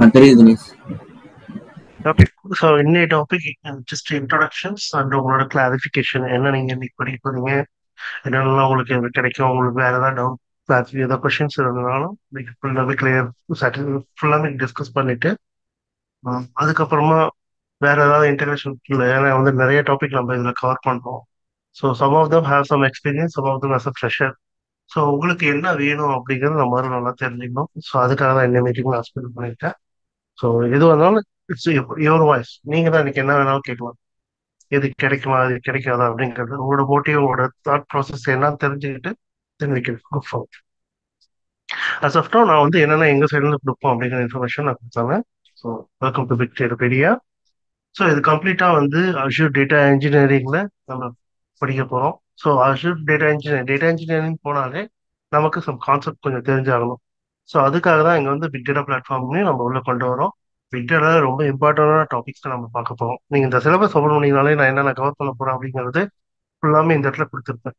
ஆ தெரியுது Dinesh okay so இன்னைய topic just introductions and உங்களோட கிளாரிஃபிகேஷன் என்ன நீங்க இன்னைக்கு படிக்க போறீங்க என்னென்னலாம் உங்களுக்கு எது கிடைக்கும் உங்களுக்கு வேற ஏதாவது டவுட் கிளாரிஃபி ஏதாவது கொஷின்ஸ் இருந்தாலும் ஃபுல்லாகவே கிளியர் ஃபுல்லாமே டிஸ்கஸ் பண்ணிட்டு ஆஹ் அதுக்கப்புறமா வேற ஏதாவது இன்டகிரேஷன் ஏன்னா வந்து நிறைய டாபிக் நம்ம இதில் கவர் பண்ணுறோம் so some of them have some experience some of them has a fresher so உங்களுக்கு என்ன வேணும் அப்படிங்கிறது நம்ம முதல்ல நல்லா தெரிஞ்சுக்கணும் ஸோ அதுக்காக தான் என்ன மீட்டிங் நான் ஸ்பெண்ட் பண்ணியிருக்கேன் ஸோ எது வந்தாலும் இட்ஸ் யுவர் வாய்ஸ் நீங்க தான் எனக்கு என்ன வேணாலும் கேட்கலாம் எது கிடைக்குமா அது கிடைக்காதா அப்படிங்கிறது உங்களோட மோட்டிவ் உங்களோட தாட் ப்ராசஸ் என்னன்னு தெரிஞ்சுக்கிட்டு then we can go forward as of நான் வந்து என்னென்ன எங்க சைடுல கொடுப்போம் அப்படிங்கிற இன்ஃபர்மேஷன் நான் கொடுத்தாங்க ஸோ வெல்கம் டு பிக் பெரியா ஸோ இது கம்ப்ளீட்டா வந்து அஷூர் டேட்டா இன்ஜினியரிங்ல நம்ம படிக்க போறோம் so Azure data engineering data engineering போனாலே நமக்கு சம் கான்செப்ட் கொஞ்சம் தெரிஞ்சாகணும் ஸோ அதுக்காக தான் இங்க வந்து பிக் டேட்டா பிளாட்ஃபார்ம்லையும் நம்ம உள்ள கொண்டு வரோம் பிக் டேட்டா ரொம்ப இம்பார்ட்டன்டான டாபிக்ஸ் நம்ம பார்க்க போறோம் நீங்க இந்த சிலபஸ் ஓப்பன் பண்ணீங்கனாலே நான் என்னென்ன கவர் பண்ண போறேன் அப்படிங்கிறது ஃபுல்லாமே இந்த இடத்துல கொடுத்துருப்பேன்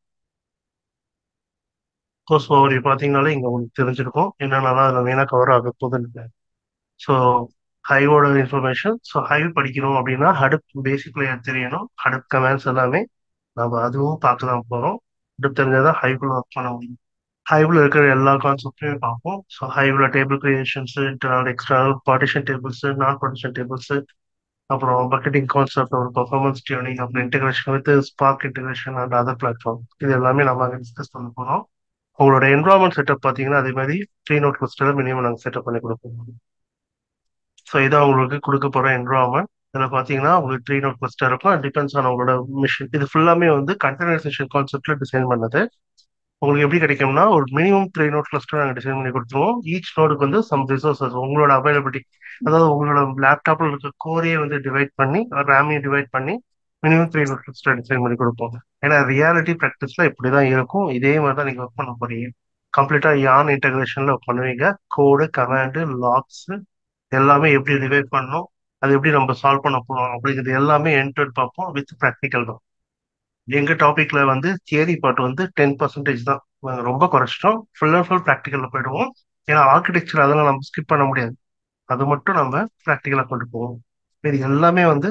கோர்ஸ் ஓவர் பார்த்தீங்கனாலே இங்க உங்களுக்கு தெரிஞ்சிருக்கும் என்னென்னலாம் அதில் மெயினாக கவர் ஆக போகுதுன்னு ஸோ ஹைவோட இன்ஃபர்மேஷன் ஸோ ஹைவ் படிக்கணும் அப்படின்னா ஹடுப் பேசிக் லேயர் தெரியணும் ஹடுப் கமெண்ட்ஸ் எல்லாமே நம்ம அதுவும் பார்க்க தான் போகிறோம் ஹடுப் தெரிஞ்சாதான் ஹைவ்ல ஒர்க் பண்ண முடியும் ஹைவ்ல இருக்கிற எல்லா கான்செப்டையும் பார்ப்போம் ஸோ ஹைவ்ல table creations internal external partition tables நான் பார்ட்டிஷன் டேபிள்ஸ் அப்புறம் பக்கெட்டிங் கான்செப்ட் ஒரு பர்ஃபார்மன்ஸ் டியூனிங் அப்புறம் integration with Spark integration and other platform இது எல்லாமே நம்ம அங்கே டிஸ்கஸ் பண்ண போகிறோம் உங்களோட என்வரான்மெண்ட் செட்டப் பார்த்தீங்கன்னா அதே மாதிரி த்ரீ நோட் கிளஸ்டர் மினிமம் நாங்கள் செட்டப் பண்ணி கொடுப்போம் ஸோ இதான் உங்களுக்கு கொடுக்க போகிற என்வரான்மெண்ட் இதில் பார்த்தீங்கன்னா உங்களுக்கு த்ரீ நோட் கிளஸ்டர் இருக்கும் டிபெண்ட்ஸ் ஆன் உங்களோட மிஷின் இது ஃபுல்லாமே வந்து கண்டெய்னரைசேஷன் கான்செப்ட்ல டிசைன் பண்ணது உங்களுக்கு எப்படி கிடைக்கும்னா ஒரு மினிமம் த்ரீ நோட் கிளஸ்டர் நாங்கள் டிசைன் பண்ணி கொடுத்துருவோம் ஈச் நோடுக்கு வந்து சம் ரிசோர்சஸ் உங்களோட அவைலபிலிட்டி அதாவது உங்களோட லேப்டாப்ல இருக்க கோரையே வந்து டிவைட் பண்ணி ரேமையும் டிவைட் பண்ணி minimum three node cluster design பண்ணி கொடுப்போம் ஏன்னா ரியாலிட்டி ப்ராக்டிஸ்ல இப்படிதான் இருக்கும் இதே மாதிரி தான் நீங்க ஒர்க் பண்ண போறீங்க கம்ப்ளீட்டா யான் இன்டகிரேஷன்ல ஒர்க் பண்ணுவீங்க கோடு கமாண்டு லாக்ஸ் எல்லாமே எப்படி டிவைட் பண்ணணும் அது எப்படி நம்ம சால்வ் பண்ண போறோம் அப்படிங்கிறது எல்லாமே என்டர் பார்ப்போம் வித் ப்ராக்டிக்கல் தான் எங்க டாபிக்ல வந்து தியரி பார்ட் வந்து டென் பர்சன்டேஜ் தான் நாங்க ரொம்ப குறைச்சிட்டோம் ஃபுல் அண்ட் ஃபுல் ப்ராக்டிக்கல்ல போயிடுவோம் ஏன்னா ஆர்கிடெக்சர் அதெல்லாம் நம்ம ஸ்கிப் பண்ண முடியாது அது மட்டும் நம்ம ப்ராக்டிக்கலா கொண்டு போவோம் இது எல்லாமே வந்து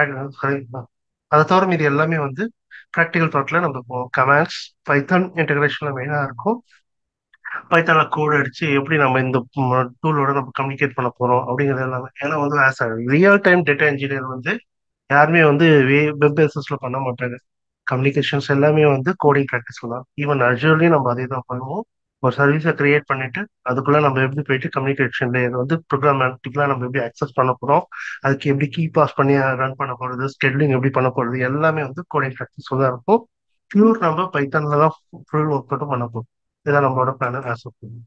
அதை தவிர மீது எல்லாமே வந்து ப்ராக்டிக்கல் தாட்ல நம்ம போவோம் கமாண்ட்ஸ் பைத்தான் இன்டகிரேஷன்ல மெயினா இருக்கும் பைத்தான கோட் அடிச்சு எப்படி நம்ம இந்த டூலோட நம்ம கம்யூனிகேட் பண்ண போறோம் அப்படிங்கிறது எல்லாமே ஏன்னா வந்து as a real time data engineer வந்து யாருமே வந்து வெப் பேசஸ்ல பண்ண மாட்டாங்க கம்யூனிகேஷன்ஸ் எல்லாமே வந்து கோடிங் ப்ராக்டிஸ்ல தான் ஈவன் அஜூர்லயும் நம்ம அதே தான் பண்ணுவோம் ஒரு சர்வீஸை கிரியேட் பண்ணிட்டு அதுக்குள்ள நம்ம எப்படி போயிட்டு கம்யூனிகேஷன் லேயர் வந்து ப்ரோக்ராமேட்டிக்லாம் நம்ம எப்படி அக்சஸ் பண்ண போறோம் அதுக்கு எப்படி கீ பாஸ் பண்ணி ரன் பண்ண போறது ஸ்கெட்லிங் எப்படி பண்ண போறது எல்லாமே வந்து கோடிங் ப்ராக்டிஸ் தான் இருக்கும் பியூர் நம்ம பைத்தான்ல தான் ஃபுல் ஒர்க் மட்டும் பண்ண போறோம் இதான் நம்மளோட பிளான் ஆஸ்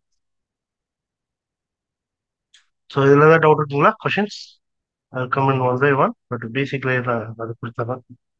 ஸோ இதுல ஏதாவது டவுட் இருக்குங்களா questions come in one by one but basic layer அது கொடுத்ததான்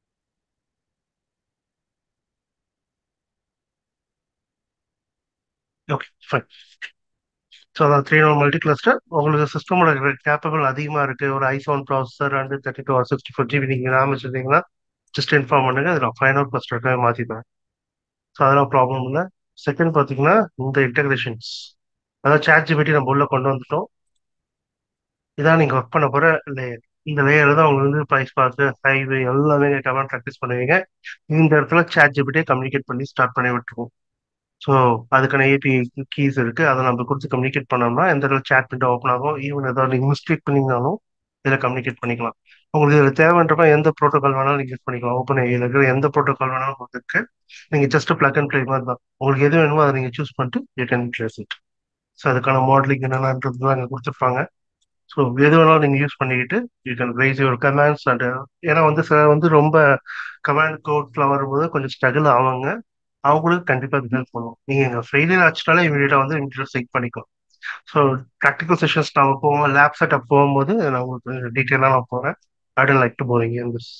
ஓகே ஃபைன் ஸோ அதான் த்ரீ நோட் மல்டி கிளஸ்டர் உங்களுக்கு சிஸ்டமோட கேப்பபிள் அதிகமாக இருக்கு ஒரு iPhone processor and thirty two or sixty four GB நீங்கள் ரேம் வச்சிருந்தீங்கன்னா ஜஸ்ட் இன்ஃபார்ம் பண்ணுங்க அதில் ஃபைவ் நோட் கிளஸ்டருக்காக மாற்றி தரேன் ஸோ அதெல்லாம் ப்ராப்ளம் இல்லை செகண்ட் பார்த்தீங்கன்னா இந்த இன்டகிரேஷன்ஸ் அதாவது சேட் ஜிபிடி நம்ம உள்ள கொண்டு வந்துட்டோம் இதான் நீங்கள் ஒர்க் பண்ண போகிற லேயர் இந்த லேயர் தான் உங்களுக்கு வந்து ப்ரைஸ் பார்த்து ஹைவே எல்லாமே கமெண்ட் ப்ராக்டிஸ் பண்ணுவீங்க இந்த இடத்துல சேட் ஜிபிடியை கம்யூனிகேட் பண்ணி ஸ்டார்ட் பண்ணி விட்டுருவோம் ஸோ அதுக்கான ஏபி கீஸ் இருக்கு அதை நம்ம கொடுத்து கம்யூனிகேட் பண்ணோம்னா எந்த இடத்துல சேட் விண்டோ ஓப்பன் ஆகும் ஈவன் ஏதாவது நீங்கள் மிஸ்டேக் பண்ணிங்கனாலும் இதில் கம்யூனிகேட் பண்ணிக்கலாம் உங்களுக்கு இதில் தேவைன்றப்ப எந்த ப்ரோட்டோகால் வேணாலும் நீங்கள் யூஸ் பண்ணிக்கலாம் ஓப்பன் ஏயில் இருக்கிற எந்த ப்ரோட்டோகால் வேணாலும் உங்களுக்கு நீங்கள் ஜஸ்ட் பிளக் அண்ட் ப்ளே மாதிரி தான் உங்களுக்கு எது வேணுமோ அதை நீங்கள் சூஸ் பண்ணிட்டு you can use it so அதுக்கான மாடலிங் என்னென்னன்றதுலாம் அங்கே கொடுத்துருப்பாங்க ஸோ எது வேணாலும் நீங்கள் யூஸ் பண்ணிக்கிட்டு you can raise your commands and ஏன்னா வந்து சில வந்து ரொம்ப கமாண்ட் கோட்ல வரும்போது கொஞ்சம் ஸ்ட்ரகிள் ஆவாங்க அவங்களுக்கு கண்டிப்பாக அது ஹெல்ப் பண்ணுவோம் நீங்கள் எங்கள் ஃபெயிலியர் ஆச்சுனாலே இமீடியட்டாக வந்து இமீடியட்டாக செக் பண்ணிக்கலாம் ஸோ ப்ராக்டிக்கல் செஷன்ஸ் நம்ம போவோம் லேப் செட்டப் போகும்போது நான் உங்களுக்கு டீட்டெயிலாக நான் போகிறேன் ஐ டோன்ட் லைக் டு போறீங்க in this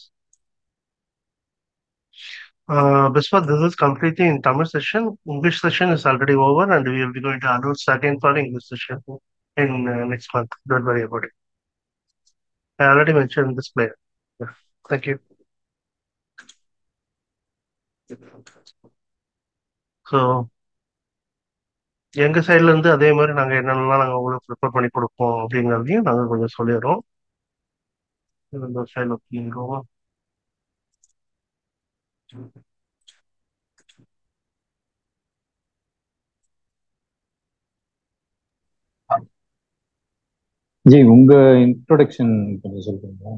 Uh, Biswa, this is completely in Tamil session. English session is already over, and we will be going to announce again for English session in uh, next month. Don't worry about it. I already mentioned this player. Yeah. Thank you. So எங்க சைட்ல இருந்து அதே மாதிரி நாங்க என்னென்னலாம் நாங்க உங்களுக்கு prepare பண்ணி கொடுப்போம் அப்படிங்கிறதையும் நாங்க கொஞ்சம் சொல்லிடுறோம் இந்த சைட்ல அப்படிங்கிறோம் ஜி உங்க இன்ட்ரோடக்ஷன் கொஞ்சம் சொல்றீங்களா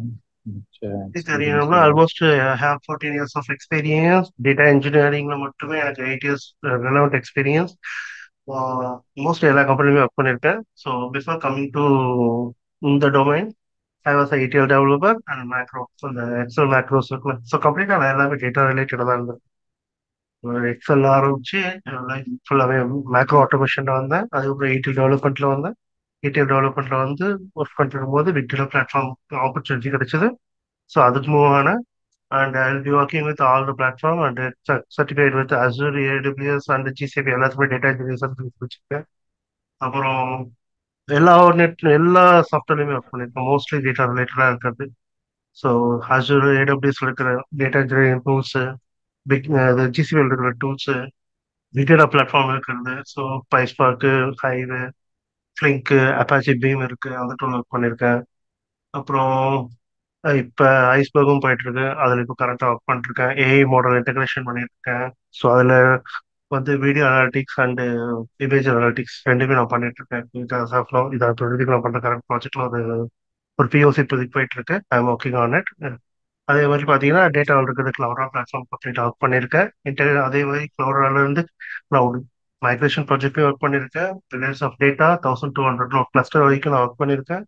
தெரியணும்னா almost have fourteen years of experience data இன்ஜினியரிங்ல மட்டுமே எனக்கு eight years relevant experience mostly எல்லா கம்பெனிலுமே ஒர்க் பண்ணியிருக்கேன் ஸோ பிஃபோர் கம்மிங் டு இந்த domain I was IDL developer and macro இந்த எக்ஸல் மேக்ரோஸ் இருக்குல்ல ஸோ கம்ப்ளீட்டாக நான் எல்லாமே டேட்டா ரிலேட்டடாக தான் இருந்தேன் எக்ஸல் ஆரம்பிச்சு ஃபுல்லாகவே மேக்ரோ ஆட்டோமேஷன்ல வந்தேன் அதுக்கப்புறம் எயிட்டில் டெவலப்மெண்ட்ல வந்தேன் ஏடிஎல் டெவலப்மெண்ட்ல வந்து ஒர்க் பண்ணிட்டு போது விக்டில பிளாட்ஃபார்ம் ஆப்பர்ச்சுனிட்டி கிடைச்சது ஸோ அதுக்கு மூவ் ஆனேன் and I will be working with all the platform and certified with Azure AWS and GCP எல்லாத்துக்குமே டேட்டா இன்ஜினியர்ஸ் வச்சிருக்கேன் அப்புறம் எல்லா நெட் எல்லா சாஃப்ட்வேர்லையுமே ஒர்க் பண்ணியிருக்கேன் மோஸ்ட்லி டேட்டா ரிலேட்டடாக இருக்கிறது ஸோ அசூர் ஏடபிள்யூஎஸ்ல இருக்கிற டேட்டா இன்ஜினியரிங் டூல்ஸு பிக் ஜிசிபியில் இருக்கிற டூல்ஸு விகடா பிளாட்ஃபார்ம் இருக்கிறது ஸோ பைஸ்பார்க்கு ஹைவே ஃப்ளிங்க்கு அப்பாச்சி பீம் இருக்கு அந்த டூல் ஒர்க் பண்ணியிருக்கேன் அப்புறம் இப்போ ஐஸ்பர்கும் போயிட்டு இருக்கு அதில் இப்போ கரெக்டாக ஒர்க் பண்ணிருக்கேன் ஏஐ மாடல் இன்டகிரேஷன் பண்ணியிருக்கேன் ஸோ அதில் வந்து video analytics and image analytics ரெண்டுமே நான் பண்ணிட்டு இருக்கேன் இதை இப்போதைக்கு நான் பண்ணுற கரெக்ட் ப்ராஜெக்ட்ல ஒரு ஒரு பிஓசி இப்போதைக்கு போயிட்டு இருக்கு I am working on it அதே மாதிரி பார்த்தீங்கன்னா டேட்டா இருக்கிறது கிளவுடா பிளாட்ஃபார்ம் கம்ப்ளீட் ஒர்க் பண்ணியிருக்கேன் இன்டர் அதே மாதிரி கிளவுடால இருந்து கிளவுட் மைக்ரேஷன் ப்ராஜெக்ட்லேயும் ஒர்க் பண்ணியிருக்கேன் ரிலேஸ் of data thousand two hundred cluster வரைக்கும் நான் ஒர்க் பண்ணியிருக்கேன்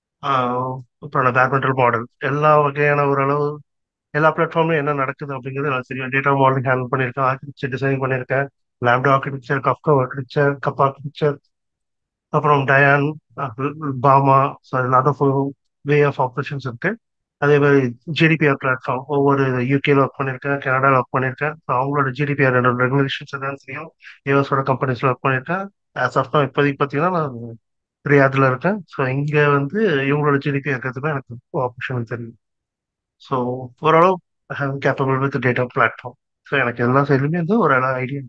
அப்புறம் நான் பேட்மெண்டல் மாடல் எல்லா வகையான ஓரளவு எல்லா பிளாட்ஃபார்ம்லையும் என்ன நடக்குது அப்படிங்கிறது எனக்கு தெரியும் டேட்டா மாடலிங் ஹேண்டில் பண்ணியிருக்கேன் ஆர்கிடெக்சர் டிசைன் பண்ணியிருக்கேன் லேப்டா ஆர்கிடெக்சர் கப்கா ஆர்கிடெக்சர் கப் ஆர்கிடெக்சர் அப்புறம் டயான் பாமா so lot of way of operations இருக்கு அதே மாதிரி ஜிடிபிஆர் பிளாட்ஃபார்ம் ஒவ்வொரு யூகேல ஒர்க் பண்ணியிருக்கேன் கனடாவில் ஒர்க் பண்ணியிருக்கேன் ஸோ அவங்களோட ஜிடிபிஆர் ரெகுலேஷன்ஸ் எதாவது தெரியும் யூஎஸோட கம்பெனிஸ்ல ஒர்க் பண்ணியிருக்கேன் ஆஸ் ஆஃப் தான் இப்போதைக்கு பார்த்தீங்கன்னா நான் ரியாதில் இருக்கேன் ஸோ இங்கே வந்து இவங்களோட ஜிடிபி இருக்கிறதுக்கு எனக்கு ஆப்ஷன் தெரியும் ஸோ ஓரளவு have capable with data platform so எனக்கு எல்லா சைட்லையுமே வந்து ஒரு இடம் idea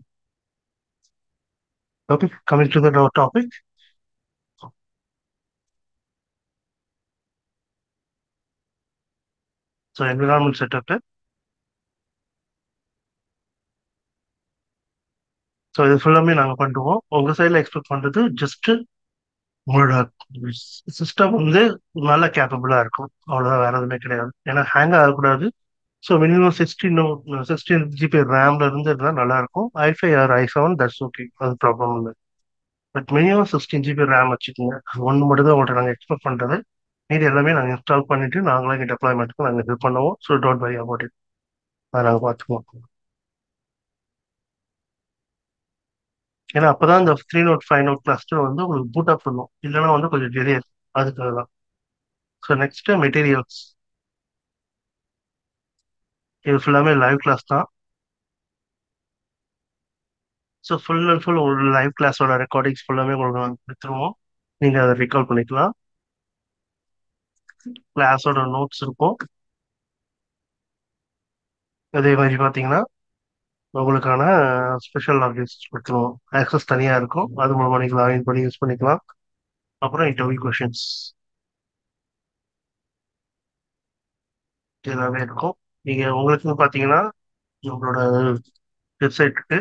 okay coming to the topic so environment setup so இது ஃபுல்லாமே நாங்கள் பண்ணுவோம் உங்கள் சைடில் எக்ஸ்பெக்ட் பண்ணுறது ஜஸ்ட் உங்களோட சிஸ்டம் வந்து நல்ல கேப்பபிளாக இருக்கும் அவ்வளோதான் வேற எதுவுமே கிடையாது ஏன்னா ஹேங் ஆகக்கூடாது so minimum sixteen sixteen GB ரேம்ல இருந்து இருந்தால் நல்லா இருக்கும் ஐஃபை ஆர் ஐ செவன் தட்ஸ் ஓகே அது ப்ராப்ளம் இல்லை but minimum sixteen GB RAM வச்சுக்கோங்க ஒன்று மட்டும் தான் உங்கள்கிட்ட நாங்கள் எக்ஸ்பெக்ட் பண்ணுறது மீதி எல்லாமே நாங்கள் இன்ஸ்டால் பண்ணிட்டு நாங்களே இங்கே டெப்ளாய்மெண்ட்டுக்கு நாங்கள் ஹெல்ப் பண்ணுவோம் ஸோ டோன்ட் பை அபவுட் இட் அதை நாங்கள் பார்த்துக்குவோம் ஏன்னா அப்பதான் இந்த three node five node cluster வந்து உங்களுக்கு பூட் அப் பண்ணும் இல்லைன்னா வந்து கொஞ்சம் டிலே அதுக்காக தான் ஸோ நெக்ஸ்ட் மெட்டீரியல்ஸ் இது ஃபுல்லாமே லைவ் கிளாஸ் தான் ஸோ ஃபுல் அண்ட் ஃபுல் ஒரு லைவ் கிளாஸோட ரெக்கார்டிங்ஸ் ஃபுல்லாமே உங்களுக்கு நாங்கள் கொடுத்துருவோம் நீங்கள் அதை ரிகால் பண்ணிக்கலாம் கிளாஸோட நோட்ஸ் இருக்கும் அதே மாதிரி பார்த்தீங்கன்னா உங்களுக்கான ஸ்பெஷல் லாகின்ஸ் கொடுத்துருவோம் ஆக்சஸ் தனியாக இருக்கும் அது மூலமாக நீங்கள் லாகின் பண்ணி யூஸ் பண்ணிக்கலாம் அப்புறம் இன்டர்வியூ கொஷின்ஸ் எல்லாமே இருக்கும் நீங்கள் உங்களுக்கு பார்த்தீங்கன்னா உங்களோட வெப்சைட்டுக்கு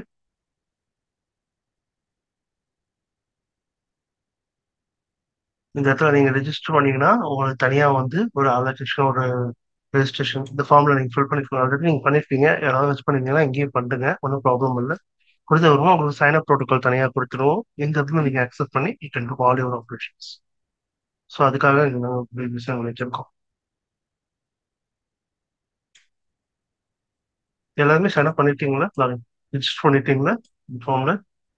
இந்த இடத்துல நீங்கள் ரெஜிஸ்டர் பண்ணீங்கன்னா உங்களுக்கு தனியாக வந்து ஒரு அலர்டேஷன் ஒரு ரெஜிஸ்ட்ரேஷன் இந்த ஃபார்மில் நீங்கள் ஃபில் பண்ணிக்கலாம் ஆல்ரெடி நீங்கள் பண்ணியிருக்கீங்க யாராவது வச்சு பண்ணிருந்தீங்கன்னா இங்கேயும் பண்ணுங்க ஒன்றும் ப்ராப்ளம் இல்லை கொடுத்த வருமா உங்களுக்கு சைன் அப் ப்ரோட்டோகால் தனியாக கொடுத்துருவோம் இந்த இடத்துல நீங்கள் அக்செப்ட் பண்ணி you can do all your operations so அதுக்காக நாங்கள் விஷயம் வச்சிருக்கோம் எல்லாருமே சைன் அப் பண்ணிட்டீங்களா ரிஜிஸ்டர் பண்ணிட்டீங்களா ஃபார்மில்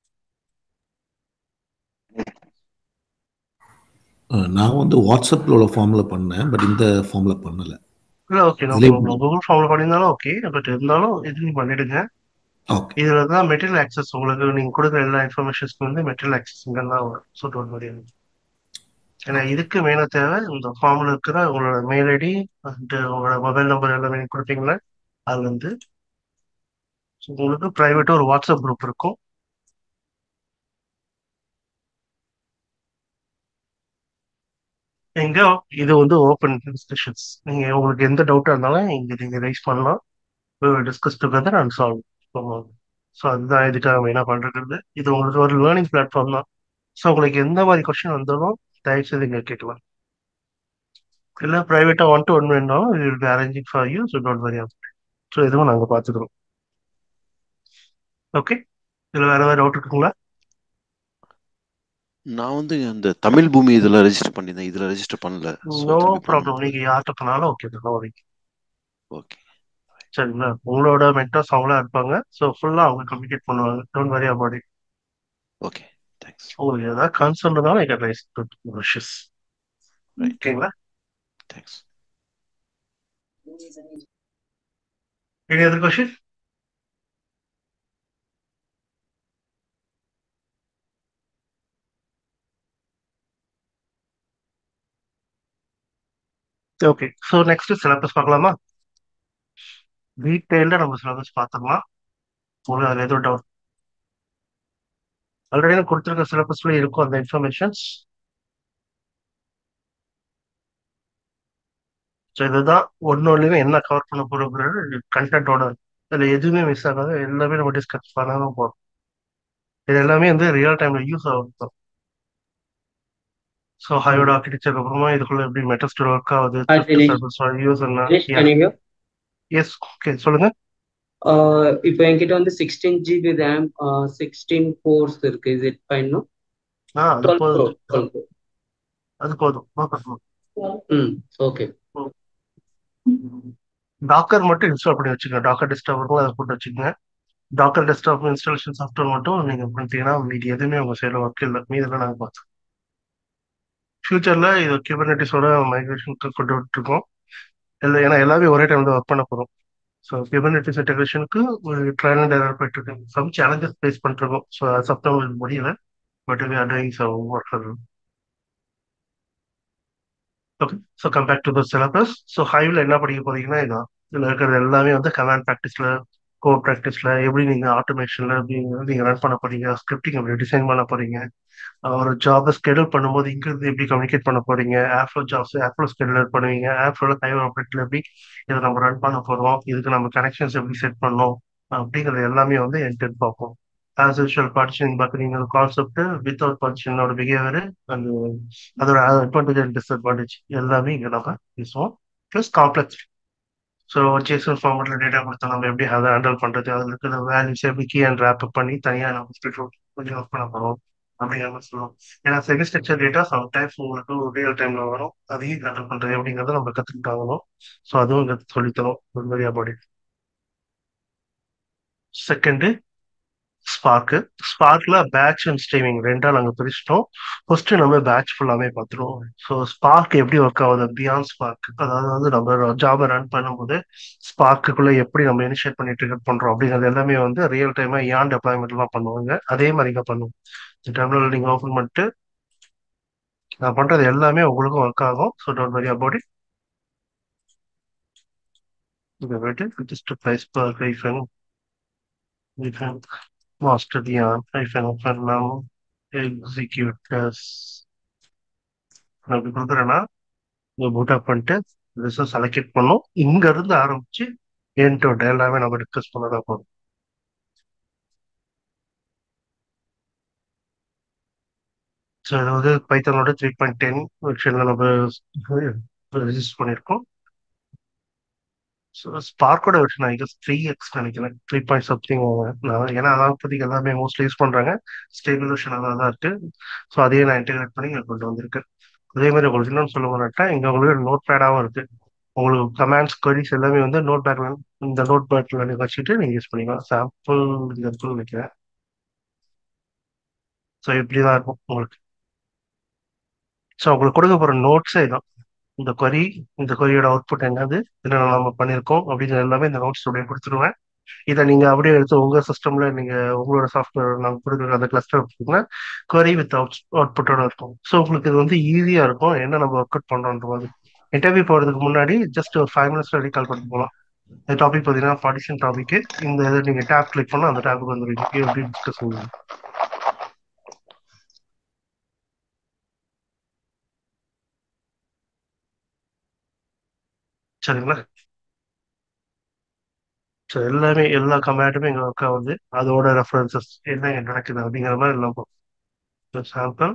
நான் வந்து வாட்ஸ்அப்பில் உள்ள ஃபார்மில் பண்ணேன் பட் இந்த ஃபார்மில் பண்ணலை இல்லை ஓகே நோ ப்ராப்ளம் கூகுள் ஃபார்மில் பண்ணியிருந்தாலும் ஓகே பட் இருந்தாலும் இது நீங்கள் பண்ணிடுங்க ஓகே இதில் தான் மெட்டீரியல் ஆக்சஸ் உங்களுக்கு நீங்கள் கொடுக்குற எல்லா இன்ஃபர்மேஷன்ஸ்க்கு வந்து மெட்டீரியல் ஆக்சஸ் இங்கே தான் வரும் ஸோ டோன்ட் வரி ஏன்னா இதுக்கு மெயினாக தேவை இந்த ஃபார்மில் இருக்கிற உங்களோட மெயில் ஐடி அண்ட் உங்களோட மொபைல் நம்பர் எல்லாமே நீங்கள் கொடுப்பீங்களே அது வந்து உங்களுக்கு ப்ரைவேட்டாக ஒரு வாட்ஸ்அப் குரூப் இருக்கும் இங்க இது வந்து ஓப்பன் டிஸ்கஷன்ஸ் நீங்க உங்களுக்கு எந்த டவுட்டா இருந்தாலும் இங்க நீங்க ரைஸ் பண்ணலாம் discuss together and solve so அதுதான் இதுக்காக மெயினாக பண்றது இது உங்களுக்கு ஒரு லேர்னிங் பிளாட்ஃபார்ம் தான் ஸோ உங்களுக்கு எந்த மாதிரி கொஸ்டின் வந்தாலும் தயவுசெய்து இங்க கேட்கலாம் இல்லை ப்ரைவேட்டாக ஒன் டு ஒன் வேணாலும் will be arranging for you so don't worry so இதுவும் நாங்கள் பார்த்துக்கிறோம் ஓகே இதில் வேற ஏதாவது டவுட் இருக்குங்களா நான் வந்து அந்த தமிழ் பூமி இதுல ரெஜிஸ்டர் பண்ணியிருந்தேன் இதுல ரெஜிஸ்டர் பண்ணல So, நோ திருப்பி ப்ராப்ளம் பண்ணணும். நீங்க யார்கிட்ட பண்ணாலும் ஓகே தான் வரீங்க ஓகே சரிங்களா உங்களோட மென்டர்ஸ் அவங்களா இருப்பாங்க ஸோ ஃபுல்லா அவங்க கம்யூனிகேட் பண்ணுவாங்க don't worry about it okay thanks உங்களுக்கு ஏதாவது கன்சர்ன் இருந்தாலும் ஐ கேன் ரைஸ் விஷஸ் ஓகேங்களா thanks any other question okay so next syllabus பார்க்கலாமா டீட்டெயில்டாக நம்ம சிலபஸ் பார்த்துக்கலாம் உங்களுக்கு அதில் எதுவும் டவுட் ஆல்ரெடி நான் கொடுத்துருக்க சிலபஸ்ல இருக்கும் அந்த இன்ஃபர்மேஷன்ஸ் ஸோ இதுதான் ஒன்னொன்றுமே என்ன கவர் பண்ண போகிறோங்கிறது கண்டென்ட்டோட இதில் எதுவுமே மிஸ் ஆகாது எல்லாமே நம்ம டிஸ்கஸ் பண்ணாலும் போகிறோம் இது எல்லாமே வந்து ரியல் டைம்ல யூஸ் ஆகும் ஸோ ஹையோட ஆர்கிடெக்சர் அப்புறமா இதுக்குள்ள எப்படி மெட்டஸ்டர் ஒர்க் ஆகுது Hi, Dinesh. யூஸ் என்ன Dinesh, can you hear? Yes okay சொல்லுங்க Uh, இப்போ என்கிட்ட வந்து sixteen GB RAM sixteen cores இருக்கு இஸ் இட் ஃபைன் நோ ஆ அது டுவெல் ப்ரோ போதும் டுவெல் ப்ரோ அது போதும் no problem. Hmm okay Docker மட்டும் இன்ஸ்டால் பண்ணி வச்சுக்கோங்க டாக்கர் டெஸ்க்டாப் இருக்கும் அதை போட்டு வச்சுக்கோங்க டாக்கர் டெஸ்க்டாப் இன்ஸ்டாலேஷன் சாஃப்ட்வேர் மட்டும் நீங்க பண்ணிட்டீங்கன்னா மீதி எதுவுமே உங்க சைடில் ஒர்க் இல்லை மீதெல்லாம் நாங்கள் பார்த்தோம் ஃபியூச்சர்ல இது கியூபர்னட்டிஸோட மைக்ரேஷனுக்கு கொண்டு விட்டுருக்கோம் இல்லை ஏன்னா எல்லாமே ஒரே டைம் தான் ஒர்க் பண்ண போகிறோம் ஸோ கியூபர்னட்டிஸ் இன்டெகிரேஷனுக்கு ஒரு ட்ரையல் அண்ட் எரர் போயிட்டு இருக்கு சம் சேலஞ்சஸ் ஃபேஸ் பண்ணிருக்கோம் ஸோ செப்டம்பர் முடியல but we are doing some work okay so come back to the syllabus so ஹைவில் என்ன படிக்க போறீங்கன்னா இதான் இதில் இருக்கிறது எல்லாமே வந்து கமாண்ட் ப்ராக்டிஸில் கோட் ப்ராக்டிஸில் எப்படி நீங்கள் ஆட்டோமேஷனில் எப்படி நீங்கள் ரன் பண்ண போறீங்க ஸ்கிரிப்டிங் எப்படி டிசைன் பண்ண போறீங்க ஒரு ஜாபை ஸ்கெடியூல் பண்ணும்போது இங்கிருந்து எப்படி கம்யூனிகேட் பண்ண போறீங்க ஆஃப்லோ ஜாப்ஸ் ஆஃப்லோ ஸ்கெடியூலர் பண்ணுவீங்க ஆஃப்லோட கைவ ஆப்ரேட்டில் எப்படி இதை நம்ம ரன் பண்ண போகிறோம் இதுக்கு நம்ம கனெக்ஷன்ஸ் எப்படி செட் பண்ணோம் அப்படிங்கிறது எல்லாமே வந்து என்டெட் பார்ப்போம் ஆஸ் யூஷுவல் பார்ட்டிஷன் பார்க்குறீங்க கான்செப்ட் வித்தவுட் பார்ட்டிஷனோட பிஹேவியர் அந்த அதோட அட்வான்டேஜ் அண்ட் டிஸ்அட்வான்டேஜ் எல்லாமே இங்கே நம்ம பேசுவோம் ப்ளஸ் காம்ப்ளெக்ஸ் ஸோ ஜேசன் ஃபார்மெட்டில் டேட்டா கொடுத்தா நம்ம எப்படி அதை ஹேண்டில் பண்ணுறது அதில் இருக்கிற வேல்யூஸ் எப்படி கீ அண்ட் ரேப் பண்ணி தனியாக நம்ம ஸ்பெஷல் கொஞ்சம் ஒர்க் பண்ண போகிறோம் அப்படிங்கிற மாதிரி சொல்லுவோம் ஏன்னா செமி ஸ்ட்ரக்சர் டேட்டா சம்டைம்ஸ் உங்களுக்கு ரியல் டைமில் வரும் அதையும் ஹேண்டில் பண்ணுறது எப்படிங்கிறத நம்ம கற்றுக்கிட்டாகணும் ஸோ அதுவும் இங்கே சொல்லித்தரோம் ஒரு மாதிரி அபாடி செகண்டு ஸ்பார்க்கு ஸ்பார்க்ல பேட்ச் அண்ட் ஸ்ட்ரீமிங் ரெண்டா நாங்க பிரிச்சிட்டோம் ஃபர்ஸ்ட் நம்ம பேட்ச் ஃபுல்லாமே பார்த்துருவோம் ஸோ ஸ்பார்க் எப்படி ஒர்க் ஆகுது பியாண்ட் ஸ்பார்க் அதாவது வந்து நம்ம ஜாபை ரன் பண்ணும்போது ஸ்பார்க்குள்ள எப்படி நம்ம இனிஷியேட் பண்ணி ட்ரிகர் பண்றோம் அப்படிங்கிறது எல்லாமே வந்து ரியல் டைமா ஏன் டெப்ளாய்மெண்ட்லாம் பண்ணுவாங்க அதே மாதிரி தான் பண்ணுவோம் டெர்மினல் நீங்க ஓப்பன் பண்ணிட்டு நான் பண்றது எல்லாமே உங்களுக்கும் ஒர்க் ஆகும் so don't worry about it இங்க போயிட்டு ஜஸ்ட் ப்ரைஸ் பர் hyphen master the hyphen open now execute as அப்படி கொடுக்குறேன்னா இங்க boot up பண்ணிட்டு ரிசோர்ஸ் அலோகேட் பண்ணோம் இங்க இருந்து ஆரம்பிச்சு என் டு எல்லாமே நம்ம டிஸ்கஸ் பண்ணதா போதும் ஸோ இது வந்து பைத்தனோட த்ரீ பாயிண்ட் டென் வெர்ஷனில் நம்ம ரெஜிஸ்டர் பண்ணியிருக்கோம் ஸோ ஸ்பார்க்கோட version I guess three X நினைக்கிறேன் த்ரீ பாயிண்ட் சம்திங் ஏன்னா அதான் இப்போதைக்கு எல்லாமே மோஸ்ட்லி யூஸ் பண்ணுறாங்க ஸ்டேபிள் வெர்ஷன் அதான் தான் இருக்கு ஸோ அதையே நான் இன்டெகிரேட் பண்ணி இங்கே கொண்டு வந்திருக்கேன் அதே மாதிரி உங்களுக்கு இன்னொன்று சொல்ல போனாட்டா இங்கே உங்களுக்கு நோட் பேடாகவும் இருக்கு உங்களுக்கு கமாண்ட்ஸ் கொரிஸ் எல்லாமே வந்து நோட் பேட்ல இந்த நோட் பேட்ல நீங்கள் வச்சுட்டு நீங்கள் யூஸ் பண்ணிக்கலாம் சாம்பிள் இது இருக்குன்னு நினைக்கிறேன் ஸோ இப்படி தான் இருக்கும் உங்களுக்கு ஸோ உங்களுக்கு கொடுக்க போகிற நோட்ஸே இதான் இந்த கொரி இந்த கொரியோட அவுட்புட் என்னது என்னென்ன நம்ம பண்ணியிருக்கோம் அப்படிங்கிற எல்லாமே இந்த நோட்ஸ் உடைய கொடுத்துருவேன் இதை நீங்க அப்படியே எடுத்து உங்க சிஸ்டம்ல நீங்க உங்களோட சாஃப்ட்வேர் நாங்க கொடுக்குற அந்த கிளஸ்டர் பார்த்தீங்கன்னா கொரி வித் அவுட் அவுட்புட்டோட இருக்கும் ஸோ உங்களுக்கு இது வந்து ஈஸியா இருக்கும் என்ன நம்ம ஒர்க் அவுட் பண்றோன்ற மாதிரி இன்டர்வியூ போறதுக்கு முன்னாடி ஜஸ்ட் ஒரு ஃபைவ் மினிட்ஸ் ரெடி கால் பண்ணி போகலாம் இந்த டாபிக் பார்த்தீங்கன்னா பார்ட்டிஷன் டாபிக் இந்த இதை நீங்க டேப் கிளிக் பண்ணா அந்த டேப்புக்கு வந்துருவீங்க எப்படி டிஸ்கஸ் பண்ணுவீங்க சரிங்களா ஸோ எல்லாமே எல்லா கமாண்டுமே இங்கே ஒர்க் ஆகுது அதோட ரெஃபரன்சஸ் என்ன இங்க நடக்குது அப்படிங்கிற மாதிரி எல்லாம் sample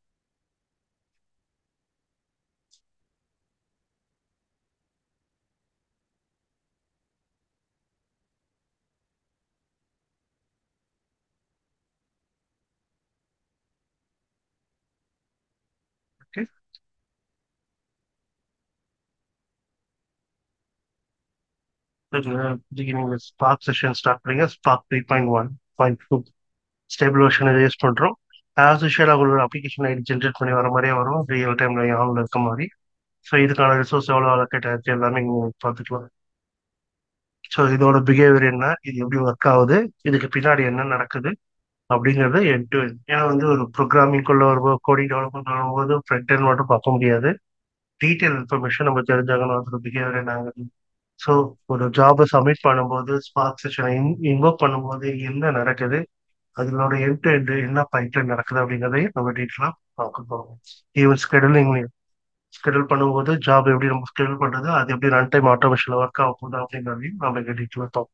okay beginning Spark session start பண்ணுங்க Spark three point one point two stable version use பண்ணுறோம் ஆஸ் யூஷுவல் அவங்களோட அப்ளிகேஷன் ஐடி ஜென்ரேட் பண்ணி வர மாதிரியே வரும் ரியல் டைம்ல ஆன்ல இருக்க மாதிரி ஸோ இதுக்கான ரிசோர்ஸ் எவ்வளோ அலோகேட் ஆச்சு எல்லாமே நீங்கள் பார்த்துக்கலாம் ஸோ இதோட பிஹேவியர் என்ன இது எப்படி ஒர்க் ஆகுது இதுக்கு பின்னாடி என்ன நடக்குது அப்படிங்கிறது என் டு ஏன்னா வந்து ஒரு ப்ரோக்ராமிங்குள்ள வரும்போது கோடிங் டெவலப்மெண்ட் வரும்போது ஃப்ரண்ட் எண்ட் மட்டும் பார்க்க முடியாது டீட்டெயில் இன்ஃபர்மேஷன் நம்ம தெரிஞ்சாகணும் அதோட பிஹேவியர் என்னங்கிறது ஸோ ஒரு ஜாபை சப்மிட் பண்ணும்போது ஸ்பார்க் செஷனை இன்வோக் பண்ணும்போது என்ன நடக்குது அதனோட எண்ட் டு எண்ட் என்ன பைப்லைன் நடக்குது அப்படிங்கிறதையும் நம்ம டீட்டெயிலாக பார்க்க போகிறோம் ஈவன் ஸ்கெடியூலிங் ஸ்கெடியூல் பண்ணும்போது ஜாப் எப்படி நம்ம ஸ்கெடியூல் பண்ணுறது அது எப்படி ரன் டைம் ஆட்டோமேஷனில் ஒர்க் ஆக போகுது அப்படிங்கிறதையும் நம்ம இங்கே டீட்டெயிலாக பார்ப்போம்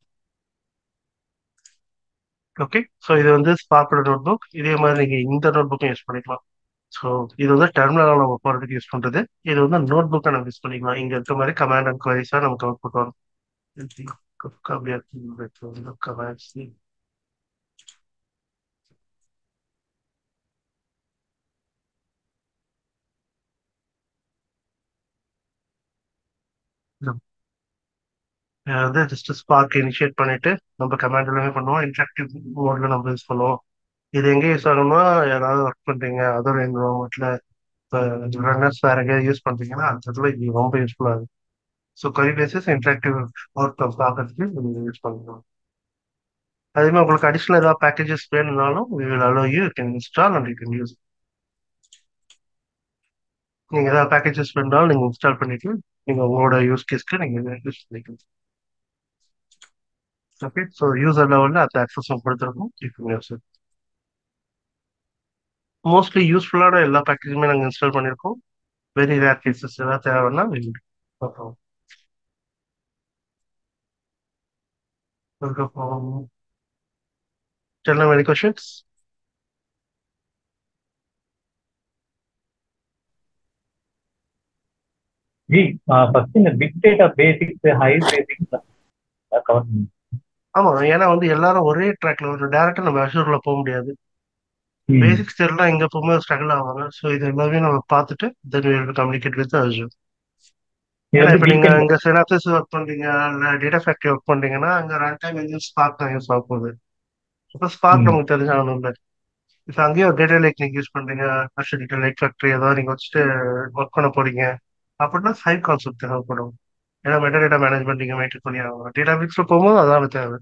ஓகே ஸோ இது வந்து ஸ்பார்க்கோட நோட் புக் இதே மாதிரி நீங்கள் இந்த நோட் புக்கும் யூஸ் பண்ணிக்கலாம் ஸோ இது வந்து டெர்மினலாக நம்ம போகிறதுக்கு யூஸ் பண்ணுறது இது வந்து நோட் புக்கை நம்ம யூஸ் பண்ணிக்கலாம் இங்கே இருக்க மாதிரி கமாண்ட் அண்ட் குவரிஸாக நமக்கு அவுட் புட் வரும் கமாண்ட்ஸ் வந்து ஜஸ்ட் ஸ்பார்க் இனிஷியேட் பண்ணிட்டு நம்ம கமாண்ட் எல்லாமே பண்ணுவோம் இன்ட்ராக்டிவ் மோட்ல நம்ம யூஸ் பண்ணுவோம் இது எங்கே யூஸ் ஆகணும்னா யாராவது ஒர்க் பண்றீங்க அதர் என்வரான்மெண்ட்ல இப்போ ரன்னர்ஸ் வேற எங்கேயாவது யூஸ் பண்றீங்கன்னா அந்த இடத்துல இது ரொம்ப யூஸ்ஃபுல்லாக இருக்கும் so query basis interactive outcome பார்க்கறதுக்கு நீங்கள் யூஸ் பண்ணலாம் அதே மாதிரி உங்களுக்கு அடிஷனல் ஏதாவது பேக்கேஜஸ் வேணும்னாலும் we will allow you can install and you can use நீங்கள் ஏதாவது பேக்கேஜஸ் வேணும்னாலும் நீங்கள் இன்ஸ்டால் பண்ணிட்டு நீங்கள் உங்களோட யூஸ் கேஸ்க்கு நீங்கள் யூஸ் பண்ணிக்கலாம் ஓகே ஸோ யூசர் லெவலில் அந்த ஆக்சஸ் கொடுத்துருக்கோம் யூஸ் மோஸ்ட்லி யூஸ்ஃபுல்லான எல்லா பேக்கேஜுமே நாங்கள் இன்ஸ்டால் பண்ணியிருக்கோம் வெரி ரேர் கேசஸ் ஏதாவது தேவைன்னா பார்ப்போம் அதுக்கப்புறம் Tell them any questions? ஜி ஃபர்ஸ்ட் இந்த big data basics Hive basics cover பண்ணுங்க ஆமா ஏன்னா வந்து எல்லாரும் ஒரே ட்ராக்ல ஒரு டேரக்டா நம்ம அஷூர்ல போக முடியாது பேசிக்ஸ் தெரியல இங்க எப்பவுமே ஸ்ட்ரகிள் ஆவாங்க ஸோ இது எல்லாமே நம்ம பார்த்துட்டு then will communicate with Azure ஏன்னா இப்போ நீங்க இங்க சினாப்சிஸ் ஒர்க் பண்றீங்க இல்ல டேட்டா ஃபேக்டரி ஒர்க் பண்றீங்கன்னா அங்க ரன் டைம் எங்கேயும் ஸ்பார்க் தான் யூஸ் ஆக போகுது இப்போ ஸ்பார்க் நமக்கு தெரிஞ்சாகணும் இல்லை இப்போ அங்கேயும் ஒரு டேட்டா லேக் நீங்க யூஸ் பண்றீங்க அஷூர் டேட்டா லேக் ஃபேக்டரி ஏதாவது நீங்க வச்சுட்டு ஒர்க் பண்ண போறீங்க அப்படின்னா ஃபைவ் கான்செப்ட் தேவைப்படும் ஏன்னா மெட்டா டேட்டா மேனேஜ்மெண்ட் நீங்க மெயின்டைன் பண்ணி ஆகணும் டேட்டா பிக்ஸ்ல போகும்போது அதான் தேவை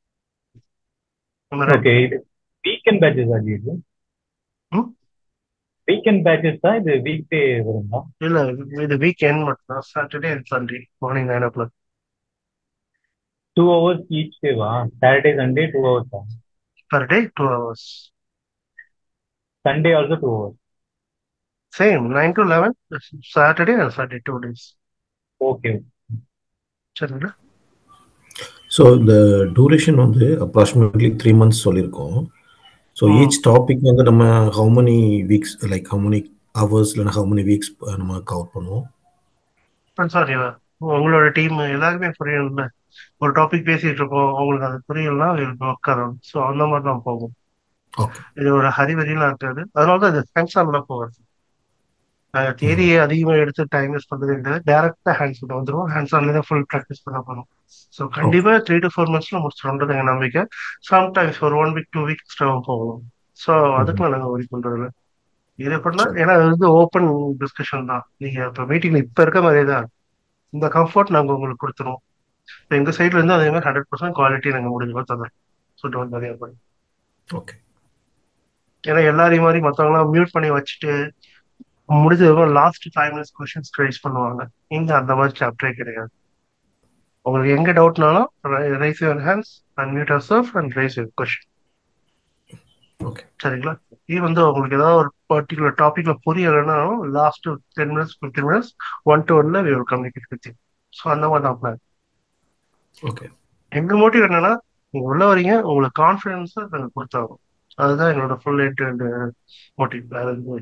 ஓகே இது வீக்கெண்ட் பேட்சஸ் ஆகி இது வீக்கெண்ட் பேட்சஸ் தான் இது வீக் டே வருங்களா இல்ல இது வீக் எண்ட் மட்டும் தான் Saturday and Sunday morning nine o'clock two hours each டேவா சாட்டர்டே சண்டே டூ ஹவர்ஸ் தான் per day two hours Sunday also two hours same nine to eleven Saturday and Sunday two days okay சரிங்களா so இந்த duration வந்து approximately three months சொல்லியிருக்கோம் so each topic வந்து நம்ம how many weeks like how many hours இல்லைன்னா how many weeks நம்ம cover பண்ணுவோம் sorry உங்களோட டீம் எல்லாருமே புரியணும்ல ஒரு டாபிக் பேசிட்டு இருக்கோம் அவங்களுக்கு அது புரியலன்னா உட்காரும் ஸோ அந்த மாதிரி தான் போகும் ஓகே இது ஒரு ஹரிவரிலாம் இருக்காது அதனால தான் இது ஹேண்ட்ஸ் ஆன்ல போகிறது தியரியை அதிகமாக எடுத்து டைம் யூஸ் பண்ணுறது கிடையாது டேரக்டாக ஹேண்ட்ஸ் பண்ண வந்துடும் ஹேண்ட்ஸ் ஆன்ல தான் ஃபுல் ப்ராக்டிஸ் பண்ண போகிறோம் ஸோ கண்டிப்பாக த்ரீ டு ஃபோர் மந்த்ஸில் முடிச்சிடும்ன்றது எங்கள் நம்பிக்கை சம்டைம்ஸ் ஒரு ஒன் வீக் டூ வீக் எக்ஸ்ட்ராவும் போகணும் ஸோ அதுக்கு நாங்கள் ஒரி பண்ணுறது இது எப்படின்னா ஏன்னா இது வந்து ஓப்பன் டிஸ்கஷன் தான் நீங்கள் இப்போ மீட்டிங்ல இப்போ இருக்க மாதிரியே தான் இந்த கம்ஃபர்ட் நாங்கள் உங்களுக்கு கொடுத்துருவோம் இப்போ எங்கள் சைட்ல இருந்து அதே மாதிரி ஹண்ட்ரட் பர்சன்ட் குவாலிட்டி நாங்கள் முடிஞ்சோ தந்துடும் ஸோ டோன்ட் நிறைய பண்ணி ஓகே ஏன்னா எல்லாரையும் மாதிரி மற்றவங்களாம் மியூட் பண்ணி வச்சுட்டு முடிஞ்சதுக்கும் last five minutes questions raise பண்ணுவாங்க இங்க அந்த மாதிரி சாப்டரே கிடையாது உங்களுக்கு எங்க டவுட்னாலும் raise your hands and mute yourself and raise your question okay சரிங்களா இது வந்து உங்களுக்கு ஏதாவது ஒரு பர்டிகுலர் டாபிக்ல புரியலைன்னா last ten minutes fifteen minutes one to ஒன்ல we will communicate with you so அந்த மாதிரி தான் பிளான் ஓகே எங்க மோட்டிவ் என்னன்னா நீங்க உள்ள வரீங்க உங்களுக்கு கான்ஃபிடன்ஸ் நாங்கள் கொடுத்தாகும் அதுதான் எங்களோட ஃபுல் எண்ட் அண்ட் மோட்டிவ் வேற எதுவும்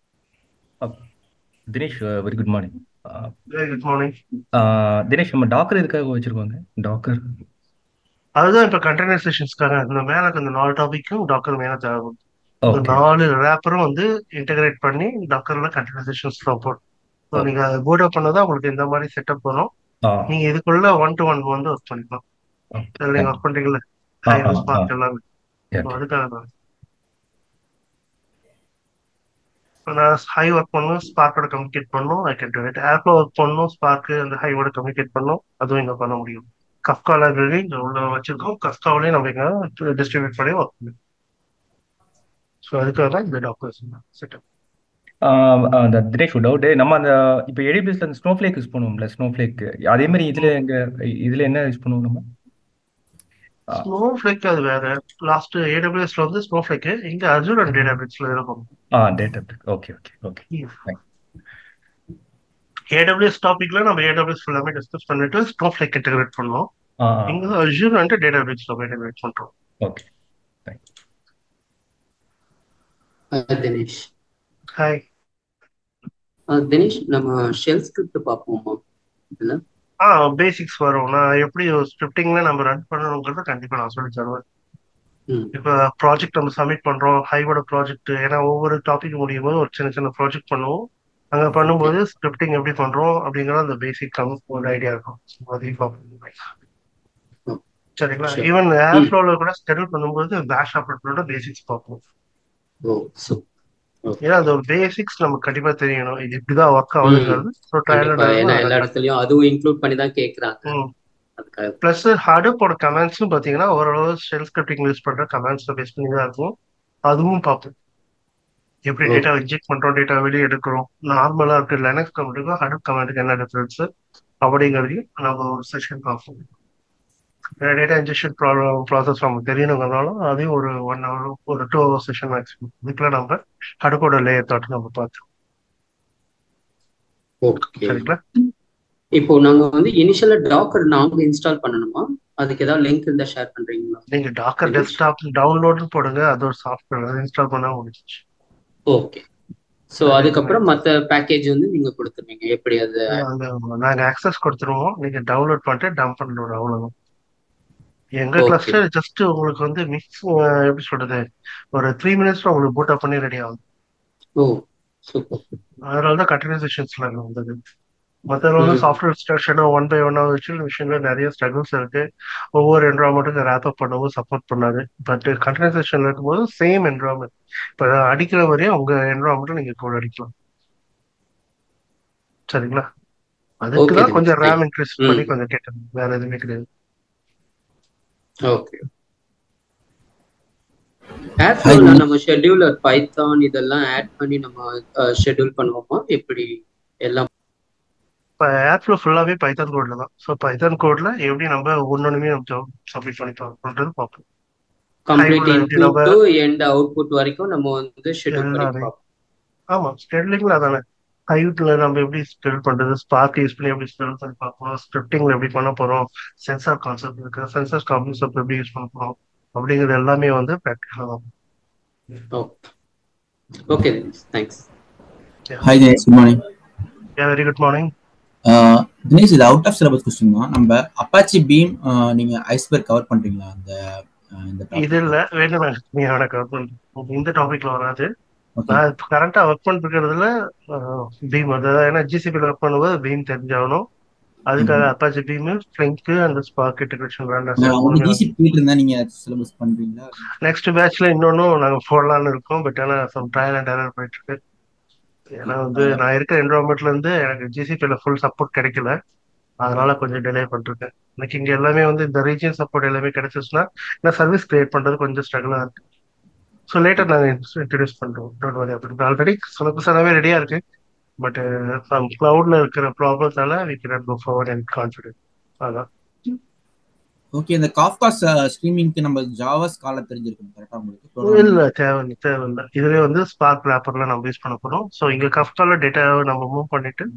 Dinesh very good morning good morning Dinesh நம்ம டாக்கர் எதுக்காக வச்சிருக்கோங்க டாக்கர் அதுதான் இப்ப கண்டெய்னரைசேஷன்ஸ்க்காக இந்த மேல இந்த நாலு டாபிக்கும் டாக்கர் மேல தேவைப்படும் இந்த ஓகே நாலு ரேப்பரும் வந்து இன்டகிரேட் பண்ணி டாக்கர்ல கண்டெய்னரைசேஷன்ஸ் சப்போர்ட் ஸோ ஓகே நீங்க அதை போர்ட் அப் பண்ணதான் உங்களுக்கு இந்த மாதிரி செட்டப் வரும் ஆ நீங்க இதுக்குள்ள ஒன் டு ஒன் வந்து ஒர்க் பண்ணிக்கலாம் ஓகே இதுல நீங்க தேங்க்யூ ஒர்க் பண்றீங்கல்ல ஆ ஹை ஆ ஆ ஸ்பார்க் எல்லாமே ஸோ ஓகே அதுக்காக தான் இப்ப நான் ஹை ஒர்க் பண்ணணும் ஸ்பார்க்கோட கம்யூனிகேட் பண்ணணும் ஐ கேன் டு இட் ஆப்ல ஒர்க் பண்ணணும் ஸ்பார்க் அந்த ஹைவோட கம்யூனிகேட் பண்ணணும் அதுவும் இங்க பண்ண முடியும் கஃப்கா லைப்ரரி இங்க உள்ள வச்சிருக்கோம் கஃப்காவிலேயே நம்ம இங்க டிஸ்ட்ரிபியூட் பண்ணி ஒர்க் பண்ணுவோம் ஸோ அதுக்காக தான் இந்த டாக்டர்ஸ் செட்டப் அந்த தினேஷ் ஒரு டவுட் நம்ம அந்த இப்போ எடிபிஎஸ்ல அந்த ஸ்னோஃப்ளேக் யூஸ் பண்ணுவோம்ல ஸ்னோஃப்ளேக் அதே மாதிரி இதுல எங்க இதுல என்ன யூஸ் பண்ணுவோம் நம்ம ஆ ஸ்னோ ஃபிளேக் அது வேற லாஸ்ட் ஏடபிள்யூஎஸ்ல வந்து ஸ்னோ ஃபிளேக் இங்க அஜூர் அண்ட் டேட்டாபேஸ்ல இருக்கும் ஆ data okay okay okay thank AWS டாபிக்ல நம்ம ஏடபிள்யூஎஸ் ஃபுல்லாமே டிஸ்கஸ் பண்ணிட்டு ஸ்னோ ஃபிளேக் இன்டகிரேட் பண்ணோம் ஆ ஆ இங்க அஜூர் அண்ட் டேட்டாபேஸ்ல இன்டகிரேட் பண்றோம் ஓகே தேங்க் தினேஷ் ஹாய் அஹ் தினேஷ் நம்ம ஷெல் ஸ்கிரிப்ட் பார்ப்போமா இதுல ஆ பேசிக்ஸ் வரும் நான் எப்படி ஸ்கிரிப்டிங்ல நம்ம ரன் பண்ணணுங்கிறத கண்டிப்பா நான் சொல்லி தருவேன் ம் இப்போ ப்ராஜெக்ட் நம்ம சப்மிட் பண்றோம் ஹைவோட ப்ராஜெக்ட் ஏன்னா ஒவ்வொரு டாபிக் முடியும் போது ஒரு சின்ன சின்ன ப்ராஜெக்ட் பண்ணுவோம் அங்க ஓகே பண்ணும்போது ஸ்கிரிப்டிங் எப்படி பண்றோம் அப்படிங்கிற அந்த பேசிக் ஒரு ஐடியா இருக்கும் So, அதையும் பார்ப்போம். சரிங்களா ஷூர் ஈவன் ம் ஏர்ஃப்ளோல கூட ஸ்கெடியூல் பண்ணும்போது பேஷ் ஆப்ரேட்டரோட பேசிக்ஸ் பார்ப்போம் ஓ சூப்பர் ஓகே ஏன்னா அந்த ஒரு பேசிக்ஸ் நமக்கு கண்டிப்பா தெரியணும் இது இப்படிதான் ஒர்க் ம் ஆகுதுங்கிறது ஸோ ட்ரையல் கண்டிப்பா அண்ட் ஏன்னா எரர் எல்லா இடத்துலயும் அதுவும் இன்க்ளூட் பண்ணி தான் கேக்குறாங்க ம் அதுக்காக பிளஸ் ஹடப்போட கமெண்ட்ஸும் பாத்தீங்கன்னா ஓரளவு ஷெல் ஸ்கிரிப்டிங் யூஸ் பண்ற கமெண்ட்ஸ் பேஸ் பண்ணி தான் இருக்கும் அதுவும் பார்ப்போம் எப்படி ஓ டேட்டா இன்ஜெக்ட் பண்றோம் டேட்டா வெளியே எடுக்கிறோம் நார்மலா இருக்கு லினக்ஸ் கமெண்ட்டுக்கும் ஹடப் கமெண்ட்டுக்கு என்ன டிஃபரன்ஸ் அப்படிங்கிறதையும் நம்ம ஒரு செஷன் பார்ப்போம் டேட்டா இன்ஜெக்ஷன் ப்ராசஸ் நமக்கு தெரியணுங்கிறனால அதையும் ஒரு ஒன் ஹவர் ஒரு டூ ஹவர் செஷன் மேக்ஸிமம் இதுக்குள்ள நம்ம ஹடப்போட லேயர் தாட்டு நம்ம பார்த்தோம் ஓகே சரிங்களா இப்போ நாங்க வந்து இனிஷியலா டாக்கர் நாங்க இன்ஸ்டால் பண்ணணுமா அதுக்கு ஏதாவது லிங்க் இருந்தா ஷேர் பண்றீங்களா நீங்க டாக்கர் தினேஷ் டெஸ்க்டாப் டவுன்லோட்னு போடுங்க அது ஒரு சாஃப்ட்வேர் இன்ஸ்டால் பண்ணா முடிஞ்சிச்சு ஓகே ஸோ அது அதுக்கப்புறம் மத்த பேக்கேஜ் வந்து நீங்க கொடுத்துருவீங்க எப்படி அது அங்க நாங்க ஆக்சஸ் கொடுத்துருவோம் நீங்க டவுன்லோட் பண்ணிட்டு டம்ப் பண்ணிடுவோம் அவ்வளவுதான் எங்க ஓகே கிளஸ்டர் ஜஸ்ட் உங்களுக்கு வந்து மிக்ஸ் எப்படி சொல்றது ஒரு த்ரீ மினிட்ஸ்ல உங்களுக்கு பூட் அப் பண்ணி ரெடி ஆகும் ஓ சூப்பர் அதனால தான் கண்டினியூசேஷன்ஸ்ல வந்தது மற்ற வந்து ம் சாஃப்ட்வேர் இன்ஸ்ட்ரக்ஷன் ஒன் பை ஒன்னா வச்சு மிஷின்ல நிறைய ஸ்ட்ரகிள்ஸ் இருக்கு ஒவ்வொரு என்வரான்மெண்ட்டுக்கு ரேப் அப் பண்ணவும் சப்போர்ட் பண்ணாது பட் கண்டினியூசேஷன்ல இருக்கும்போது சேம் என்வரான்மெண்ட் இப்போ அடிக்கிற வரையும் உங்க என்வரான்மெண்ட்ல நீங்க கோட் அடிக்கலாம் சரிங்களா அதுக்கு ஓகே தான் கொஞ்சம் தினேஷ் ரேம் தேங்க் இன்க்ரீஸ் பண்ணி ம் கொஞ்சம் கேட்டேன் வேற எதுவுமே கிடையாது ஓகே Hi, ஏர்ஃப்ளோல நம்ம ஷெட்யூலர் பைத்தான் இதெல்லாம் ஆட் பண்ணி நம்ம ஷெட்யூல் பண்ணுவோமா எப்படி எல்லாம் இப்போ ஏர்ஃப்ளோ ஃபுல்லாவே பைத்தான் கோட்ல தான் ஸோ பைத்தான் கோட்ல எப்படி நம்ம ஒன்னொன்னுமே நம்ம சப்மிட் பண்ணி பார்க்கறது பார்ப்போம் கம்ப்ளீட் ஹைவில் எப்படி இன்புட் நம்ம டு எண்ட் அவுட்புட் வரைக்கும் நம்ம வந்து ஷெட்யூல் பண்ணி எல்லாமே பார்ப்போம் ஆமா ஸ்கெட்லிங்ல அதானே ஹைட்ல நம்ம எப்படி ஸ்கெடியூல் பண்றது ஸ்பார்க் யூஸ் பண்ணி எப்படி ஸ்கெடியூல் பண்ணி பார்ப்போம் ஸ்கிரிப்டிங்ல எப்படி பண்ண போறோம் சென்சார் கான்செப்ட் இருக்கு சென்சார் கான்செப்ட் எப்படி யூஸ் பண்ண போறோம் அப்படிங்கிறது எல்லாமே வந்து ப்ராக்டிகலா தான் okay thanks Hi Dinesh, good morning. Very good morning Uh, Dinesh, இது அவுட் ஆஃப் சிலபஸ் கொஸ்டின் தான் நம்ம அப்பாச்சி பீம் நீங்க ஐஸ்பர்க் கவர் பண்றீங்களா அந்த uh, இந்த இது டாபிக் இல்ல வேணும் நீ அவனை கவர் பண்ணு இந்த டாபிக்ல வராது ஓகே நான் இப்போ கரண்டா ஒர்க் பண்ணிட்டு இருக்கிறதுல பீம் அதாவது ஏன்னா ஜிசிபியில் ஒர்க் பண்ணும்போது பீம் தெரிஞ்சாகணும் அதுக்காக அப்பாச்சி பீம் ஃபிளிங்க் அந்த ஸ்பார்க் இன்டெகிரேஷன் வேண்டாம் நான் வந்து டிசி போயிட்டு இருந்தா நீங்க சிலபஸ் பண்றீங்களா நெக்ஸ்ட் பேட்ச்ல இன்னொன்னும் நாங்க போடலாம்னு இருக்கோம் பட் ஆனா சம் ட்ரையல் அண்ட் எரர் போயிட்டு இருக்கு ஏன்னா வந்து நான் இருக்கிற என்வரான்மெண்ட்ல இருந்து எனக்கு ஜிசிபில ஃபுல் சப்போர்ட் கிடைக்கல அதனால கொஞ்சம் டிலே பண்ணிருக்கேன் எனக்கு இங்க எல்லாமே வந்து இந்த ரீஜன் சப்போர்ட் எல்லாமே கிடைச்சிச்சுன்னா நான் சர்வீஸ் கிரியேட் பண்றது கொஞ்சம் ஸ்ட்ரகிளா இருக்கு ஸோ லேட்டர் நாங்கள் இன்ட்ரடியூஸ் பண்றோம் டோன்ட் வரி அப்படி ஆல்ரெடி சிலபஸ் எல்லாமே ரெடியா இருக்கு பட் கிளவுட்ல இருக்கிற ப்ராப்ளத்தால we can go forward and confident அதான் ஓகே இந்த காஃப்கா ஸ்ட்ரீமிங்க்கு நம்ம ஜாவா ஸ்காலர் தெரிஞ்சிருக்கணும் கரெக்டா உங்களுக்கு இல்ல தேவையில்லை தேவையில்லை இதுவே வந்து ஸ்பார்க் ரேப்பர்ல நம்ம யூஸ் பண்ண போறோம் ஸோ இங்க கஃப்கால டேட்டாவை நம்ம மூவ் பண்ணிட்டு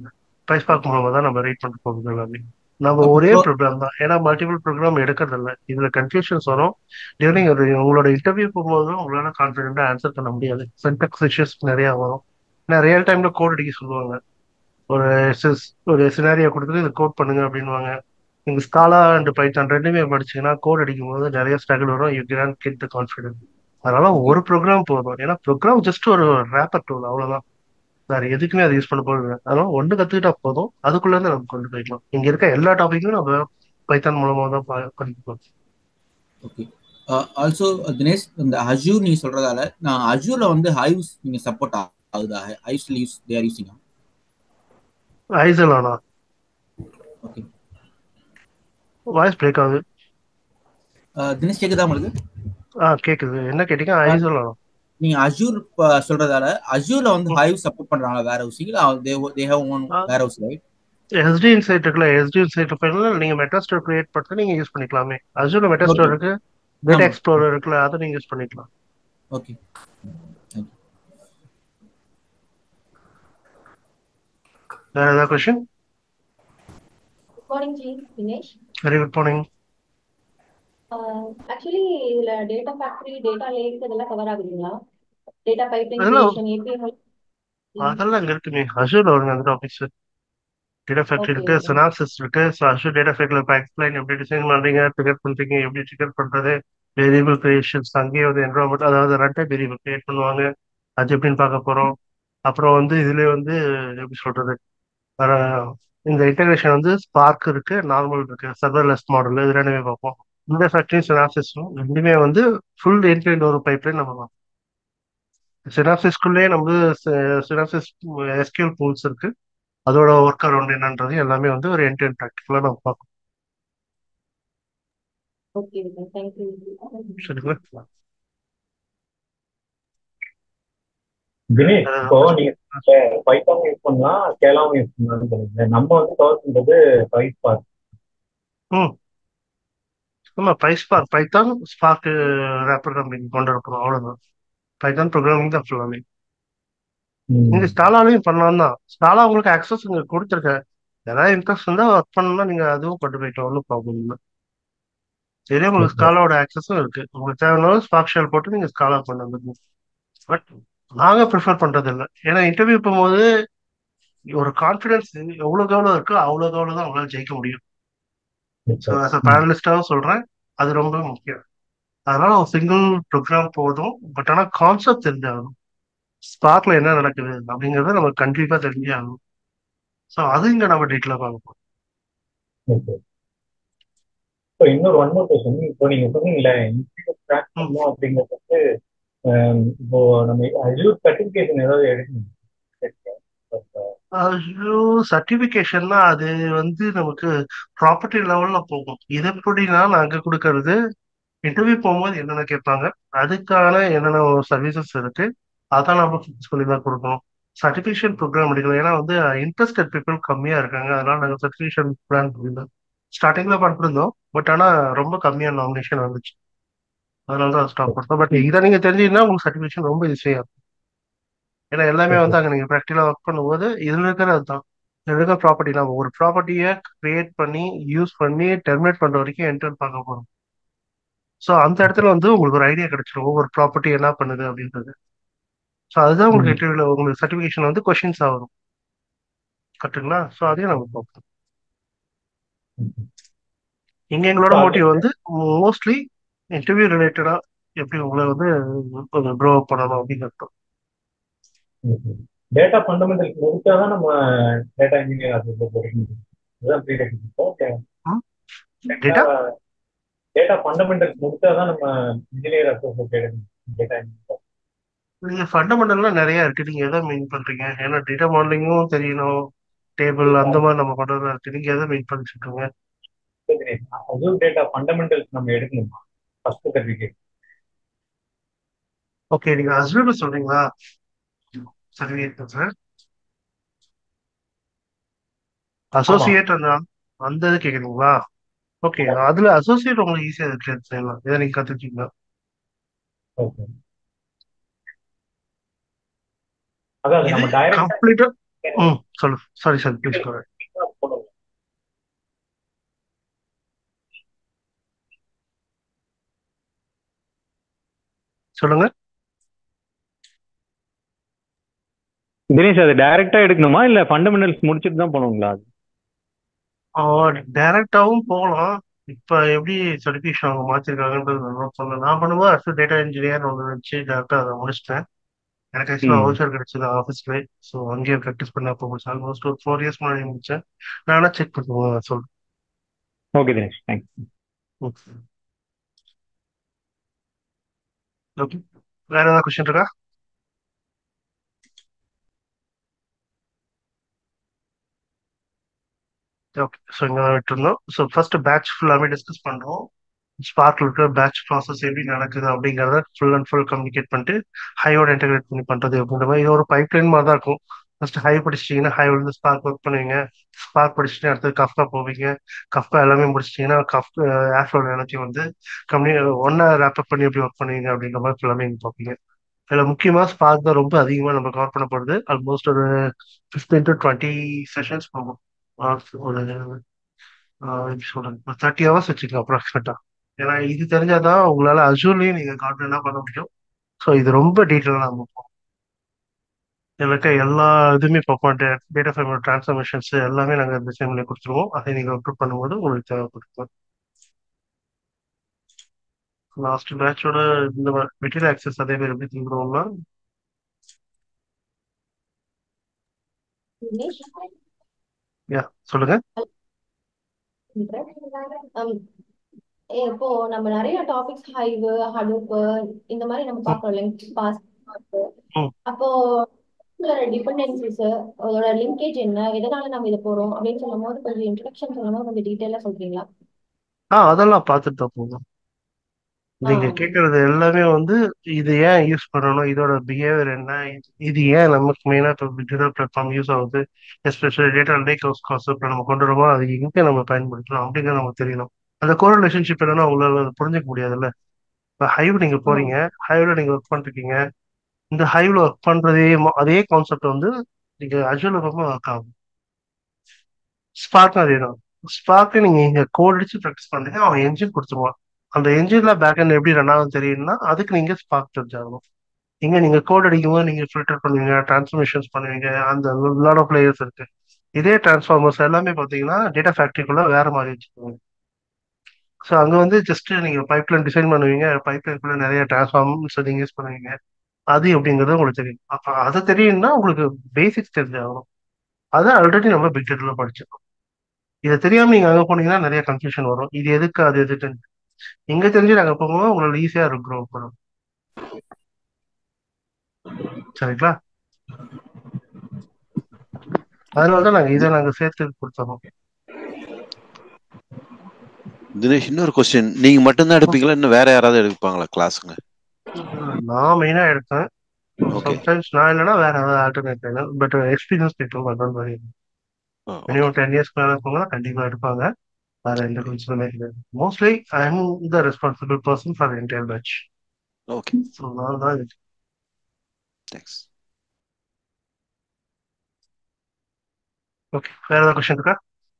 பைஸ்பாக் மூலமா தான் நம்ம ரீட் பண்ண போகுது எல்லாமே நம்ம ஒரே ப்ரோக்ராம் தான் ஏன்னா மல்டிபிள் ப்ரோக்ராம் எடுக்கிறது இல்லை இதுல கன்ஃபியூஷன்ஸ் வரும் டியூரிங் ஒரு உங்களோட இன்டர்வியூ போகும்போது உங்களால கான்ஃபிடென்ட்டா ஆன்சர் பண்ண முடியாது சின்டெக்ஸ் இஷ்யூஸ் நிறைய வரும் ஏன்னா ரியல் டைம்ல கோட் அடிக்க சொல்லுவாங்க ஒரு sis- ஒரு சினாரியா கொடுத்துட்டு இது கோட் பண்ணுங்க அப்படின்வாங்க நீங்க ஸ்காலா அண்ட் பைத்தான் ரெண்டுமே படிச்சீங்கன்னா கோட் அடிக்கும் போது நிறைய ஸ்ட்ரகிள் வரும் you can get the confident அதனால ஒரு ப்ரோக்ராம் போதும் ஏன்னா ப்ரோக்ராம் ஜஸ்ட் ஒரு ரேப்பர் டூல் அவ்வளவுதான் வேற எதுக்குமே அதை யூஸ் பண்ண போறது இல்லை. அதனால ஒன்று கத்துக்கிட்டா போதும் அதுக்குள்ள இருந்து நம்ம கொண்டு போய்க்கலாம் இங்க இருக்க எல்லா டாபிக்கும் நம்ம பைத்தான் மூலமா தான் பா- படிக்க ஓகே ஆல்சோ தினேஷ் இந்த அஜூர் நீங்க சொல்றதால நான் அஜூர்ல வந்து ஹைவ்ஸ் நீங்க சப்போர்ட் ஆகுதா Hives use they are using ஐசலானா ஓகே வாய்ஸ் பிரேக் ஆகுது தினேஷ் கேக்குதா உங்களுக்கு ஆ கேக்குது என்ன கேட்டீங்க ஐசலானா நீங்க அஜூர் சொல்றதால அஜூர்ல வந்து ஹைவ் சப்போர்ட் பண்றாங்க வேற housing they they have own வேற ஹவுஸ் ரைட் எஸ்டி இன்சைட் இருக்குல்ல எஸ்டி இன்சைட் ஃபைனல் நீங்க மெட்டாஸ்டோர் கிரியேட் பண்ணி நீங்க யூஸ் பண்ணிக்கலாமே அஜூர்ல மெட்டாஸ்டோர் Okay. இருக்கு டேட்டா ஆமா. எக்ஸ்ப்ளோரர் இருக்குல்ல அதை நீங்க யூஸ் பண்ணிக்கலாம் ஓகே வேற ஏதாவது question good morning ji Dinesh very good morning actually இதுல டேட்டா ஃபேக்டரி டேட்டா லேக் இதெல்லாம் கவர் ஆகுதுங்களா டேட்டா பைப்லைன் அதெல்லாம் கிரியேஷன் ஏபிஎம் அதெல்லாம் இங்க இருக்குமே அஷூர்ல வருங்க அந்த டாபிக்ஸ் டேட்டா ஃபேக்டரி இருக்கு Okay. சினாப்சிஸ் இருக்கு ஸோ அஷூர் டேட்டா ஃபேக்டரியில் பைப்லைன் எப்படி டிசைன் பண்றீங்க ட்ரிகர் பண்றீங்க எப்படி ட்ரிகர் பண்றது வேரியபிள் கிரியேஷன்ஸ் அங்கேயே வந்து என்வரான்மெண்ட் அதாவது ரன் டைப் வேரியபிள் கிரியேட் பண்ணுவாங்க அது எப்படின்னு பார்க்க போறோம் அப்புறம் வந்து இதுல வந்து எப்படி சொல்றது வேற இந்த இன்டகிரேஷன் வந்து ஸ்பார்க் இருக்கு நார்மல் இருக்கு சர்வர்லெஸ் மாடல் இது ரெண்டுமே பார்ப்போம் இந்த ஃபேக்டரி சினாப்சிஸும் ரெண்டுமே வந்து ஃபுல் என்ட் ஒரு பைப்லைன் நம்ம பார்ப்போம் சினாப்சிஸ்குள்ளேயே நம்ம சினாப்சிஸ் எஸ்கியூஎல் பூல்ஸ் இருக்கு அதோட ஒர்க் அரௌண்ட் என்னன்றது எல்லாமே வந்து ஒரு என்ட் என்ட் ப்ராக்டிக்கலா நம்ம பார்க்கணும் ஓகே தேங்க்யூ சரிங்களா தினேஷ் இப்போ நீங்க பைத்தான் யூஸ் பண்ணலாம் கேலாம் யூஸ் பண்ணலாம்னு சொன்னீங்க நம்ம வந்து கவர் பண்றது பைத் பார்க் ம் ஆமா PySpark Python Spark wrapper company கொண்டு இருக்கிறோம் அவ்வளவுதான் பைத்தான் ப்ரோக்ராமிங் தான் ஃபுல்லாமே நீங்க ஸ்டாலாலையும் பண்ணலாம் தான் ஸ்டாலா உங்களுக்கு அக்சஸ் இங்க கொடுத்துருக்கேன் ஏதாவது இன்ட்ரெஸ்ட் இருந்தா ஒர்க் பண்ணணும்னா நீங்க அதுவும் கொண்டு போயிட்டோம் ஒன்றும் ப்ராப்ளம் இல்லை சரி உங்களுக்கு ஸ்காலாவோட ஆக்சஸும் இருக்கு உங்களுக்கு தேவையான ஸ்பார்க் ஷெல் போட்டு நீங்க ஸ்காலா பண்ணுங்க பட் நாங்க ப்ரிஃபர் பண்றது இல்லை ஏன்னா இன்டர்வியூ போகும்போது ஒரு கான்ஃபிடன்ஸ் எவ்வளவுக்கு எவ்வளவு இருக்கோ அவ்வளவுக்கு எவ்வளவு தான் உங்களால ஜெயிக்க முடியும் ஸோ ஆஸ் அ பேனலிஸ்டாகவும் சொல்றேன் அது ரொம்ப முக்கியம் அதனால ஒரு சிங்கிள் ப்ரோக்ராம் போதும் பட் ஆனா கான்செப்ட் தெரிஞ்சாகணும் ஸ்பார்க்ல என்ன நடக்குது அப்படிங்கறத நம்ம கண்டிப்பா தெரிஞ்சே ஆகணும் ஸோ அது இங்க நம்ம டீட்டெயிலாக பார்க்க போறோம் ஓகே இப்போ இன்னொரு ஒன் மோர் கொஸ்டின் இப்போ நீங்க சொன்னீங்களே இன்ஸ்டியூட் ட்ராக் பண்ணணும் அப்படிங்கிறது ஆம், இப்போ நம்ம அஜூர் சர்டிஃபிகேஷன் ஏதாவது எடுக்கணும் ஐயோ சர்டிபிகேஷன்னா அது வந்து நமக்கு ப்ராப்பர்ட்டி லெவல்ல போகும் இது எப்படின்னா நாங்க கொடுக்கறது இன்டர்வியூ போகும்போது என்னென்ன கேட்பாங்க அதுக்கான என்னென்ன சர்வீசஸ் இருக்கு அதான் நம்ம ஃபிக்ஸ் பண்ணி தான் கொடுக்கணும் சர்டிஃபிகேஷன் ப்ரோக்ராம் எடுக்கணும் ஏன்னா வந்து இன்ட்ரெஸ்டட் பீப்புள் கம்மியா இருக்காங்க அதனால நாங்கள் சர்டிஃபிகேஷன் பிளான் பண்ணியிருந்தோம் ஸ்டார்டிங்ல பண்ணிருந்தோம் பட் ஆனா ரொம்ப கம்மியான நாமினேஷன் வந்துச்சு அதனால தான் ஸ்டாப் பண்ணோம் பட் இதை நீங்க தெரிஞ்சீங்கன்னா உங்களுக்கு சர்டிஃபிகேஷன் ரொம்ப ஈஸியா இருக்கும் ஏன்னா எல்லாமே வந்து அங்க நீங்க ப்ராக்டிகலா ஒர்க் பண்ணும்போது இதுல இருக்கிறது தான் இதுல இருக்கிற ப்ராப்பர்ட்டி நம்ம ஒரு ப்ராப்பர்ட்டியை கிரியேட் பண்ணி யூஸ் பண்ணி டெர்மினேட் பண்ற வரைக்கும் என்டர் பார்க்க போறோம் ஸோ அந்த இடத்துல வந்து உங்களுக்கு ஒரு ஐடியா கிடைச்சிரும் ஒவ்வொரு ப்ராப்பர்ட்டி என்ன பண்ணுது அப்படின்றது ஸோ அதுதான் உங்களுக்கு இன்டர்வியூல உங்களுக்கு சர்டிஃபிகேஷன் வந்து கொஷின்ஸா வரும் கரெக்டுங்களா ஸோ அதையும் நம்ம பார்ப்போம் இங்க எங்களோட மோட்டிவ் வந்து மோஸ்ட்லி இன்டர்வியூ ரிலேட்டடா எப்படி உங்களை வந்து கொஞ்சம் க்ரோ பண்ணணும் அப்படிங்கிறது டேட்டா ஃபண்டமெண்டல்ஸ் முடிச்சாதான் நம்ம டேட்டா இன்ஜினியர் அது படிக்க முடியும் அதுதான் ப்ரீரெக்விசிட் டேட்டா டேட்டா ஃபண்டமெண்டல்ஸ் முடிச்சாதான் நம்ம இன்ஜினியர் அசோசியேட் டேட்டா இன்ஜினியர் நீங்க ஃபண்டமெண்டல்லாம் நிறைய இருக்கு நீங்க எதை மீன் பண்றீங்க ஏன்னா டேட்டா மாடலிங்கும் தெரியணும் டேபிள் அந்த மாதிரி நம்ம பண்றதா இருக்கு நீங்க எதை மீன் பண்ணிட்டு இருக்கீங்க அசூர் டேட்டா ஃபண்டமெண்டல்ஸ் நம்ம எடுக்கணுமா ஃபர்ஸ்ட் சர்டிஃபிகேட் ஓகே நீங்க அஸ்யூர் சொல்றீங்களா சர்டிஃபிகேட் சார் அசோசியேட் அந்த அந்த இது கேக்குறீங்களா ஓகே அதுல அசோசியேட் உங்களுக்கு ஈஸியா கிளியர் செய்யலாம் இதை நீங்க கத்துக்கிட்டீங்களா ஓகே அதாவது நம்ம டைரக்டா கம்ப்ளீட்டா ம் சொல்லு சாரி சார் ப்ளீஸ் சொல்லுங்க தினேஷ் அது டைரக்டா எடுக்கணுமா இல்ல ஃபண்டமெண்டல்ஸ் முடிச்சுட்டு தான் போகணுங்களா அது டைரக்டாவும் போகலாம் இப்ப எப்படி சர்டிஃபிகேஷன் அவங்க மாத்திருக்காங்கன்றது நான் சொல்ல நான் பண்ணும்போது அஸ் டேட்டா இன்ஜினியர் ஒன்று வச்சு டேரக்டா அதை முடிச்சிட்டேன் எனக்கு ஆக்சுவலாக ம் வவுச்சர் கிடைச்சது ஆஃபீஸ்ல ஸோ அங்கேயே ப்ராக்டிஸ் பண்ண அப்போ முடிச்சு ஆல்மோஸ்ட் ஒரு ஃபோர் இயர்ஸ் முன்னாடி முடிச்சேன் நானா செக் பண்ணுவேன் சொல்றேன் ஓகே தினேஷ் தேங்க்ஸ் ஓகே வேற ஏதாவது கொஸ்டின் இருக்கா ஓகே ஸோ இங்கே விட்டுருந்தோம் ஸோ ஃபர்ஸ்ட் பேட்ச் ஃபுல்லாமே டிஸ்கஸ் பண்ணுறோம் ஸ்பார்க்ல இருக்கிற பேட்ச் ப்ராசஸ் எப்படி நடக்குது அப்படிங்கிறத ஃபுல் அண்ட் ஃபுல் கம்யூனிகேட் பண்ணிட்டு ஹையோட இன்டெகிரேட் பண்ணி பண்ணுறது அப்படின்ற மாதிரி இது ஒரு பைப்லைன் மாதிரி தான் இருக்கும் ஃபர்ஸ்ட் ஹை படிச்சிட்டிங்கன்னா ஹை வந்து ஸ்பார்க் ஒர்க் பண்ணுவீங்க ஸ்பார்க் படிச்சுட்டு அடுத்தது கஃப்கா போவீங்க கஃப்கா எல்லாமே முடிச்சிட்டிங்கன்னா கஃப் ஏர்ஃப்ளோட எனர்ஜி வந்து கம்மி ஒன்றா ரேப்பப் பண்ணி எப்படி ஒர்க் பண்ணுவீங்க அப்படின்ற மாதிரி ஃபுல்லாமே நீங்கள் பார்ப்பீங்க இதில் முக்கியமாக ஸ்பார்க் தான் ரொம்ப அதிகமாக நம்ம கவர் பண்ணப்படுது ஆல்மோஸ்ட் ஒரு ஃபிஃப்டீன் டு டுவெண்ட்டி செஷன்ஸ் போகும் ஒரு எப்படி சொல்றது தேர்ட்டி ஹவர்ஸ் வச்சுக்கலாம் அப்ராக்சிமேட்டா ஏன்னா இது தெரிஞ்சாதான் உங்களால அசூர்லயும் நீங்க கான்ஃபிடண்டா பண்ண முடியும் ஸோ இது ரொம்ப டீட்டெயிலாக நம்ம பார்ப்போம் எனக்கு எல்லா இதுவுமே பார்ப்போம் டேட்டா ஃபைமோட டிரான்ஸ்ஃபர்மேஷன்ஸ் எல்லாமே நாங்கள் இந்த சேமில் கொடுத்துருவோம் அதை நீங்கள் அப்ரூவ் பண்ணும்போது உங்களுக்கு தேவைப்படுத்தும் லாஸ்ட் பேட்சோட இந்த மெட்டீரியல் ஆக்சஸ் அதே மாதிரி எப்படி தீவிரம்னா தினேஷ் யா சொல்லுங்க Um, இப்போ நம்ம நிறைய டாபிக்ஸ் ஹைவு ஹடூப் இந்த மாதிரி நம்ம பார்க்கறோம் இல்லைங்க பாஸ் ம். அப்போ டிபெண்டன்சிஸ் அதோட லிங்கேஜ் என்ன எதனால நம்ம இதை போறோம் அப்படின்னு சொல்லும் போது கொஞ்சம் இன்ட்ரடக்ஷன் சொல்லும் போது கொஞ்சம் டீட்டெயிலா சொல்றீங்களா ஆ அதெல்லாம் பார்த்துட்டு தான் போகும் நீங்க ஆ கேட்கறது எல்லாமே வந்து இது ஏன் யூஸ் பண்ணணும் இதோட பிஹேவியர் என்ன இது இது ஏன் நமக்கு மெயினா இப்போ டிஜிட்டல் பிளாட்ஃபார்ம் யூஸ் ஆகுது especially data lake house concept நம்ம கொண்டு வரோமோ அது எங்க நம்ம பயன்படுத்தலாம் அப்படிங்கிறது நமக்கு தெரியணும் அந்த கோர் ரிலேஷன்ஷிப் என்னன்னா உங்களால அதை புரிஞ்சுக்க முடியாதுல்ல இப்போ ஹைவ் நீங்க ஆ போறீங்க ஹைவ்ல நீங்க ஒர்க் பண்ணிருக்கீங்க இந்த ஹைவ்ல ஒர்க் பண்றதே ம- அதே கான்செப்ட் வந்து நீங்க அஜுவல் ரொம்ப ஒர்க் ஆகும் ஸ்பார்க் அதே தான் ஸ்பார்க் நீங்க இங்க கோட் அடிச்சு ப்ராக்டிஸ் பண்ணீங்க அவன் என்ஜின் கொடுத்துருவான் அந்த என்ஜின்ல பேக் எண்ட் எப்படி ரன் ஆகும் தெரியும்னா அதுக்கு நீங்க ஸ்பார்க் தெரிஞ்சாகணும் இங்க நீங்க கோட் அடிக்கும்போது நீங்க ஃபில்டர் பண்ணுவீங்க டிரான்ஸ்ஃபர்மேஷன்ஸ் பண்ணுவீங்க அந்த லாட் ஆஃப் லேயர்ஸ் இருக்கு இதே டிரான்ஸ்ஃபார்மர்ஸ் எல்லாமே பாத்தீங்கன்னா டேட்டா ஃபேக்டரிக்குள்ள வேற மாதிரி வச்சுக்கோங்க ஸோ அங்க வந்து ஜஸ்ட் நீங்க பைப்லைன் டிசைன் பண்ணுவீங்க பைப்லைனுக்குள்ள நிறைய டிரான்ஸ்ஃபார்மர்ஸ் நீங்க யூஸ் பண்ணுவீங்க அது எப்படிங்கிறது உங்களுக்கு தெரியும் அப்ப அது தெரியும்னா உங்களுக்கு பேசிக்ஸ் தெரிஞ்சாகணும் அதை ஆல்ரெடி நம்ம பிக் டேட்டால படிச்சிருக்கோம் இதை தெரியாம நீங்க அங்க போனீங்கன்னா நிறைய கன்ஃபியூஷன் வரும் இது எதுக்கு அது எதுக்குன்னு இங்க தெரிஞ்சு நாங்க போகும்போது உங்களுக்கு ஈஸியா இருக்கும் க்ரோ பண்ணும் சரிங்களா அதனாலதான் நாங்க இதை நாங்க சேர்த்து கொடுத்தோம் தினேஷ் இன்னொரு கொஸ்டின் நீங்க மட்டும்தான் எடுப்பீங்களா இன்னும் வேற யாராவது எடுப்பாங்களா கிளாஸுங்க நான் மெயினா எடுத்தேன் ஓகே சம்டைம்ஸ் நான் இல்லைன்னா வேற ஏதாவது ஆல்டர்னேட் வேணும் பட் எக்ஸ்பீரியன்ஸ் பீப்புள் பண்றது மாதிரி மினிமம் டென் இயர்ஸ் மேல இருக்கவங்க கண்டிப்பா எடுப்பாங்க வேற எந்த கன்சர்னுமே கிடையாது mostly I am the responsible person for entire batch okay so நான் தான் இது தேங்க்ஸ் ஓகே வேற ஏதாவது கொஸ்டின் இருக்கா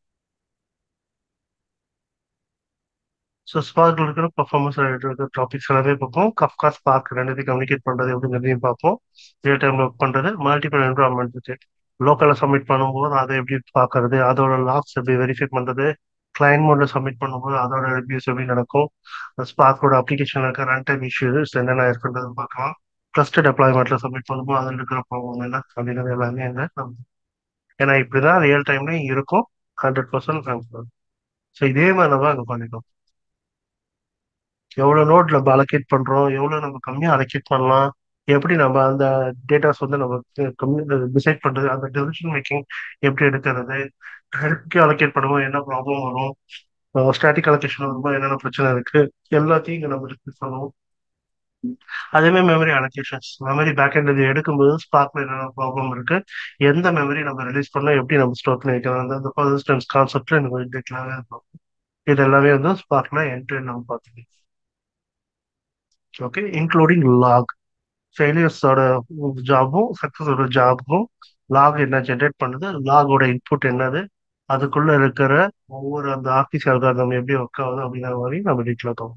ஸோ ஸ்பார்க்ல இருக்கிற பர்ஃபார்மன்ஸ் இருக்கிற டாபிக்ஸ் எல்லாமே பார்ப்போம் கஃப்கா ஸ்பார்க் ரெண்டுத்தையும் கம்யூனிகேட் பண்றது எப்படிங்கிறதையும் பார்ப்போம் ரியல் டைம்ல ஒர்க் பண்றது மல்டிபிள் என்வரான்மெண்ட் இருக்கு லோக்கல்ல சப்மிட் பண்ணும்போது அதை எப்படி பார்க்கறது அதோட லாக்ஸ் எப்படி வெரிஃபை பண்றது கிளைண்ட் மோட்ல சப்மிட் பண்ணும்போது அதோட ரிவ்யூஸ் எப்படி நடக்கும் ஸ்பார்க்கோட அப்ளிகேஷன்ல இருக்க ரன் டைம் இஷ்யூஸ் என்னென்ன இருக்குன்றது பார்க்கலாம் கிளஸ்டர் டெப்ளாய்மெண்ட்ல சப்மிட் பண்ணும்போது அதில் இருக்கிற ப்ராப்ளம் என்ன அப்படிங்கிறது எல்லாமே என்ன ஏன்னா இப்படிதான் ரியல் டைம்லயும் இருக்கும் ஹண்ட்ரட் பர்சன்ட் ஸோ இதே மாதிரி நம்ம அங்கே பண்ணிக்கலாம் எவ்வளவு நோட் நம்ம அலோகேட் பண்றோம் எவ்வளவு நம்ம கம்மியா அலோகேட் பண்ணலாம் எப்படி நம்ம அந்த டேட்டாஸ் வந்து நம்ம டிசைட் பண்றது அந்த டெசிஷன் மேக்கிங் எப்படி எடுக்கிறது ஹெல்ப்க்கு அலோகேட் பண்ணும்போது என்ன ப்ராப்ளம் வரும் ஸ்டாட்டிக் அலோகேஷன் வரும்போது என்னென்ன பிரச்சனை இருக்கு எல்லாத்தையும் இங்க நம்ம டிஸ்கஸ் பண்ணுவோம் அதே மாதிரி memory allocations memory back end இது எடுக்கும்போது ஸ்பார்க்ல என்னென்ன ப்ராப்ளம் இருக்கு எந்த மெமரி நம்ம ரிலீஸ் பண்ணா எப்படி நம்ம ஸ்டோர் பண்ணி வைக்கிறது அந்த பர்சிஸ்டன்ஸ் கான்செப்ட்ல எனக்கு டீட்டெயிலாகவே இருக்கும் இது எல்லாமே வந்து ஸ்பார்க்ல என்ட்ரி நம்ம பார்த்துக்கலாம் ஓகே இன்க்ளூடிங் லாக் ஃபெயிலியர்ஸோட ஜாபும் சக்ஸஸோட ஜாபும் லாக் என்ன ஜென்ரேட் பண்ணுது லாகோட இன்புட் என்னது அதுக்குள்ள இருக்கிற ஒவ்வொரு அந்த ஆர்டிசி அல்காரிதம் எப்படி ஒர்க் ஆகுது அப்படிங்கிற மாதிரி நம்ம டீட்டெயிலாக தோணும்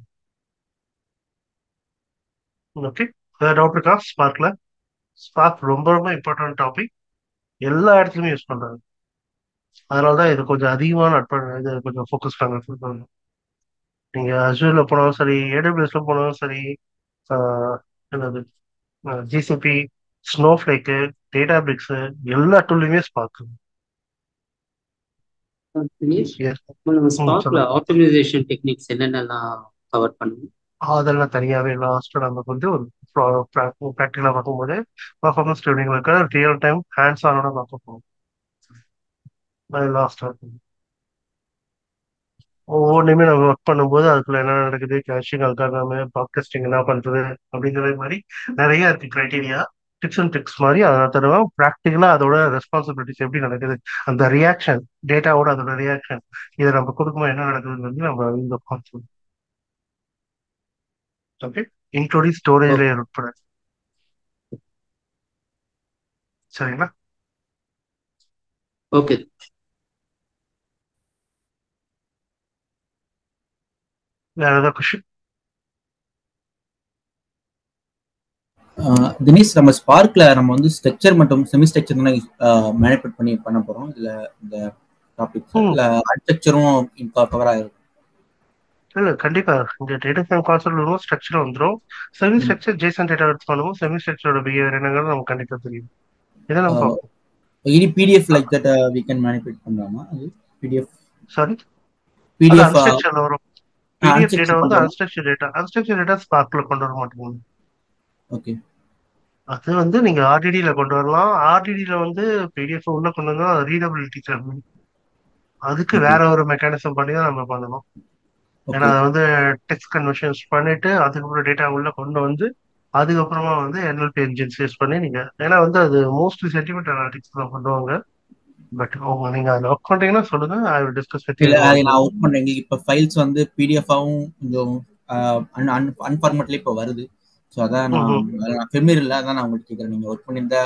ஓகே டவுட் இருக்கா ஸ்பார்க்ல ஸ்பார்க் ரொம்ப ரொம்ப இம்பார்ட்டன்ட் டாபிக் எல்லா இடத்துலையுமே யூஸ் பண்றாங்க அதனால தான் இது கொஞ்சம் அதிகமான அட்வா- இது கொஞ்சம் ஃபோக்கஸ் பண்ண நீங்க அசூர்ல போனாலும் சரி ஏடபிள்யூஎஸ்ல போனாலும் சரி ஆஹ் என்னது ஜிசிபி ஸ்னோஃப்ளேக்கு டேட்டா பிரிக்ஸ் எல்லா டூல்லையுமே ஸ்பார்க் தினேஷ் Yes. இப்போ நம்ம ம், ஸ்பார்க்ல சொல்லுங்க. ஆப்டிமைசேஷன் டெக்னிக்ஸ் என்னென்னலாம் கவர் பண்ணுவோம் அதெல்லாம் தனியாவே லாஸ்ட் நமக்கு வந்து ஒரு ப்ராக்டிக்கலா பார்க்கும்போது பர்ஃபார்மன்ஸ் டியூனிங்களுக்கு ரியல் டைம் ஹேண்ட்ஸ் ஆனோட பார்க்க போகும் அது லாஸ்ட் ஒவ்வொன்றுமே நம்ம ஒர்க் பண்ணும்போது அதுக்குள்ள என்ன நடக்குது கேஷிங் அல்காராம பாட்காஸ்டிங் என்ன பண்றது அப்படிங்கிற மாதிரி நிறைய இருக்கு கிரைட்டீரியா டிப்ஸ் அண்ட் ட்ரிக்ஸ் மாதிரி அதை தருவோம் ப்ராக்டிக்கலா அதோட ரெஸ்பான்சிபிலிட்டிஸ் எப்படி நடக்குது அந்த ரியாக்ஷன் டேட்டாவோட அதோட ரியாக்ஷன் இதை நம்ம கொடுக்கும்போது என்ன நடக்குதுன்னு வந்து நம்ம இந்த பார்த்து ஓகே இன்க்ளூடிங் ஸ்டோரேஜ் லேயர் உட்பட சரிங்களா ஓகே வேற ஏதாவது கொஸ்டின் ஆஹ் தினேஷ் நம்ம ஸ்பார்க்ல நம்ம வந்து ஸ்ட்ரக்சர் மற்றும் செமி ஸ்ட்ரக்சர் தான் மேனிபுலேட் பண்ணி பண்ண போறோம் இதுல இந்த டாபிக் ம். இல்ல அன்ஸ்ட்ரக்சரும் கவர் ஆயிருக்கும் இல்ல கண்டிப்பா இந்த டேட்டா சயின்ஸ் கான்செப்ட் வரும் ஸ்ட்ரக்சர் வந்துரும் செமி ஸ்ட்ரக்சர் ஜேசன் டேட்டா எடுத்து பண்ணுவோம் செமி ஸ்ட்ரக்சரோட பிஹேவியர் என்னங்கிறது நமக்கு கண்டிப்பா தெரியும் இதை நம்ம ஆஹ் பார்ப்போம் இனி PDF like that we can manipulate பண்ணலாமா அது பிடிஎஃப் சாரி அது பிடிஎஃப் அன்ஸ்ட்ரக்சர்ல வரும் பிடிஎஃப் unstructured டேட்டா வந்து பண்றோம். அன்ஸ்ட்ரக்சர் டேட்டா அன்ஸ்ட்ரக்சர் டேட்டா ஸ்பார்க்ல கொண்டு வர மாட்டேங்குது ஓகே அது வந்து நீங்க ஆர்டிடில கொண்டு வரலாம் ஆர்டிடில வந்து பிடிஎஃப் உள்ள கொண்டு வந்தா ரீடபிலிட்டி தரணும் அதுக்கு வேற ஒரு மெக்கானிசம் பண்ணி தான் நம்ம பண்ணணும் ஏன்னா ஓகே அதை வந்து டெக்ஸ்ட் கன்வர்ஷன்ஸ் பண்ணிட்டு அதுக்கப்புறம் டேட்டா உள்ள கொண்டு வந்து அதுக்கப்புறமா வந்து என்எல்பி என்ஜின்ஸ் யூஸ் பண்ணி நீங்க ஏன்னா வந்து அது மோஸ்ட்லி சென்டிமெண்ட் அனாலிட்டிக்ஸ் தான் பண்ணுவாங்க பட் உங்க நீங்க அதில் ஒர்க் பண்றீங்கன்னா சொல்லுங்க ஐ வில் டிஸ்கஸ் வித் இல்ல அதை நான் ஒர்க் பண்றேன் எங்களுக்கு இப்ப ஃபைல்ஸ் வந்து பிடிஎஃபாவும் கொஞ்சம் அன்ஃபார்மேட்ல இப்ப வருது ஸோ அதான் நான் நான் ஃபெமிலியர் இல்லை அதான் நான் உங்களுக்கு கேட்கறேன் நீங்க ஒர்க் பண்ணியிருந்தா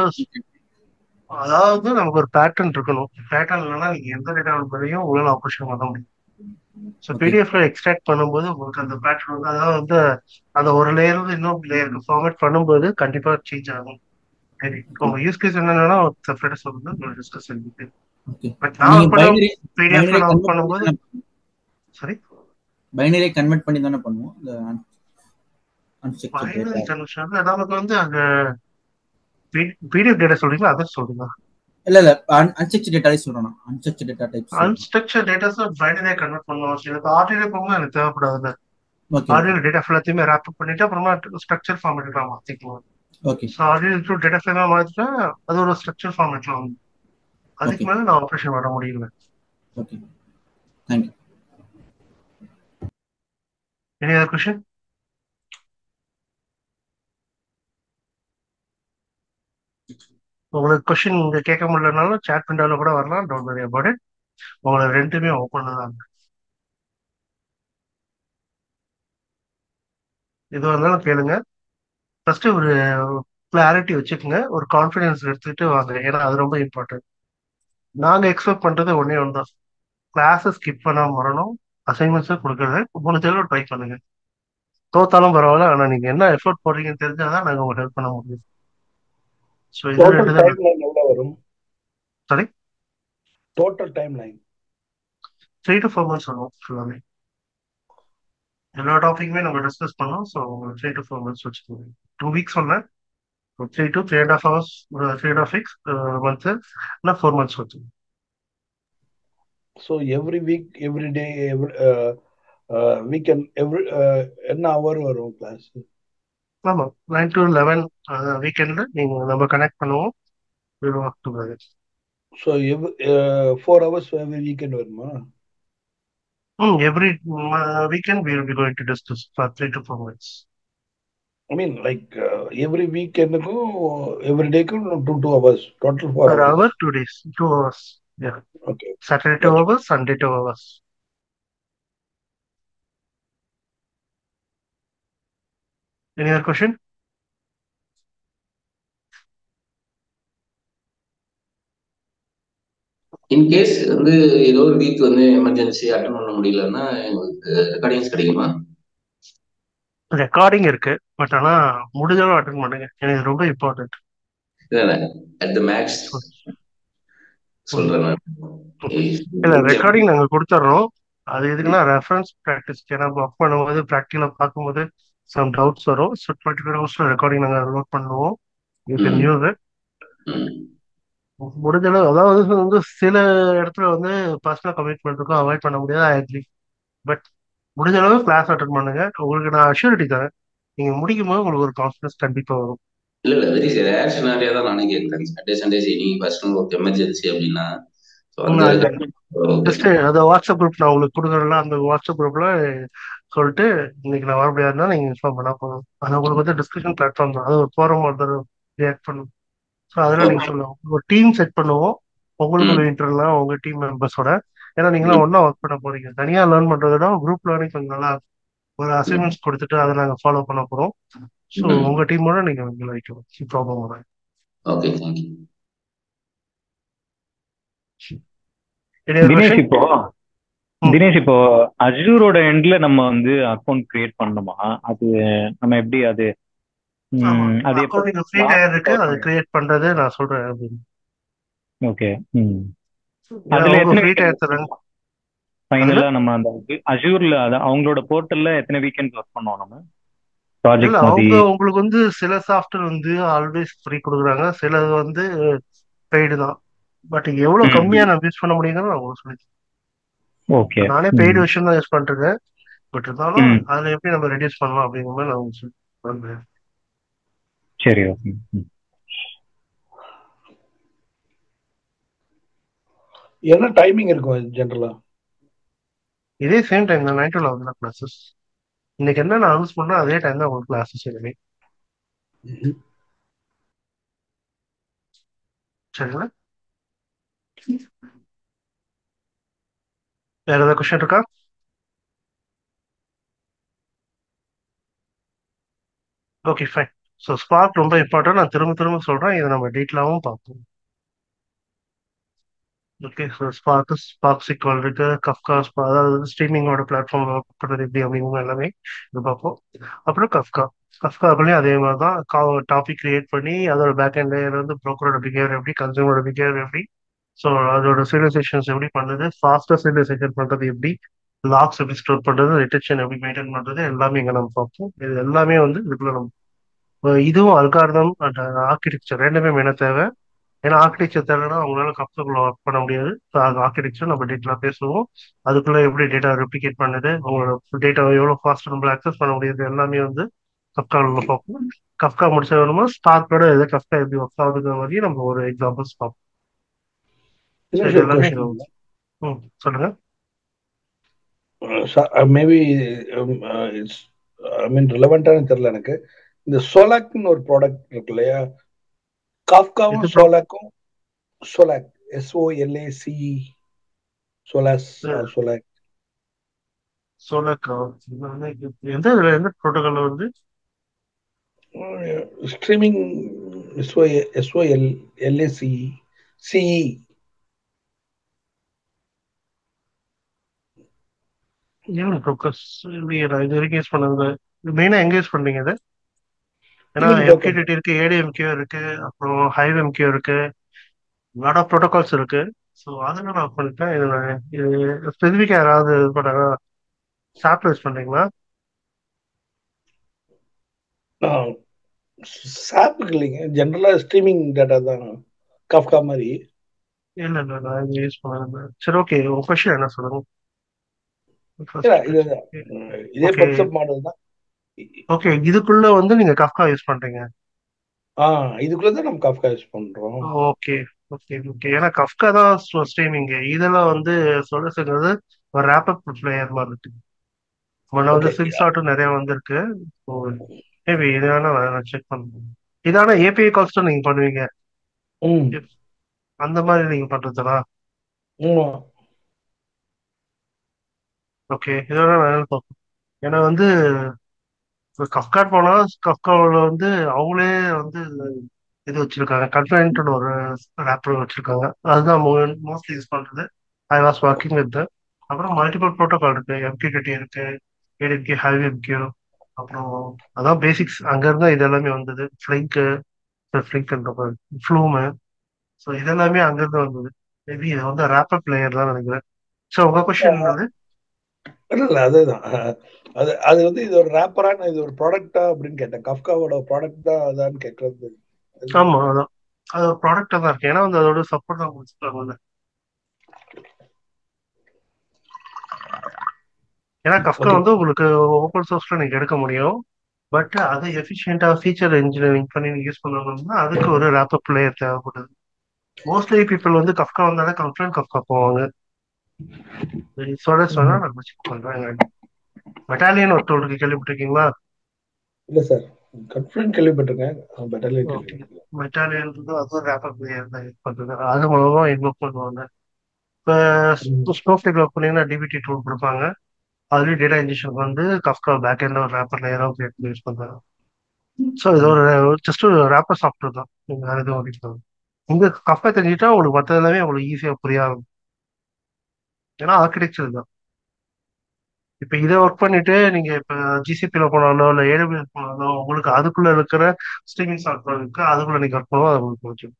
அதாவது நமக்கு ஒரு பேட்டர்ன் இருக்கணும் பேட்டர்ன் இல்லைன்னா நீங்க எந்த டேட்டா பண்ணையும் உங்களால ஆப்ரேஷன் பண்ண முடியும் ஸோ பிடிஎஃப்ல எக்ஸ்ட்ராக்ட் பண்ணும்போது உங்களுக்கு அந்த பேட்டர்ன் வந்து அதாவது வந்து அந்த ஒரு லேயர் வந்து இன்னொரு லேயருக்கு ஃபார்மேட் பண்ணும்போது கண்டிப்பா சேஞ்ச் ஆகும் சரி உங்க யூஸ் கேஸ் என்னன்னா செப்பரேட்டா சொல்லுங்க டிஸ்கஸ் ஓகே பட் நான் நீங்க பண்ண பைனரி பிடிஎஃப்ல பைனரி நான் ஒர்க் கன்வெர்ட் பண்ணும்போது பண்ணி சரி பைனரி கன்வெர்ட் பண்ணி தானே பண்ணுவோம் இந்த அன்ஸ்ட்ரக்சர் பைனரி டேட்டா கன்வர்ஷன் நமக்கு வந்து அங்க பிடிஎஃப் டேட்டா சொல்றீங்களா அதான் சொல்றீங்களா இல்ல இல்ல அன்ஸ்ட்ரக்சர் டேட்டாவே சொல்றேன் நான் unstructured data types unstructured datas பைனரியா கன்வெர்ட் பண்ணணும் அவசியம் எனக்கு ஆர்டினரி போகும்போது எனக்கு தேவைப்படாது ஓகே ஆர்டினரி டேட்டா எல்லாத்தையுமே ரேப் பண்ணிட்டு அப்புறமா ஸ்ட்ரக்சர் ஃபார்மேட்ல மாத்திக்கலாம் okay so ordinary to data ஃப்ரேமா மாத்திட்டா அது ஒரு ஸ்ட்ரக்சர் ஃபார்மேட்ல வந்து அதுக்கு ஓகே மேல நான் ஆப்ரேஷன் பண்ண முடியல okay thank you any other question உங்களுக்கு கொஸ்டின் இங்க கேட்க முடியலனாலும் சேட் விண்டோல கூட வரலாம் டோன்ட் வரி அபவுட் இட் உங்களை ரெண்டுமே ஓப்பன் தான் இருக்கு. எதுவாக இருந்தாலும் கேளுங்க ஃபர்ஸ்ட் ஒரு கிளாரிட்டி வச்சுக்கோங்க ஒரு கான்ஃபிடன்ஸ் எடுத்துக்கிட்டு வாங்க ஏன்னா அது ரொம்ப இம்பார்ட்டன்ட் நாங்க எக்ஸ்பெக்ட் பண்றது ஒன்னே ஒன்று தான் கிளாஸஸ் ஸ்கிப் பண்ணாம வரணும் அசைன்மெண்ட்ஸை கொடுக்கறத முடிஞ்சாலும் ட்ரை பண்ணுங்க தோத்தாலும் பரவாயில்ல ஆனா நீங்க என்ன எஃபோர்ட் போடுறீங்கன்னு தெரிஞ்சாதான் நாங்க உங்களுக்கு ஹெல்ப் பண்ண முடியும் ஸோ இது டோட்டல் ரெண்டு தான் டைம் லைன் எவ்வளவு வரும் sorry total timeline three to four months வரும் ஃபுல்லாமே எல்லா டாபிக்குமே நம்ம டிஸ்கஸ் பண்ணோம் so three to four months வச்சுக்கோங்க டூ வீக்ஸ் சொன்னேன் three to three and half hours three and half weeks months இல்லை ஃபோர் மந்த்ஸ் வச்சுக்கோங்க so every week every day every weekend every என்ன ஹவர் வரும் கிளாஸ் ஆமா nine to eleven வீக்கெண்ட்ல நீங்க நம்ம கனெக்ட் பண்ணுவோம் we'll work together. So every four hours every weekend வருமா Mm, every uh, weekend we will be going to discuss for three to four months. I mean like every வீக்கெண்டுக்கும் every டேக்கும் two two hours total four Per hours hour, two days, two hours. Yeah. Okay Saturday two hours, Sunday two hours. Any other question? In case வந்து ஏதோ ஒரு week வந்து emergency attend பண்ண முடியலன்னா எங்களுக்கு recordings கிடைக்குமா ரெக்கார்டிங் இருக்கு பட் ஆனா முடிஞ்ச அளவு அட்டன் பண்ணுங்க எனக்கு ரொம்ப இம்பார்ட்டன்ட் இல்லை அட் த மேக்ஸ் சொல்றேன் நான். இல்ல ரெக்கார்டிங் நாங்க கொடுத்துட்றோம் அது எதுக்குன்னா ரெஃபரன்ஸ் ப்ராக்டிஸ் ஏன்னா ஒர்க் பண்ணும்போது ப்ராக்டிகலா பார்க்கும்போது சம் டவுட்ஸ் வரும் ஸோ டுவெண்ட்டி ஃபோர் ஹவர்ஸ்ல ரெக்கார்டிங் நாங்க அப்லோட் பண்ணுவோம் you can hmm. Use it ம். முடிஞ்ச அளவு அதாவது வந்து சில இடத்துல வந்து பர்சனல் கமிட்மெண்ட் இருக்கும் அவாய்ட் பண்ண முடியாது ஐ அக்ரி பட் முடிஞ்ச அளவு கிளாஸ் அட்டன் பண்ணுங்க உங்களுக்கு நான் அஷ்யூரிட்டி தரேன் நீங்க முடிக்கும் போது உங்களுக்கு ஒரு கான்ஃபிடன்ஸ் கண்டிப்பா வரும் இல்ல இல்ல வெரி ரேர் சினாரியா தான் நானே கேட்குறேன் சாட்டர்டே சண்டே சரி பர்சனல் ஒர்க் எமர்ஜென்சி அப்படின்னா ஸோ அந்த நான் ஓகே ஜஸ்ட் அந்த வாட்ஸ்அப் குரூப் நான் உங்களுக்கு கொடுக்குறேன்ல அந்த வாட்ஸ்அப் குரூப்ல சொல்லிட்டு இன்னைக்கு நான் வர முடியாதுன்னா நீங்க இன்ஃபார்ம் பண்ணா போதும் அது உங்களுக்கு வந்து டிஸ்கஷன் பிளாட்ஃபார்ம் தான் அது ஒரு ஃபோரம் ஒருத்தர் ரியாக்ட் பண்ணும் ஸோ அதெல்லாம் நீங்க சொல்லலாம் ஒரு டீம் செட் பண்ணுவோம் உங்களுக்கு ஒரு இன்டர்லாம் உங்க டீம் மெம்பர்ஸோட ஏன்னா நீங்களாம் ஒண்ணா ஒர்க் பண்ண போறீங்க தனியா லேர்ன் பண்றதை விட குரூப் லேர்னிங் கொஞ்சம் நல்லா ஒரு அசைன்மெண்ட்ஸ் கொடுத்துட்டு அதை நாங்க ஃபாலோ பண்ண போறோம் ஸோ ம். உங்க டீமோட நீங்க வந்து வைக்கணும் ப்ராப்ளம் வராது okay thank you Any other Dinesh question? இப்போ தினேஷ் இப்போ அஜூரோட எண்ட்ல நம்ம வந்து அக்கௌண்ட் கிரியேட் பண்ணணுமா அது நம்ம எப்படி அது ம், அது எப்போ அக்கௌண்ட் ஃப்ரீ டயர் இருக்கு அது கிரியேட் பண்றது நான் சொல்றேன் அப்படின்னு ஓகே ம் ஏன்னா அதுல அவங்க எத்தனை ஃப்ரீ வீக்கெண்ட் டயர் தராங்க ஃபைனலா நம்ம அந்த அஜூர்ல அது அவங்களோட போர்ட்டல்ல எத்தனை வீக்கெண்ட் ஒர்க் பண்ணோம் நம்ம இல்ல ப்ராஜெக்ட் மாதிரி அவங்க உங்களுக்கு வந்து சில சாஃப்ட்வேர் வந்து ஆல்வேஸ் ஃப்ரீ கொடுக்குறாங்க சிலது வந்து பெய்டு தான் பட் எவ்வளவு ம். கம்மியா நான் யூஸ் பண்ண முடியுங்கிறது நான் உங்களுக்கு சொல்லி ஓகே நானே பெய்டு விஷயம் தான் யூஸ் பண்ணிருக்கேன் பட் இருந்தாலும் ம். அதுல எப்படி நம்ம ரெடியூஸ் பண்ணலாம் அப்படிங்கிற மாதிரி நான் உங்களுக்கு சொல்லி பண்றேன் சரி ஓகே ம். என்ன டைமிங் இருக்கும் ஜென்ரலா இதே சேம் டைம் தான் நைன் டு லெவன் தான் கிளாஸஸ் இன்னைக்கு என்ன நான் அனௌன்ஸ் பண்ணா அதே டைம் தான் உங்களுக்கு கிளாஸஸ் எதுவுமே சரிங்களா வேற ஏதாவது கொஸ்டின் இருக்கா ஓகே ஃபைன் ஸோ ஸ்பார்க் ரொம்ப இம்பார்ட்டன்ட் நான் திரும்ப திரும்ப சொல்றேன் இதை நம்ம டீட்டெயிலாகவும் பார்ப்போம் okay so Spark Spark SQL இருக்கு கஃப்கா அதாவது ஸ்ட்ரீமிங்கோட பிளாட்ஃபார்ம் பண்ணுறது எப்படி அப்படிங்கிற எல்லாமே இது பார்ப்போம் அப்புறம் கஃப்கா கஃப்கா அப்படியே அதே மாதிரி தான் டாபிக் கிரியேட் பண்ணி அதோட பேக் அண்ட் லேயர் வந்து ப்ரோக்கரோட பிஹேவியர் எப்படி கன்சூமரோட பிஹேவியர் எப்படி ஸோ அதோட சிவிலைசேஷன்ஸ் எப்படி பண்ணுறது ஃபாஸ்ட்டாக சிவிலைசேஷன் பண்ணுறது எப்படி லாக்ஸ் எப்படி ஸ்டோர் பண்ணுறது ரிட்டெக்ஷன் எப்படி மெயின்டைன் பண்ணுறது எல்லாமே இங்கே நம்ம பார்ப்போம் இது எல்லாமே வந்து இதுக்குள்ள நம்ம அஹ் இதுவும் அல்காரதம் அண்ட் ஆர்கிடெக்சர் ரெண்டுமே மெயினாக தேவை ஏன்னா ஆர்கிடெக்சர் தேவைன்னா அவங்களால கப்ஸுக்குள்ள ஒர்க் பண்ண முடியாது ஸோ அது ஆர்கிடெக்சர் நம்ம டீட்டெயிலாக பேசுவோம் அதுக்குள்ள எப்படி டேட்டா ரெப்ளிகேட் பண்ணுது உங்களோட டேட்டா எவ்வளோ ஃபாஸ்ட் நம்ம அக்சஸ் பண்ண முடியுது எல்லாமே வந்து கப்காவில் பார்ப்போம் கப்கா முடிச்ச வேணுமோ ஸ்டார்க்கோட எது கப்கா எப்படி ஒர்க் ஆகுதுங்கிற மாதிரி நம்ம ஒரு எக்ஸாம்பிள்ஸ் பார்ப்போம் So தினேஷ் இது ஒரு எல்லாமே கொஸ்டின் ம் சொல்லுங்க மேபி இட்ஸ் ஐ மீன் ரிலவெண்டானு தெரியல எனக்கு இந்த சோலாக்னு ஒரு ப்ராடக்ட் இருக்கு இல்லையா காஃப்காவும் எது pro- சோலாக்கும் சோலாக் எஸ்ஓஎல்ஏசி சோலாஸ் சோலாக் சோலக்கா எந்த இதுல எந்த ப்ரோட்டோகால் வந்து streaming SO SOL LAC CE ஏன் ப்ரோக்கஸ் இல்லையே நான் இது வரைக்கும் யூஸ் பண்ணது மெயினா எங்க யூஸ் பண்றீங்க இது ஏன்னா Streaming broker. எம்கேடிடி இருக்கு ஏடிஎம்கே இருக்கு அப்புறம் ஹைவ் எம்கே இருக்கு லாட் ஆஃப் ப்ரோட்டோகால்ஸ் இருக்கு ஸோ அதெல்லாம் நான் பண்ணிட்டேன் இது நான் இது ஸ்பெசிஃபிக்கா யாராவது இது பண்ணாங்க சாப்ட்வேர் யூஸ் பண்றீங்களா சாப்புக்கு இல்லைங்க ஜென்ரலா ஸ்ட்ரீமிங் டேட்டா தான் காஃப்கா மாதிரி இல்ல இல்ல நான் இது யூஸ் பண்ணது சரி ஓகே உங்க கொஸ்டின் என்ன சொல்லுங்க இல்ல, இது இதே Okay. பப்சப் மாடல் தான் ஓகே இதுக்குள்ள வந்து நீங்க கஃப்கா யூஸ் பண்றீங்க ஆ இதுக்குள்ள தான் நம்ம காஃப்கா யூஸ் பண்றோம் ஓகே ஓகே ஓகே ஏன்னா கஃப்கா தான் ஸ்ட்ரீமிங் இதெல்லாம் வந்து சொல்லுறது ஒரு ரேப்பப் பிளேயர் மாதிரி இருக்கு முன்ன வந்து Okay. சிம் ஷாட்டும் நிறைய வந்திருக்கு மேபி இது வேணா நான் செக் பண்ணுறேன் இதான ஏபிஐ கால்ஸ் நீங்க பண்ணுவீங்க ம் அந்த மாதிரி நீங்க பண்றதுனா ம் ஓகே இதோட நான் பார்ப்போம் ஏன்னா வந்து கஃப்காட் போனா கஃப்காவில் வந்து அவங்களே வந்து இது வச்சிருக்காங்க கன்ஃபைன்ட்னு ஒரு ரேப்பர் வச்சிருக்காங்க அதுதான் மோஸ்ட்லி யூஸ் பண்றது ஐ வாஸ் ஒர்க்கிங் வித் அப்புறம் மல்டிபிள் ப்ரோட்டோகால் இருக்கு எம்கியூடிடி இருக்கு ஏடிஎம்கே ஹைவே எம்கியூ அப்புறம் அதான் பேசிக்ஸ் அங்க இருந்தா இது எல்லாமே வந்தது ஃபிளிங்க்கு ஃபிளிங்க்ன்ற ஃப்ளூமு ஸோ இதெல்லாமே அங்கிருந்து வந்தது மேபி இது வந்து ரேப்பர் பிளேயர் தான் நினைக்கிறேன் ஸோ உங்க கொஸ்டின் என்னது இல்ல இல்ல அதுதான் அது அது வந்து இது ஒரு ரேப்பரான இது ஒரு ப்ராடக்டா அப்படின்னு கேட்டேன் கஃப்காவோட ப்ராடக்ட் தான் அதான்னு கேட்கறது ஆமா அதான் அது ப்ராடக்டா தான் இருக்கு ஏன்னா வந்து அதோட சப்போர்ட் தான் கொடுத்துருக்காங்கல்ல ஏன்னா கஃப்கா ஓகே வந்து உங்களுக்கு ஓப்பன் சோர்ஸ்ல நீங்க எடுக்க முடியும் பட் அதை எஃபிஷியண்டா ஃபீச்சர் இன்ஜினியரிங் பண்ணி நீங்க யூஸ் பண்ணணும்னா அதுக்கு ஒரு ரேப்பர் பிளேயர் தேவைப்படுது மோஸ்ட்லி பீப்புள் வந்து கஃப்கா வந்தாலே கன்ஃபரன்ஸ் கஃப்கா போவாங்க சொல்ல சொன்னா நான் செக் பண்றேன் மெட்டாலியன் ஒரு டோல் இருக்கு கேள்விப்பட்டிருக்கீங்களா இல்ல சார் கன்ஃபரன்ஸ் கேள்விப்பட்டிருக்கேன் பெட்டர்லேயே ஓகே மெட்டாலியன் வந்து அதுவும் ரேப்பர் பிளேயர் தான் யூஸ் பண்றது அது மூலமா இன்வொர்க் பண்ணுவாங்க இப்போ ஸ்னோஃப்ளேக் ஒர்க் பண்ணீங்கன்னா டிபிடி டூல் கொடுப்பாங்க அதுலேயும் டேட்டா இன்ஜெக்ஷன் வந்து கஃப்கா பேக் எண்ட் ஒரு ரேப்பர் லேயராக கிரியேட் பண்ணி யூஸ் பண்றாங்க ஸோ இது ஒரு ஜஸ்ட் ஒரு ரேப்பர் சாஃப்ட்வேர் தான் நீங்க வேற எதுவும் ஓடிக்கலாம் இங்க கஃப்கா தெரிஞ்சுட்டா உங்களுக்கு மற்ற எல்லாமே உங்களுக்கு ஈஸியாக புரிய ஆரம்பிக்கும் ஏன்னா ஆர்கிடெக்சர் தான் இப்போ இதை ஒர்க் பண்ணிட்டு நீங்க இப்போ ஜிசிபியில் போனாலோ இல்லை ஏடபிள்யூஎஸ் போனாலோ உங்களுக்கு அதுக்குள்ள இருக்கிற ஸ்ட்ரீமிங் சாஃப்ட்வேர் இருக்கு அதுக்குள்ள நீங்க ஒர்க் பண்ணுவோம் அது உங்களுக்கு பிடிக்கும்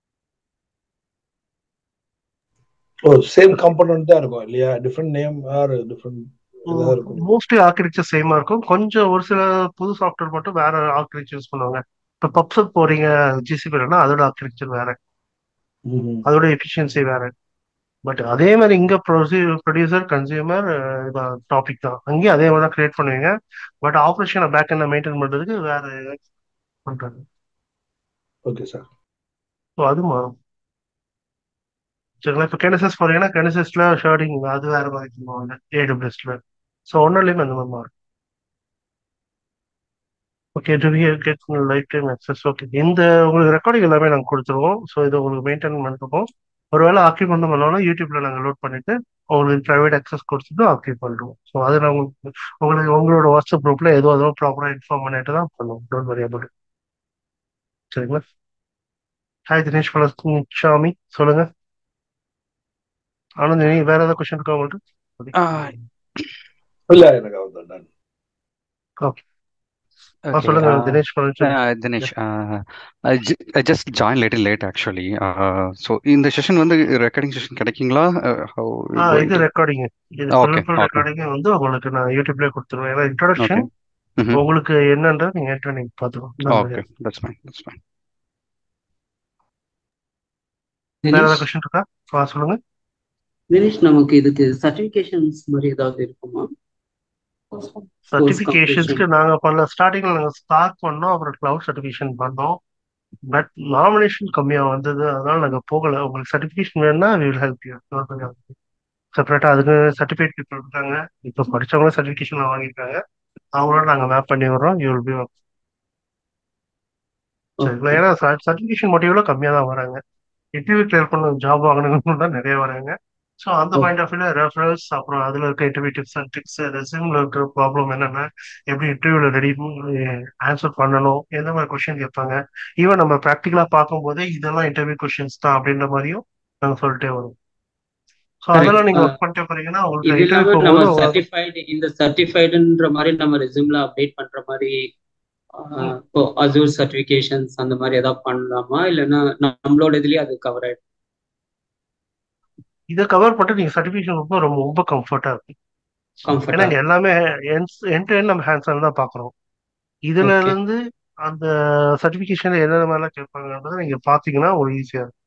ஓ சேம் காம்பனன்ட் தான் இருக்கும் இல்லையா டிஃப்ரெண்ட் நேம் ஆர் டிஃப்ரெண்ட் இதாக இருக்கும் மோஸ்ட்லி ஆர்கிடெக்சர் சேமா இருக்கும் கொஞ்சம் ஒரு சில புது சாஃப்ட்வேர் மட்டும் வேற ஆர்கிடெக்சர் யூஸ் பண்ணுவாங்க இப்போ பப்சப் போறீங்க ஜிசிபிலனா அதோட ஆர்கிடெக்சர் வேற ம்ஹும். அதோட எஃபிஷியன்சி வேற பட் அதே மாதிரி இங்க ப்ரொடியூசர் கன்சியூமர் டாபிக் தான் அங்கேயும் அதே மாதிரி தான் கிரியேட் பண்ணுவீங்க பட் ஆப்ரேஷனை பேக் என்ன மெயின்டைன் பண்றதுக்கு வேற பண்றாங்க ஓகே சார் ஸோ அது மாறும் சரிங்களா இப்போ கெனசஸ் போறீங்கன்னா கெனசஸ்ல ஷேர்டிங் அது வேற மாதிரி பண்ணுவாங்க ஏடபிள்யூஎஸ்ல ஸோ ஒன்றுலையும் அந்த மாதிரி மாறும் okay to get lifetime access okay இந்த உங்களுக்கு ரெக்கார்டிங் எல்லாமே நாங்கள் கொடுத்துருவோம் ஸோ இது உங்களுக்கு மெயின்டைன் பண்ணிருக்கோம் ஒருவேளை ஆக்கிப் பண்ண பண்ணோம்னா யூடியூப்ல நாங்கள் லோட் பண்ணிட்டு உங்களுக்கு ப்ரைவேட் அக்சஸ் கொடுத்துட்டு ஆக்கிப் பண்ணுறோம் ஸோ அது நான் உங்களுக்கு உங்களுக்கு உங்களோட வாட்ஸ்அப் குரூப்ல எதுவும் அதுவும் ப்ராப்பராக இன்ஃபார்ம் பண்ணிட்டு தான் பண்ணுவோம் டோன்ட் வரி அபவுட் சரிங்களா ஹாய் தினேஷ் பழனிசாமி சொல்லுங்க ஆனந்த் நீ வேற ஏதாவது கொஸ்டின் இருக்கா உங்களுக்கு இல்ல எனக்கு அவ்வளவுதான் done. ஓகே ஆ Okay. சொல்லுங்க Uh, Dinesh Palanisamy uh, Dinesh, uh, I, ju- I just joined little late actually. Uh, so இந்த செஷன் வந்து ரெக்கார்டிங் செஷன் கிடைக்குங்களா Uh, how ah you going இது to? ரெக்கார்டிங் இது full Okay, and full okay, recording வந்து உங்களுக்கு நான் யூடியூப்லயே கொடுத்துருவேன் ஏன்னா okay. Introduction Mm-hmm. உங்களுக்கு என்னன்றது நீங்க ஏற்ற நீங்க பாத்துக்கணும் Okay, that's fine, that's fine. வேற தினேஷ் ஏதாவது கொஸ்டின் இருக்கா ஆ சொல்லுங்க தினேஷ் நமக்கு இதுக்கு சர்டிபிகேஷன்ஸ் மாதிரி ஏதாவது இருக்குமா கோர்ஸ் சர்டிபிகேஷன்ஸ்க்கு கம்ப்ளீஷன் நாங்க பண்ணல ஸ்டார்டிங்ல நாங்க ஸ்டார்ட் பண்ணோம் அப்புறம் கிளவுட் சர்டிபிகேஷன் பண்ணோம் பட் நாமினேஷன் கம்மியா வந்தது அதனால நாங்க போகல உங்களுக்கு சர்டிபிகேஷன் வேணும்னா வி வில் ஹெல்ப் யூ செப்பரேட்டா அதுக்கு சர்டிபிகேட் பீப்புள் இருக்காங்க இப்போ படிச்சவங்க சர்டிபிகேஷன் வாங்கியிருக்காங்க அவங்களோட நாங்க மேப் பண்ணி விடுறோம் யூ வில் பி சரிங்களா ஓகே ஏன்னா சர்டிபிகேஷன் மோட்டிவ்ல கம்மியா தான் வராங்க இன்டர்வியூ கிளியர் பண்ண ஜாப் வாங்கணும்னு தான் நிறைய வராங்க ஸோ அந்த ஓகே பாயிண்ட் ஆஃப் வியூல ரெஃபரன்ஸ் அப்புறம் அதுல இருக்க இன்டர்வியூ டிப்ஸ் அண்ட் ட்ரிக்ஸ் ரெசியூம்ல இருக்கிற ப்ராப்ளம் என்னென்ன எப்படி இன்டர்வியூல ரெடி ஆன்சர் பண்ணணும் எந்த மாதிரி கொஸ்டின் கேட்பாங்க ஈவன் நம்ம ப்ராக்டிக்கலா பார்க்கும்போதே இதெல்லாம் இன்டர்வியூ கொஸ்டின்ஸ் தான் அப்படின்ற மாதிரியும் நாங்க சொல்லிட்டே வரோம் ஸோ கரெக்ட் அதெல்லாம் நீங்க ஒர்க் பண்ணிட்டே போறீங்கன்னா உங்களுக்கு இது இன்டர்வியூ இல்லாம நம்ம போகும்போது சர்டிஃபைடு இந்த சர்டிஃபைடுன்ற மாதிரி நம்ம ரெஸ்யூம்ல அப்டேட் பண்ற மாதிரி ஆஹ், இப்போ அசூர் சர்டிஃபிகேஷன்ஸ் அந்த மாதிரி ஏதாவது பண்ணலாமா இல்லைன்னா நம்மளோட இதுலயே அது கவர் ஆயிடும் இதை கவர் பண்ணிட்டு நீங்க சர்டிஃபிகேஷன் ரொம்ப ரொம்ப ரொம்ப கம்ஃபர்ட்டா இருக்கும் ஏன்னா கம்ஃபர்டா இங்க எல்லாமே என் டு என் நம்ம ஹேண்ட்ஸ் தான் பாக்குறோம் இதுல ஓகே இருந்து அந்த சர்டிபிகேஷன்ல என்னென்ன மாதிரிலாம் கேட்பாங்கன்றத நீங்க பாத்தீங்கன்னா உங்களுக்கு ஈஸியா இருக்கும்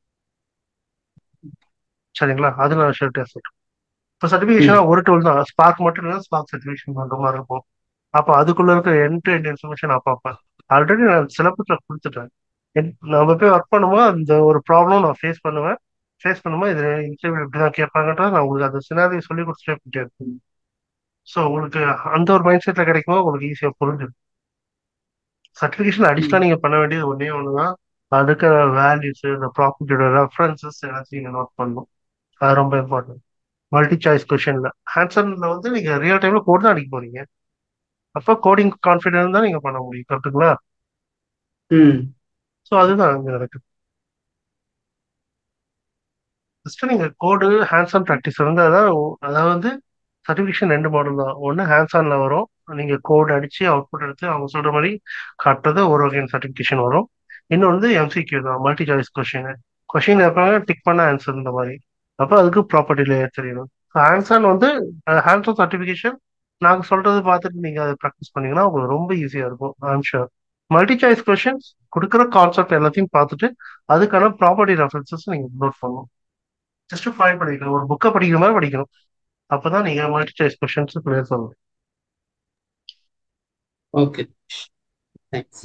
சரிங்களா அது நான் ஷர்ட்டே சொல்றேன் இப்போ சர்டிபிகேஷனா ம் ஒரு டூல் தான் ஸ்பார்க் மட்டும் இல்லை ஸ்பார்க் சர்டிபிகேஷன் பண்ற மாதிரி இருக்கும் அப்போ அதுக்குள்ள இருக்க என் டு என் இன்ஃபர்மேஷன் நான் பார்ப்பேன் ஆல்ரெடி நான் சிலபஸ்ல கொடுத்துட்டேன் என்- நம்ம போய் ஒர்க் பண்ணும்போது அந்த ஒரு ப்ராப்ளம் நான் ஃபேஸ் பண்ணுவேன் ஃபேஸ் பண்ணும்போது இது இன்டர்வியூ இப்படிதான் கேட்பாங்கன்றத நான் உங்களுக்கு அந்த சினாரியோ சொல்லி கொடுத்துட்டே போயிட்டே இருப்பேன் ஸோ உங்களுக்கு அந்த ஒரு மைண்ட் செட்ல கிடைக்கும்போது உங்களுக்கு ஈஸியா புரிஞ்சிடும் சர்டிஃபிகேஷன் அடிஷனலா ம் நீங்க பண்ண வேண்டியது ஒண்ணே ஒண்ணுதான் அதுக்கு வேல்யூஸ் இந்த ப்ராப்பர்ட்டியோட ரெஃபரன்சஸ் எல்லாத்தையும் நீங்க நோட் பண்ணணும் அது ரொம்ப இம்பார்ட்டன்ட் மல்டி சாய்ஸ் கொஸ்டின்ல ஆன்சர்ல வந்து நீங்க ரியல் டைம்ல கோட் தான் அடிக்க போறீங்க அப்போ கோடிங் கான்ஃபிடன்ஸ் தான் நீங்க பண்ண முடியும் கரெக்ட்டுங்களா ம் ஸோ ஸோ அதுதான் இங்க நடக்குது ஃபர்ஸ்ட் நீங்க கோடு ஹேண்ட்ஸ் ஆன் ப்ராக்டிஸ் வந்து அதான் ஒ- அதாவது வந்து சர்டிஃபிகேஷன் ரெண்டு மாடல் தான் ஒன்று ஹேண்ட்ஸ் ஆன்ல வரும் நீங்க கோட் அடிச்சு அவுட்புட் எடுத்து அவங்க சொல்ற மாதிரி காட்டுறது ஒரு வகையான சர்டிஃபிகேஷன் வரும் இன்னொன்று வந்து எம்சிக்யூ தான் மல்டி சாய்ஸ் கொஸ்டின் கொஸ்டின் இருப்பாங்க டிக் பண்ண ஆன்சர் இந்த மாதிரி அப்போ அதுக்கு ப்ராப்பர்ட்டி லேயர் தெரியணும் ஹேண்ட்ஸ் ஆன் வந்து ஹேண்ட்ஸ் ஆன் சர்டிஃபிகேஷன் நாங்கள் சொல்றது பார்த்துட்டு நீங்க அதை ப்ராக்டிஸ் பண்ணீங்கன்னா உங்களுக்கு ரொம்ப ஈஸியா இருக்கும் I'm sure multi choice questions கொடுக்குற கான்செப்ட் எல்லாத்தையும் பார்த்துட்டு அதுக்கான ப்ராப்பர்ட்டி ரெஃபரன்சஸ் நீங்க நோட் பண்ணணும் ஜஸ்ட் ஃபைன் பண்ணிக்கணும் ஒரு புக்கை படிக்கிற மாதிரி படிக்கணும் அப்பதான் நீங்க மல்டி சாய்ஸ் கொஸ்டின்ஸ் கிளியர் பண்ணணும் okay thanks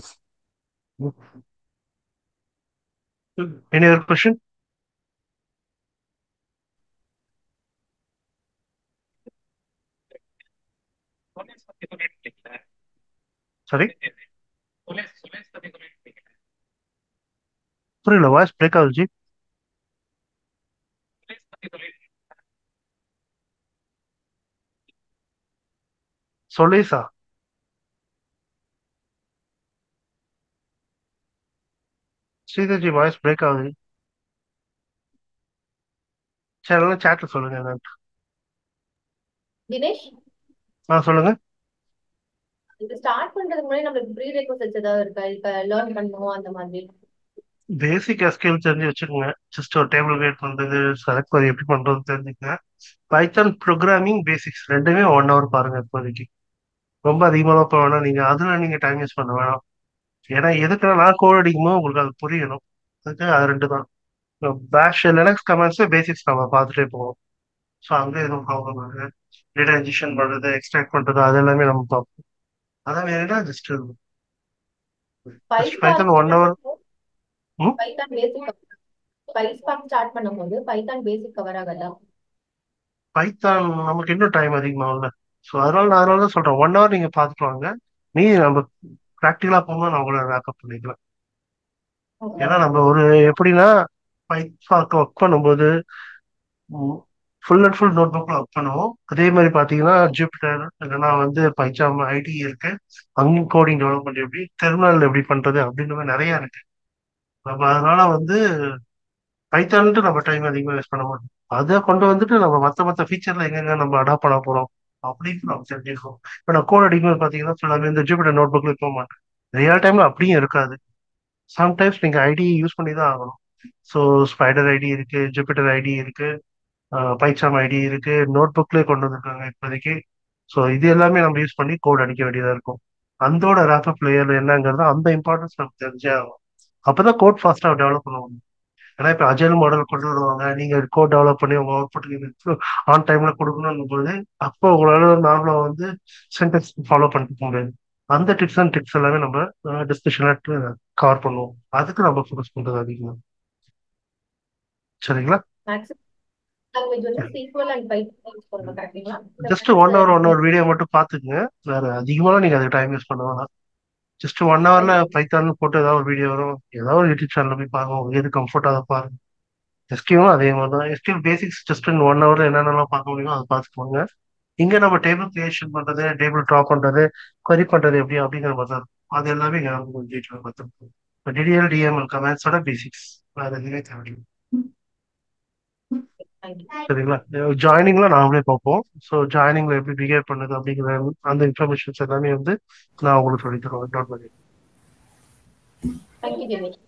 any other question சரி புரியல வாய்ஸ் பிரேக் ஆகுது ஜி சொல்லேசா ஸ்ரீதர் ஜி வாய்ஸ் பிரேக் ஆகுது சரி எல்லாம் சேட்ல சொல்லுங்க என்னன்னு தினேஷ் ஆ சொல்லுங்க இது ஸ்டார்ட் பண்றதுக்கு முன்னாடி நம்மளுக்கு ப்ரீ ரெக்வசைட்ஸ் ஏதாவது இருக்கா இப்ப லேர்ன் பண்ணணும் அந்த மாதிரி பேசிக் எஸ்கியூஎல் தெரிஞ்சு வச்சுக்கோங்க ஜஸ்ட் ஒரு டேபிள் கிரியேட் பண்றது செலக்ட் query எப்படி பண்றது தெரிஞ்சுக்கங்க பைத்தான் ப்ரோக்ராமிங் பேசிக்ஸ் ரெண்டுமே ஒன் ஹவர் பாருங்க இப்போதைக்கு ரொம்ப அதிகமாக போக வேணாம் நீங்க அதுல நீங்க டைம் யூஸ் பண்ண வேணாம் ஏன்னா எதுக்குன்னா நான் கோட் அடிக்கும்போது உங்களுக்கு அது புரியணும் அதுக்கு அது ரெண்டு தான் பேஷ் லினக்ஸ் கமெண்ட்ஸ் பேசிக்ஸ் நம்ம பார்த்துட்டே போவோம் ஸோ அங்கே எதுவும் ப்ராப்ளம் இல்லை டேட்டா இன்ஜெக்ஷன் பண்றது எக்ஸ்ட்ராக்ட் பண்றது அது எல்லாமே நம்ம பார்ப்போம் அதான் வேணும்னா just Python one hour Python basic PySpark start பண்ணும்போது பைத்தான் பேசிக் கவர் ஆகலாம் பைத்தான் நமக்கு இன்னும் டைம் அதிகமாகும்ல ஸோ அதனால நான் அதனால தான் சொல்றேன் ஒன் ஹவர் நீங்க பார்த்துட்டு வாங்க நீ நம்ம ப்ராக்டிக்கலா போகும்போது நான் உங்களை பேக்கப் பண்ணிக்கலாம் ஏன்னா நம்ம ஒரு எப்படின்னா பைத்தான் ஒர்க் பண்ணும்போது ஃபுல் அண்ட் ஃபுல் நோட் புக்ல ஒர்க் பண்ணுவோம் அதே மாதிரி பாத்தீங்கன்னா ஜூபிட்டர் இல்லைன்னா வந்து பைச்சாம் ஐடி இருக்கு அங்கேயும் கோடிங் டெவலப்மெண்ட் எப்படி டெர்மினல் எப்படி பண்றது அப்படின்ற மாதிரி நிறைய இருக்கு நம்ம அதனால வந்து பைத்தான்ட்டு நம்ம டைம் அதிகமாக வேஸ்ட் பண்ண மாட்டோம் அதை கொண்டு வந்துட்டு நம்ம மற்ற மற்ற ஃபீச்சர்ல எங்கெங்க நம்ம அடாப்ட் பண்ண போறோம் அப்படின்னு நம்ம தெரிஞ்சுக்கணும் இப்போ நான் கோட் அடிக்கும்போது பார்த்தீங்கன்னா ஃபுல்லாகவே இந்த ஜூபிட்டர் நோட் புக்ல போக மாட்டேன் ரியல் டைம்ல அப்படியும் இருக்காது சம்டைம்ஸ் நீங்க ஐடி யூஸ் பண்ணி தான் ஆகணும் ஸோ ஸ்பைடர் ஐடி இருக்கு ஜூபிட்டர் ஐடி இருக்கு பைச்சாம் ஐடி இருக்கு நோட் புக்லேயே கொண்டு வந்திருக்காங்க இப்போதைக்கு ஸோ இது எல்லாமே நம்ம யூஸ் பண்ணி கோட் அடிக்க வேண்டியதா இருக்கும் அந்தோட ரேப்பப் லேயர் என்னங்கிறது அந்த இம்பார்ட்டன்ஸ் நமக்கு தெரிஞ்சே ஆகும் அப்பதான் கோட் ஃபாஸ்டா டெவலப் பண்ணுவாங்க ஏன்னா இப்போ அஜல் மாடல் கொண்டு வருவாங்க நீங்க கோட் டெவலப் பண்ணி உங்க அவுட்புட் ஆன் டைம்ல கொடுக்கணும் போது அப்போ உங்களால நார்மலா வந்து சென்டென்ஸ் ஃபாலோ பண்ணிட்டு போக முடியாது அந்த டிப்ஸ் அண்ட் டிப்ஸ் எல்லாமே நம்ம டிஸ்கஷன்ல கவர் பண்ணுவோம் அதுக்கு நம்ம ஃபோக்கஸ் பண்றது அதிகம் சரிங்களா மேக்ஸிமம் லாங்குவேஜ் வந்து சீக்வல் அண்ட் பைத்தான் யூஸ் பண்ணணும் கரெக்ட்டுங்களா just one hour one hour video மட்டும் பாத்துக்கங்க வேற அதிகமாக நீங்க அதுக்கு டைம் யூஸ் பண்ண வேணாம் ஜஸ்ட் ஒன் ஹவர்ல பைத்தான் போட்டு ஏதாவது ஒரு வீடியோ வரும் ஏதாவது ஒரு யூடியூப் சேனல் போய் பாருங்க உங்களுக்கு எது கம்ஃபர்ட் அதை பாருங்க எஸ்கியூவும் அதே மாதிரி தான் SQL basics just in one ஹவர்ல என்னென்னலாம் பார்க்க முடியுமோ அதை பார்த்துக்கோங்க இங்க நம்ம டேபிள் கிரியேஷன் பண்றது டேபிள் ட்ரா பண்றது query பண்றது எப்படி அப்படிங்கிற மாதிரி தான் இருக்கும் அது எல்லாமே இங்க நம்ம கொஞ்சம் டீட்டெயில் பார்த்துருக்கோம் இப்போ டிடிஎல் டிஎம்எல் கமெண்ட்ஸோட பேசிக்ஸ் வேற எதுவுமே தேவையில்லை சரிங்களா ஜாயினிங்ல நாமளே பார்ப்போம் ஸோ ஜாயினிங்ல எப்படி பிஹேவ் பண்ணுது அப்படிங்கிற அந்த இன்ஃபர்மேஷன்ஸ் எல்லாமே வந்து நான் உங்களுக்கு சொல்லி தருவேன் நோட் பண்ணி தேங்க்யூ தினேஷ்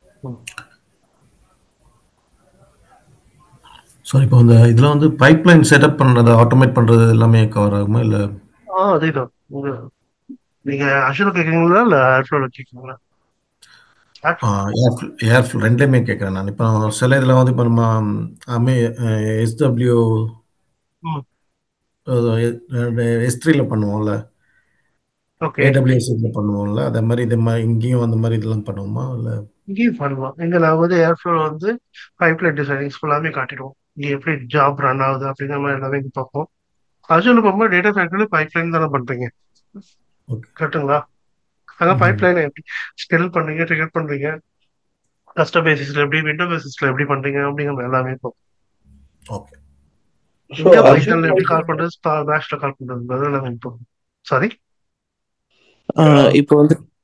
ஸோ இப்போ இந்த இதில் வந்து பைப்லைன் செட்டப் பண்ணுறது ஆட்டோமேட் பண்ணுறது எல்லாமே கவர் ஆகுமா இல்லை ஆ அதேதான் உங்க நீங்க அஷூர் கேட்குறீங்களா இல்லை ஏர்ஃப்ளோவில் கேட்குறீங்களா ஏர் ஏர் ரெண்டுலேயுமே கேட்குறேன் நான் இப்போ சில இதில் வந்து இப்போ நம்ம அமே எஸ்டபிள்யூ ம் எஸ் த்ரீல பண்ணுவோம்ல ஓகே ஏடபிள்யூஎஸ் இதில் பண்ணுவோம்ல அதே மாதிரி இது மாதிரி இங்கேயும் அந்த மாதிரி இதெல்லாம் பண்ணுவோமா இல்லை இங்கேயும் பண்ணலாம் இங்க நான் வந்து ஏர்ஃப்ளோ வந்து பைப்லைன் டிசைனிங்ஸ் ஃபுல்லாமே காட்டிடுவோம் இங்க எப்படி ஜாப் ரன் ஆகுது அப்படிங்கிற மாதிரி எல்லாமே இங்க பார்ப்போம் அஜூல போகும்போது டேட்டா ஃபேக்டரி பைப்லைன் தானே பண்றீங்க கரெக்டுங்களா அங்க பைப்லைன் எப்படி ஸ்கெல் பண்றீங்க ட்ரிகர் பண்றீங்க கஸ்டம் பேசிஸ்ல எப்படி விண்டோ பேசிஸ்ல எப்படி பண்றீங்க அப்படிங்கிற எல்லாமே பார்ப்போம் ஓகே இங்க பைத்தான்ல எப்படி கால் பண்றது பேஷ்ல கால் பண்றது எல்லாமே பார்ப்போம் சாரி இப்போ வந்து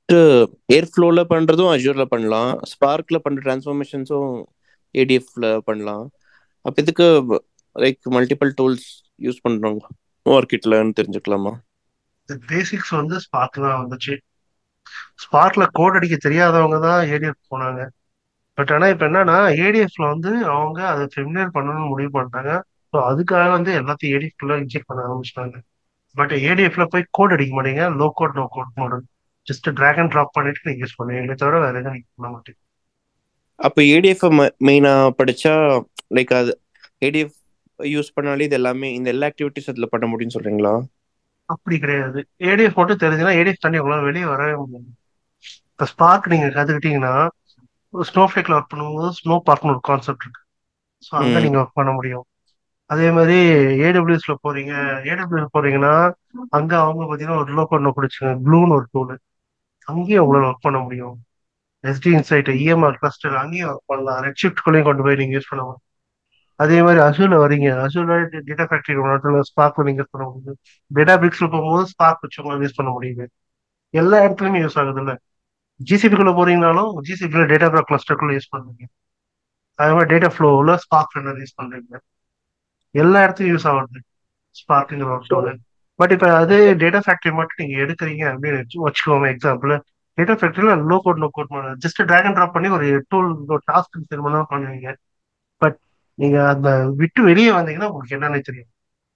ஏர் ஃப்ளோல பண்றதும் அஜூர்ல பண்ணலாம் ஸ்பார்க்ல பண்ற டிரான்ஸ்ஃபார்மேஷன்ஸும் ஏடிஎஃப்ல பண்ணலாம் அப்ப இதுக்கு லைக் மல்டிபிள் டூல்ஸ் யூஸ் பண்றோங்க மார்க்கெட்லன்னு தெரிஞ்சுக்கலாமா பேசிக்ஸ் வந்து ஸ்பார்க் தான் வந்துச்சு ஸ்பார்க்ல கோட் அடிக்க தெரியாதவங்க தான் ஏடிஎஃப் போனாங்க பட் ஆனா இப்ப என்னன்னா ஏடிஎஃப்ல வந்து அவங்க அதை ஃபெமிலியர் பண்ணணும்னு முடிவு பண்ணிட்டாங்க ஸோ அதுக்காக வந்து எல்லாத்தையும் ஏடிஎஃப்ல இன்ஜெக்ட் பண்ண ஆரம்பிச்சிட்டாங்க பட் ஏடிஎஃப்ல போய் கோட் அடிக்க மாட்டீங்க low code no code model just drag and drop பண்ணிட்டு நீங்க யூஸ் பண்ணுவீங்க தவிர வேற எதுவும் நீங்க பண்ண மாட்டீங்க அப்ப ஏடிஎஃப் மெயினா படிச்சா லைக் அது ஏடிஎஃப் யூஸ் பண்ணாலே இது எல்லாமே இந்த எல்லா ஆக்டிவிட்டிஸ் அதுல பண்ண முடியும்னு சொல்றீங்களா அப்படி கிடையாது ஏடிஎஃப் மட்டும் தெரிஞ்சுன்னா ஏடிஎஃப் தண்ணி உங்களால வெளியே வரவே முடியாது இப்போ ஸ்பார்க் நீங்க கத்துக்கிட்டீங்கன்னா ஸ்னோ ஃபிளேக்ல ஒர்க் பண்ணும்போது ஸ்னோ பார்க்னு ஒரு கான்செப்ட் இருக்கு ஸோ அங்க ம் நீங்க ஒர்க் பண்ண முடியும் அதே மாதிரி ஏடபிள்யூஎஸ்ல போறீங்க ஏடபிள்யூஎஸ் போறீங்கன்னா அங்க அவங்க பாத்தீங்கன்னா ஒரு லோக்கோ ஒன்று பிடிச்சாங்க ப்ளூன்னு ஒரு டூல் அங்கேயும் உங்களால ஒர்க் பண்ண முடியும் எஸ்டி இன்சைட் இஎம்ஆர் கிளஸ்டர் அங்கேயும் ஒர்க் பண்ணலாம் ரெட் ஷிஃப்ட்குள்ளேயும் கொண்டு போய் நீங்க யூஸ் பண்ணலாம் அதே மாதிரி அசூர்ல வரீங்க அசூர்ல டேட்டா ஃபேக்டரி ஒன்று ஸ்பார்க் நீங்க யூஸ் பண்ண முடியும் டேட்டா பிரிக்ஸ்ல போகும்போது ஸ்பார்க் வச்சு உங்களால யூஸ் பண்ண முடியுது எல்லா இடத்துலயுமே யூஸ் ஆகுது இல்ல ஜிசிபிக்குள்ள போறீங்கனாலும் ஜிசிபிக்குள்ள டேட்டா கிளஸ்டருக்குள்ள யூஸ் பண்ணுவீங்க அதே மாதிரி டேட்டா ஃப்ளோவில் ஸ்பார்க் ரன்னர் யூஸ் பண்றீங்க எல்லா இடத்துலயும் யூஸ் ஆகுது ஸ்பார்க்குங்கிற ஒரு டூல் பட் இப்போ அது டேட்டா ஃபேக்டரி மட்டும் நீங்க எடுக்கிறீங்க அப்படின்னு வச்சு வச்சுக்கோங்க எக்ஸாம்பிள் டேட்டா ஃபேக்டரியில low code no code just drag and drop பண்ணி ஒரு டூல் ஒரு டாஸ்க் திரும்ப பண்ணுவீங்க பட் நீங்க அந்த விட்டு வெளியே வந்தீங்கன்னா உங்களுக்கு என்னன்னு தெரியும்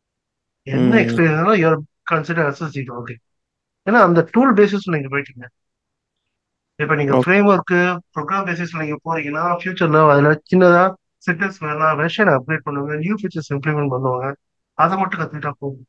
என்ன ம் experience you are consider as zero okay ஏன்னா அந்த டூல் பேசிஸ்ல நீங்க போயிட்டீங்க இப்ப நீங்க ஓகே ஃப்ரேம் ஒர்க்கு ப்ரோக்ராம் பேசிஸ்ல நீங்க போறீங்கன்னா ஃபியூச்சர்ல அதுல சின்னதா சென்டென்ஸ் வேணா வெர்ஷன் அப்டேட் பண்ணுவாங்க நியூ ஃபீச்சர்ஸ் இம்ப்ளிமெண்ட் பண்ணுவாங்க அதை மட்டும் கத்துக்கிட்டா போதும்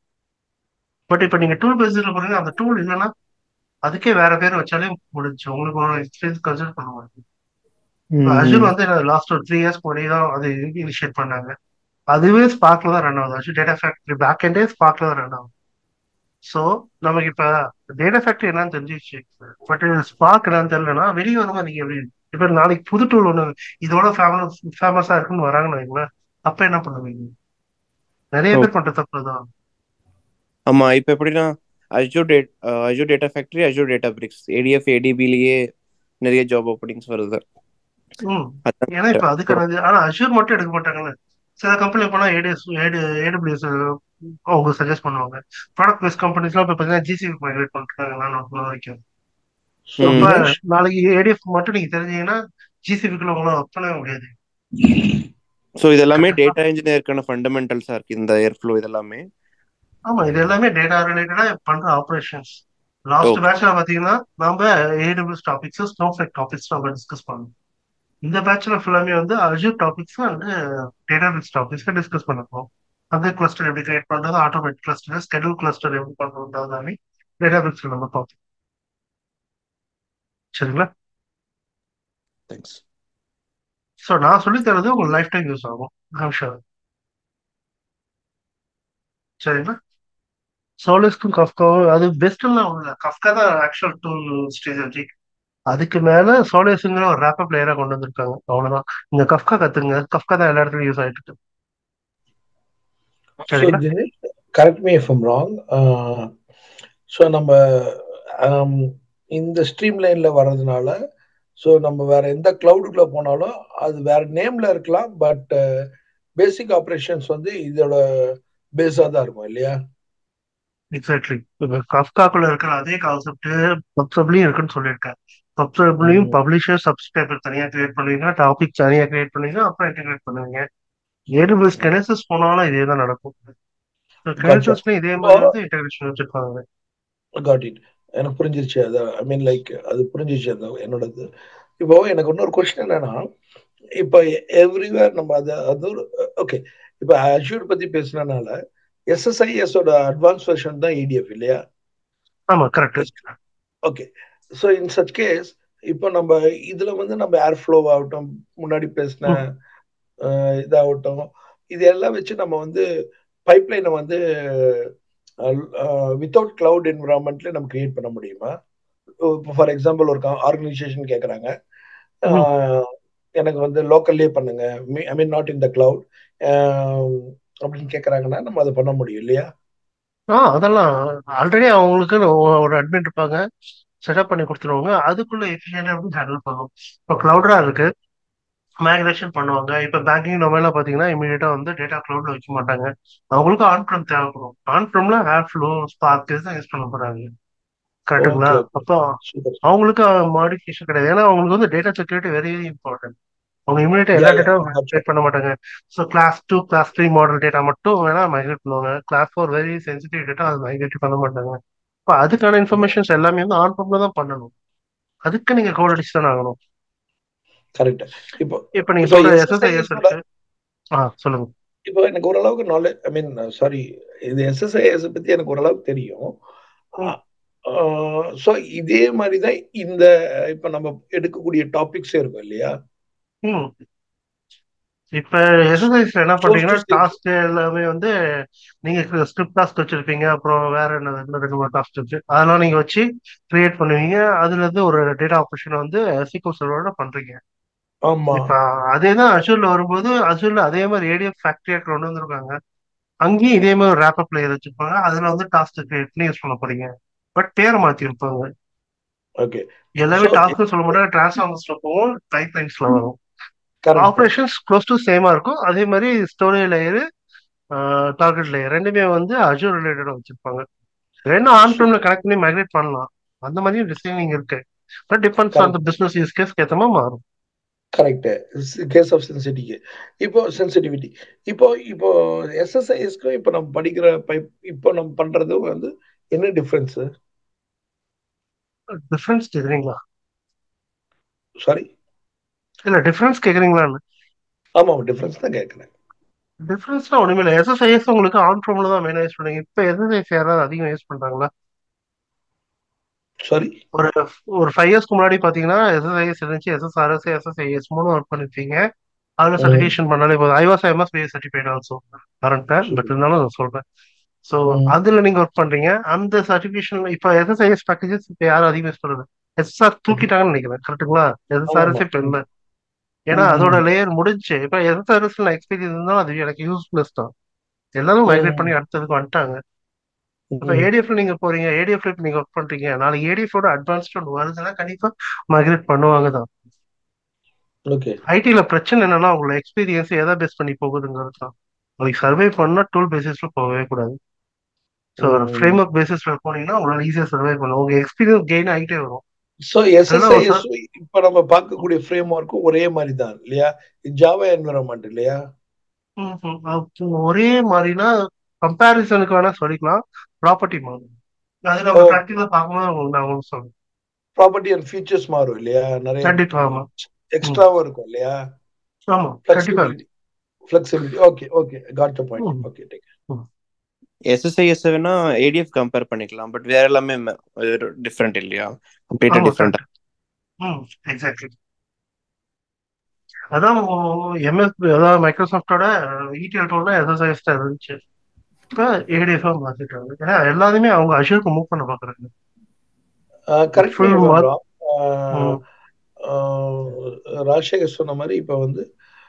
பட் இப்ப நீங்க டூல் பேசிஸ்ல போறீங்க அந்த டூல் இல்லைன்னா அதுக்கே வேற பேர் வச்சாலே முடிஞ்சு உங்களுக்கு ஒரு எக்ஸ்பீரியன்ஸ் கன்சிடர் பண்ணுவாங்க இப்போ அஜூர் ம் வந்து லாஸ்ட் ஒரு த்ரீ இயர்ஸ் முன்னாடி தான் அது இனிஷியேட் பண்ணாங்க அதுவே ஸ்பார்க்ல தான் ரன் ஆகுது அஜூர் டேட்டா ஃபேக்டரி பேக் எண்டே ஸ்பார்க்ல தான் ரன் ஆகுது ஸோ நமக்கு இப்ப டேட்டா ஃபேக்டரி என்னன்னு தெரிஞ்சிச்சு பட் ஸ்பார்க் என்னன்னு தெரியலன்னா வெளியே வரும்போது நீங்க எப்படி இப்ப நாளைக்கு புது டூல் ஒண்ணு இதோட ஃபேமஸ் ஃபேமஸா இருக்குன்னு வராங்கன்னு வைங்களேன் அப்ப என்ன பண்ணுவீங்க நிறைய ஓ பேர் பண்ற தப்பு தான் ஆமா இப்ப எப்படின்னா அஜூர் டேட் Azure data factory Azure Databricks ADF ஏடிபிலேயே நிறைய ஜாப் ஓப்பனிங்ஸ் வருது ம் அதான் ஏன்னா இப்ப அதுக்கான ஆனா அஷூர் மட்டும் எடுக்க மாட்டாங்கல்ல சில கம்பெனி போனா ஏடிஎஸ் ஏடு ஏடபிள்யூஎஸ் அவங்க சஜஸ்ட் பண்ணுவாங்க ப்ராடக்ட் பேஸ்ட் கம்பெனிஸ்லாம் இப்போ பார்த்தீங்கன்னா ஜிசிபி மைக்ரேட் பண்ணிருக்காங்க நான் வரைக்கும் அப்ப ம் நாளைக்கு ஏடிஎஃப் மட்டும் நீங்க தெரிஞ்சீங்கன்னா ஜிசிபிக்குள்ள உங்களால ஒர்க் பண்ணவே முடியாது ஸோ இது எல்லாமே டேட்டா இன்ஜினியருக்கான ஃபண்டமெண்டல்ஸா இருக்கு இந்த ஏர் ஃப்ளோ இதெல்லாமே ஆமா இது எல்லாமே டேட்டா ரிலேட்டடா பண்ற ஆப்ரேஷன்ஸ் லாஸ்ட் ஓகே பேட்ச்ல பாத்தீங்கன்னா நாம ஏடபிள்யூஎஸ் டாபிக்ஸ் ஸ்னோஃபிளேக் டாபிக்ஸ் நம்ம டிஸ்கஸ் பண்ணோம் இந்த பேட்ச்ல ஃபுல்லாமே வந்து Azure topics and database topics discuss பண்ணப்போம் அந்த கிளஸ்டர் எப்படி கிரியேட் பண்றது ஆட்டோமேட் கிளஸ்டர் ஸ்கெடியூல் கிளஸ்டர் எப்படி பண்றது எல்லாமே டேட்டாபேஸ் நம்ம பார்ப்போம் சரிங்களா தேங்க்ஸ் ஸோ நான் சொல்லி தரது உங்களுக்கு லைஃப் டைம் யூஸ் ஆகும் ஐம் ஷூர் சரிங்களா சோலிஸ்க்கும் கஃப்காவும் அது பெஸ்ட்லாம் ஒண்ணு கஃப்கா தான் ஆக்சுவல் டூல் ஸ்ட்ராட்டஜி அதுக்கு மேல சோலியஸுங்கிற ஒரு ரேப்பர் பிளேயரா கொண்டு வந்திருக்காங்க அவ்வளவுதான் நீங்க கஃப்கா கத்துங்க கஃப்கா தான் எல்லா இடத்துலயும் யூஸ் ஆயிட்டு இருக்கு ஸோ சரிங்களா Dinesh correct me if wrong so நம்ம um, இந்த ஸ்ட்ரீம் லைன்ல வர்றதுனால ஸோ நம்ம வேற எந்த கிளவுடுக்குள்ள போனாலும் அது வேற நேம்ல இருக்கலாம் பட் பேசிக் ஆப்ரேஷன்ஸ் வந்து இதோட பேஸா தான் இருக்கும் இல்லையா எக்ஸாக்ட்லி இப்போ கஃப்காக்குள்ள இருக்கிற அதே கான்செப்ட் பப்சப்லயும் இருக்குன்னு சொல்லியிருக்கேன் பப்சப்லயும் ம் பப்ளிஷர் சப்ஸ்கிரைபர் தனியா கிரியேட் பண்ணுவீங்க டாபிக் தனியா கிரியேட் பண்ணுவீங்க அப்புறம் இன்டெகிரேட் பண்ணுவீங்க ஏடபிள்யூஎஸ் கெனசஸ் போனாலும் இதே தான் நடக்கும் Gotcha. கெனசஸ்லயும் இதே இப்போ மாதிரி வந்து இன்டெகிரேஷன் வச்சிருப்பாங்க காட் இட் எனக்கு புரிஞ்சிருச்சு அது ஐ மீன் லைக் அது புரிஞ்சிருச்சு அந்த என்னோடது இப்போ எனக்கு இன்னொரு கொஸ்டின் என்னன்னா இப்போ எவ்ரிவேர் நம்ம அது அது ஒரு ஓகே இப்போ அஷூர் பத்தி பேசினனால எஸ்எஸ்ஐஎஸோட அட்வான்ஸ் வெர்ஷன் தான் இடிஎஃப் இல்லையா ஆமா correct okay so in such case இப்போ நம்ம இதுல வந்து நம்ம ஏர் ஃப்ளோ ஆகட்டும் முன்னாடி பேசின அஹ், இதாகட்டும் இது எல்லாம் வச்சு நம்ம வந்து பைப்லைனை வந்து வித்தவுட் கிளவுட் என்விரான்மெண்ட்ல நம்ம கிரியேட் பண்ண முடியுமா இப்போ ஃபார் எக்ஸாம்பிள் ஒரு ஆர்கனைசேஷன் கேட்குறாங்க எனக்கு வந்து லோக்கல்லே பண்ணுங்க ஐ mean not in the cloud அப்படின்னு கேட்குறாங்கன்னா நம்ம அதை பண்ண முடியும் இல்லையா ஆ அதெல்லாம் ஆல்ரெடி அவங்களுக்கு ஒரு அட்மின் இருப்பாங்க செட்டப் பண்ணி கொடுத்துருவாங்க அதுக்குள்ள எஃபிஷியன்டா எப்படி ஹேண்டில் பண்ணும் இப்போ கிளவுடரா இருக்கு மைக்ரேஷன் பண்ணுவாங்க இப்போ பேங்கிங் டொமைன்ல பாத்தீங்கன்னா இமீடியட்டா வந்து டேட்டா கிளவுட்ல வைக்க மாட்டாங்க அவங்களுக்கு ஆன் ப்ரம் தேவைப்படும் ஆன் ப்ரம்ல ஏர் ஃப்ளோ ஸ்பார்க் தான் யூஸ் பண்ண போறாங்க கரெக்டுங்களா ஓகே ஓகே அப்போ சூப்பர் அவங்களுக்கு மாடிஃபிகேஷன் கிடையாது ஏன்னா அவங்களுக்கு வந்து டேட்டா செக்யூரிட்டி வெரி இம்பார்ட்டன்ட் அவங்க இமீடியட்டா எல்லா யா யா டேட்டாவும் காட்சா மைக்ரேட் பண்ண மாட்டாங்க so class two class three model data மட்டும் வேணா மைக்ரேட் பண்ணுவாங்க class four very sensitive data அது மைக்ரேட் பண்ண மாட்டாங்க இப்போ அதுக்கான இன்ஃபர்மேஷன்ஸ் எல்லாமே வந்து ஆன் ப்ரம்ல தான் பண்ணணும் அதுக்கு நீங்க கோட் அடிச்சு தான் ஆகணும் கரெக்ட் இப்போ இப்போ நீங்க இப்போ சொல்ற எஸ்எஸ்ஐஎஸ் எஸ்எஸ்ஐஎஸ் இருக்கு ஆ சொல்லுங்க இப்போ எனக்கு ஓரளவுக்கு நாலேஜ் ஐ மீன் சாரி இது எஸ்எஸ்ஐஎஸ் பத்தி எனக்கு ஓரளவுக்கு தெரியும் ஸோ இதே மாதிரி தான் இந்த இப்போ நம்ம எடுக்கக்கூடிய டாபிக்ஸே இருக்கும் இல்லையா ம் இப்ப எக்ஸசைஸ்ல என்ன சோர்ஸ் டு பண்றீங்கன்னா ஸ்டேட் டாஸ்க் எல்லாமே வந்து நீங்க ஸ்கிரிப்ட் டாஸ்க் வச்சிருப்பீங்க அப்புறம் வேற என்ன இன்னும் ரெண்டு மூணு டாஸ்க் வச்சு அதெல்லாம் நீங்க வச்சு கிரியேட் பண்ணுவீங்க அதுல இருந்து ஒரு டேட்டா ஆப்ரேஷன் வந்து சீக்வல் சர்வரோட பண்றீங்க ஆமா இப்ப அதே தான் அஷூர்ல வரும்போது அஷூர்ல அதே மாதிரி ஏடிஎஃப் ஃபேக்டரியா கொண்டு வந்திருக்காங்க அங்கேயும் இதே மாதிரி ஒரு ரேப்பப் பிளேயர் வச்சிருப்பாங்க அதுல வந்து டாஸ்க் கிரியேட் பண்ணி யூஸ் பண்ண போறீங்க பட் பேரை மாத்தி இருப்பாங்க ஓகே எல்லாமே ஸோ டாஸ்க் சொல்ல மாட்டாங்க டிரான்ஸ்ஃபார்மர்ஸ்ல போகும் டைப் லைன்ஸ்ல வரும் கரெக்ட் ஆப்ரேஷன்ஸ் க்ளோஸ் டு சேமா இருக்கும் அதே மாதிரி ஸ்டோரேஜ் லேயரு டார்கெட் லேயர் ரெண்டுமே வந்து அஜூர் ரிலேட்டடா வச்சிருப்பாங்க ரெண்டும் ஆன் ப்ரம்ல கனெக்ட் பண்ணி மைக்ரேட் பண்ணலாம் அந்த மாதிரியும் டிசைனிங் இருக்கு but depends on the correct business use case ஏத்த மாதிரி மாறும் கரெக்ட் கேஸ் ஆஃப் சென்சிட்டிவிட்டி இப்போ சென்சிட்டிவிட்டி இப்போ இப்போ எஸ்எஸ்ஐஎஸ்க்கும் இப்போ நம்ம படிக்கிற பைப் இப்போ நம்ம பண்றது வந்து என்ன டிஃபரன்ஸ் டிஃபரன்ஸ் கேக்குறீங்களா சாரி இல்ல டிஃபரன்ஸ் கேக்குறீங்களான்னு ஆமா டிஃபரன்ஸ் தான் கேட்குறேன் டிஃபரன்ஸ்லாம் ஒண்ணுமே இல்லை எஸ்எஸ்ஐஎஸ் உங்களுக்கு ஆன் ப்ரோம்ல தான் மெயினாக யூஸ் பண்ணுங்க இப்போ எஸ்எஸ்ஐஎஸ் யாராவது அதிகம் யூஸ் பண்றாங்களா சாரி ஒரு ஒரு ஃபைவ் இயர்ஸ்க்கு முன்னாடி பாத்தீங்கன்னா எஸ்எஸ்ஐஎஸ் இருந்துச்சு எஸ்எஸ்ஆர்எஸ் எஸ்எஸ்ஐஎஸ் மூணு ஒர்க் பண்ணிருப்பீங்க அதுல சர்டிஃபிகேஷன் பண்ணாலே போதும் ஐவாஸ் எம்எஸ் சர்டிஃபைட் ஆல்சோ கரண்ட்டா பட் இருந்தாலும் நான் சொல்றேன் ஸோ அதுல நீங்க ஒர்க் பண்றீங்க அந்த சர்டிஃபிகேஷன் இப்போ எஸ்எஸ்ஐஎஸ் பேக்கேஜஸ் இப்போ யாரும் அதிகம் யூஸ் பண்றது எஸ்எஸ்ஆர் தூக்கிட்டாங்கன்னு நினைக்கிறேன் கரெக்ட்டுங்களா எஸ்எஸ்ஆர்எஸ் இப்போ இல்லை ஏன்னா அதோட லேயர் முடிஞ்சு இப்போ எஸ்எஸ்ஆர்எஸ்ல எக்ஸ்பீரியன்ஸ் இருந்தாலும் அது எனக்கு யூஸ்லெஸ் தான் எல்லாரும் மைக்ரேட் பண்ணி அடுத்ததுக்கு வந்துட்டாங்க இப்போ ஏடிஎஃப்ல நீங்க போறீங்க ஏடிஎஃப்ல இப்போ நீங்க ஒர்க் பண்றீங்க நாளைக்கு ஏடிஎஃபோட அட்வான்ஸ்ட் ஒன்று வருதுன்னா கண்டிப்பா மைக்ரேட் பண்ணுவாங்க தான் ஓகே ஐடில பிரச்சனை என்னன்னா உங்களோட எக்ஸ்பீரியன்ஸ் எதை பேஸ் பண்ணி போகுதுங்கிறது தான் உங்களுக்கு சர்வே பண்ணா டூல் பேசிஸ்ல போகவே கூடாது ஸோ ஒரு ஃப்ரேம் ஒர்க் பேசிஸ்ல போனீங்கன்னா உங்களால ஈஸியா சர்வே பண்ணும் உங்க எக்ஸ்பீரியன்ஸ் கெயின் ஆகிட்டே வரும் ஸோ எஸ்எஸ்ஐஎஸ் இப்போ நம்ம பார்க்கக்கூடிய ஃப்ரேம் ஒர்க்கும் ஒரே மாதிரி தான் இல்லையா ஜாவா என்விரான்மெண்ட் இல்லையா ஒரே மாதிரினா கம்பேரிசனுக்கு வேணா சொல்லிக்கலாம் ப்ராப்பர்ட்டி மாறும் அது நம்ம ப்ராக்டிகலா பார்க்கும்போது நான் உங்களுக்கு சொல்றேன் ப்ராப்பர்ட்டி அண்ட் ஃபீச்சர்ஸ் மாறும் இல்லையா நிறைய கண்டிப்பா ஆமா எக்ஸ்ட்ராவும் இருக்கும் இல்லையா ஆமா கண்டிப்பா flexibility okay okay got the point okay take SSIS வேணா ஏடிஎஃப் கம்பேர் பண்ணிக்கலாம் பட் வேற எல்லாமே டிஃப்ரெண்ட் இல்லையா கம்ப்ளீட்டா டிஃப்ரெண்டா ம் எக்ஸாக்ட்லி அதான் எம்எஸ் அதாவது மைக்ரோசாஃப்டோட இடிஎல் டூல் தான் எஸ்எஸ்ஐஎஸ் தான் இருந்துச்சு இப்போ ஏடிஎஃப் மாத்திட்டாங்க ஏன்னா எல்லாத்தையுமே அவங்க அஷூருக்கு மூவ் பண்ண பாக்குறாங்க கரெக்ட் ராஜசேகர் சொன்ன மாதிரி இப்போ வந்து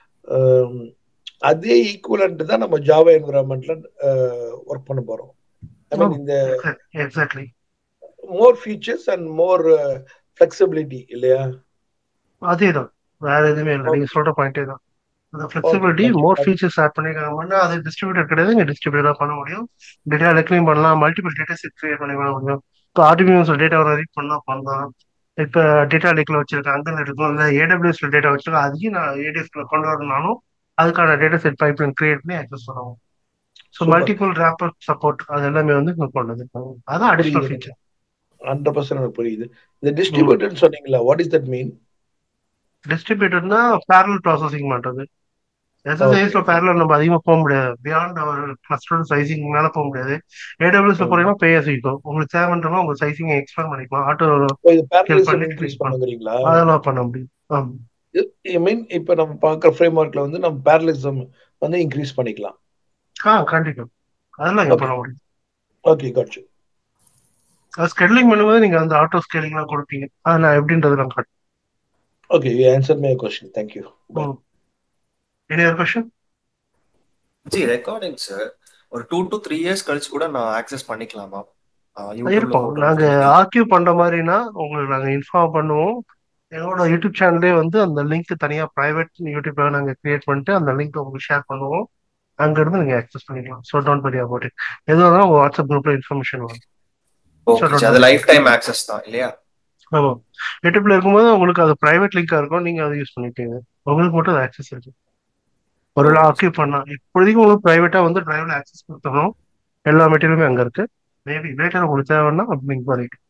அதே ஈக்குவலண்ட் தான் நம்ம ஜாவா என்விரான்மெண்ட்ல ஒர்க் பண்ண போறோம் ஐ மீன் இந்த exactly more features and more flexibility இல்லையா அதேதான் வேற எதுவுமே இல்லை நீங்க சொல்ற பாயிண்டே தான் அந்த ஃபிளெக்சிபிலிட்டி மோர் ஃபீச்சர்ஸ் ஆட் பண்ணிருக்காங்கன்னா அது டிஸ்ட்ரிபியூட்டர் கிடையாது இங்க டிஸ்ட்ரிபியூட்டரா பண்ண முடியும் டேட்டா ரெக்ளைம் பண்ணலாம் மல்டிபிள் டேட்டா செட் கிரியேட் பண்ணி பண்ண முடியும் இப்போ ஆர்டிபிஎம்ஸ்ல டேட்டா ரீட் பண்ணா பண்ணலாம் இப்போ டேட்டா லேக்ல வச்சிருக்கேன் அங்கே இருக்கும் இல்லை ஏடபிள்யூஎஸ்ல டேட்டா வச்சிருக்கேன் அதையும் நான் ஏடிஎஃப்ல கொண்டு வரணும்னாலும் அதுக்கான டேட்டா செட் பைப்லைன் கிரியேட் பண்ணி ஆக்சஸ் பண்ணுவோம் ஸோ மல்டிபிள் ரேப்பர் சப்போர்ட் அது எல்லாமே வந்து இங்க கொண்டது அதான் அடிஷனல் ஃபீச்சர் ஹண்ட்ரட் பர்சன்ட் எனக்கு புரியுது இந்த டிஸ்ட்ரிபியூட்டர் சொன்னீங்களா வாட் இஸ் தட் மீன் டிஸ்ட்ரிபியூட்டர்னா பேரல் ப்ராசஸிங் பண்றது எஸ்எஸ்ஐஎஸ்ல பேரல் நம்ம அதிகமாக போக முடியாது பியாண்ட் அவர் கிளஸ்டர் சைசிங் மேல போக முடியாது ஏடபிள்யூஸ்ல போறீங்கன்னா பே இருக்கும் உங்களுக்கு தேவைன்றமா உங்க சைசிங் எக்ஸ்பேண்ட் பண்ணிக்கலாம் ஆட்டோ அதெல்லாம் பண்ண முடியும் ஆமா ஐ மீன் இப்போ நம்ம பார்க்குற ஃப்ரேம் ஒர்க்ல வந்து நம்ம பேரலிசம் வந்து இன்க்ரீஸ் பண்ணிக்கலாம் ஆ கண்டிப்பா அதெல்லாம் இங்க பண்ண முடியும் ஓகே காட்சி அது ஸ்கெட்லிங் பண்ணும்போது நீங்க அந்த ஆட்டோ ஸ்கேலிங்லாம் கொடுப்பீங்க அது நான் எப்படின்றது நான் காட்டுறேன் okay you answer my question thank you any other question ji recording sir ஒரு டூ டு த்ரீ இயர்ஸ் கழிச்சு கூட நான் ஆக்சஸ் பண்ணிக்கலாமா யூடியூப்ல இருப்போம் போட்டு நாங்க வைக்கிறதுக்கு ஆர்கியூ பண்ற மாதிரினா உங்களுக்கு நாங்க இன்ஃபார்ம் பண்ணுவோம் எங்களோட யூடியூப் சேனல்லே வந்து அந்த லிங்க் தனியா பிரைவேட் யூடியூப்ல நாங்க கிரியேட் பண்ணிட்டு அந்த லிங்க் உங்களுக்கு ஷேர் பண்ணுவோம் அங்க இருந்து நீங்க ஆக்சஸ் பண்ணிக்கலாம் so don't worry about it எதுவாக இருந்தாலும் உங்க வாட்ஸ்அப் குரூப்ல இன்ஃபர்மேஷன் வரும் ஸோ ஓகே டோன்ட் அது வரி லைஃப் டைம் ஆக்சஸ் தான் இல்லையா ஆமா யூடியூப்ல இருக்கும்போது உங்களுக்கு அது பிரைவேட் லிங்கா இருக்கும் நீங்க அதை யூஸ் பண்ணிப்பீங்க உங்களுக்கு மட்டும் அது ஆக்சஸ் இருக்கு ஒரு ஓகே ஆர்கியூ பண்ணா இப்போதைக்கு உங்களுக்கு பிரைவேட்டா வந்து டிரைவ்ல ஆக்சஸ் கொடுத்துடணும் எல்லா மெட்டீரியலுமே அங்க இருக்கு மேபி லேட்டர் உங்களுக்கு தேவைன்னா அப்படி நீங்க பண்ணிக்கலாம்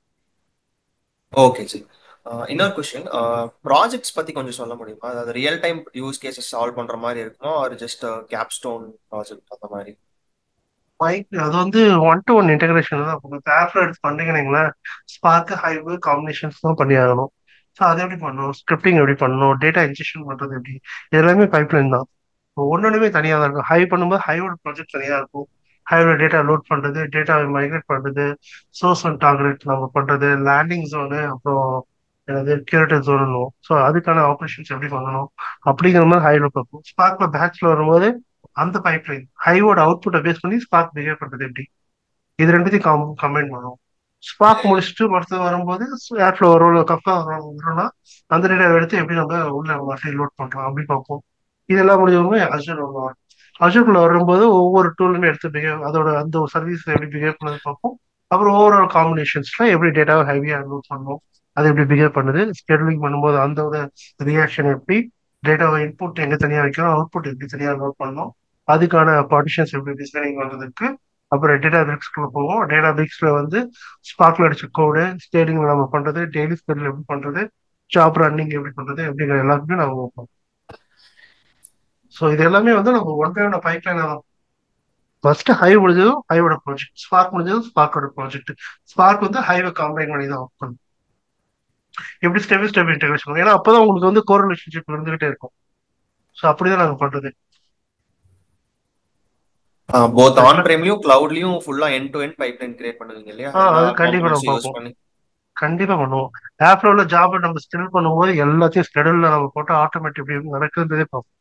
ஓகே ஜி ஆஹ் இன்னொரு கொஸ்டின் ப்ராஜெக்ட்ஸ் பத்தி கொஞ்சம் சொல்ல முடியுமா அதாவது real time use cases solve பண்ற மாதிரி இருக்குமா ஒரு ஜஸ்ட் கேப் ஸ்டோன் ப்ராஜெக்ட் அந்த மாதிரி மைக் அது வந்து ஒன் டு ஒன் இன்டகிரேஷன் தான் இப்போ ஆப்ல எடுத்து பண்றீங்கன்னா ஸ்பார்க் ஹைவு காம்பினேஷன்ஸ் தான் பண்ணி ஆகணும் ஸோ அதை எப்படி பண்ணணும் ஸ்கிரிப்டிங் எப்படி பண்ணணும் டேட்டா இன்ஜெக்ஷன் பண்றது எப்படி இது எல்லாமே பைப்லைன் தான் ஒன்னொன்றுமே தனியாக தான் இருக்கும் ஹை பண்ணும்போது ஹைவோட ப்ராஜெக்ட் தனியாக இருக்கும் ஹைவோட டேட்டா லோட் பண்றது டேட்டா மைக்ரேட் பண்றது சோர்ஸ் அண்ட் டார்கெட் நம்ம பண்றது லேண்டிங் ஜோனு அப்புறம் எனது கியூரேட்டிவ் ஜோன் ஸோ அதுக்கான ஆப்ரேஷன்ஸ் எப்படி பண்ணணும் அப்படிங்கிற மாதிரி ஹைல பார்ப்போம் ஸ்பார்க்ல பேட்ச்ல வரும்போது அந்த பைப்லைன் ஹைவோட அவுட்புட்டை பேஸ் பண்ணி ஸ்பார்க் பிஹேவ் பண்றது எப்படி இது ரெண்டுத்தையும் கம் கம்பைன் பண்ணுவோம் ஸ்பார்க் முடிச்சுட்டு அடுத்து வரும்போது ஏர்ஃப்ளோ வரும் கஃபா வரும்னா அந்த டேட்டா எடுத்து எப்படி நம்ம உள்ள மாற்றி லோட் பண்றோம் அப்படி பார்ப்போம் இதெல்லாம் முடிஞ்சவங்க அஜூர் வருவாங்க அஜூர்ல வரும்போது ஒவ்வொரு டூலுமே எடுத்து பிஹேவ் அதோட அந்த சர்வீஸ் எப்படி பிஹேவ் பண்ணது பார்ப்போம் அப்புறம் ஓவரால் காம்பினேஷன்ஸ்ல எப்படி டேட்டா ஹெவியா லோட் பண்ணணும் அது எப்படி பிஹேவ் பண்ணுது ஸ்கெடுலிங் பண்ணும்போது அந்த ரியாக்ஷன் எப்படி டேட்டாவை இன்புட் எங்க தனியா வைக்கணும் அவுட்புட் எப்படி தனியா லோட் பண்ணணும் அதுக்கான பார்ட்டிஷன்ஸ் எப்படி டிசைனிங் பண்றதுக்கு அப்புறம் டேட்டா பிரிக்ஸ்குள்ள போவோம் டேட்டா பிரிக்ஸ்ல வந்து ஸ்பார்க்ல அடிச்ச கோடு ஸ்டேடிங்ல நம்ம பண்றது டெய்லி ஸ்கெடியூல் எப்படி பண்றது ஜாப் ரன்னிங் எப்படி பண்றது அப்படிங்கிற எல்லாத்துக்குமே நம்ம வைப்போம் ஸோ இது எல்லாமே வந்து நம்ம one time pipeline first ஹை முடிஞ்சதும் ஹைவோட ப்ராஜெக்ட் ஸ்பார்க் முடிஞ்சதும் ஸ்பார்க்கோட ப்ராஜெக்ட் ஸ்பார்க் வந்து ஹைவை கம்பைன் பண்ணி தான் ஒர்க் பண்ணும் எப்படி ஸ்டெப் ஸ்டெப் இன்டெகிரேஷன் ஏன்னா அப்பதான் உங்களுக்கு வந்து கோர் ரிலேஷன்ஷிப் இருந்துகிட்டே இருக்கும் ஸோ அப்படிதான் நாங்க பண்றது போத் ஆன் பிரேம்லயும் கிளவுட்லயும் ஃபுல்லா end to end pipeline create பண்ணுவீங்க இல்லையா ஆ அது எல்லா கண்டிப்பா காம்போனன்ட்ஸ் நம்ம யூஸ் பார்ப்போம் பண்ணி கண்டிப்பா பண்ணுவோம் ஆப்ல உள்ள ஜாப் நம்ம ஸ்டில் பண்ணும்போது எல்லாத்தையும் ஸ்கெடியூல்ல நம்ம போட்டு ஆட்டோமேட்டிக் எப்படி நடக்குதுன்றதே பார்ப்போம்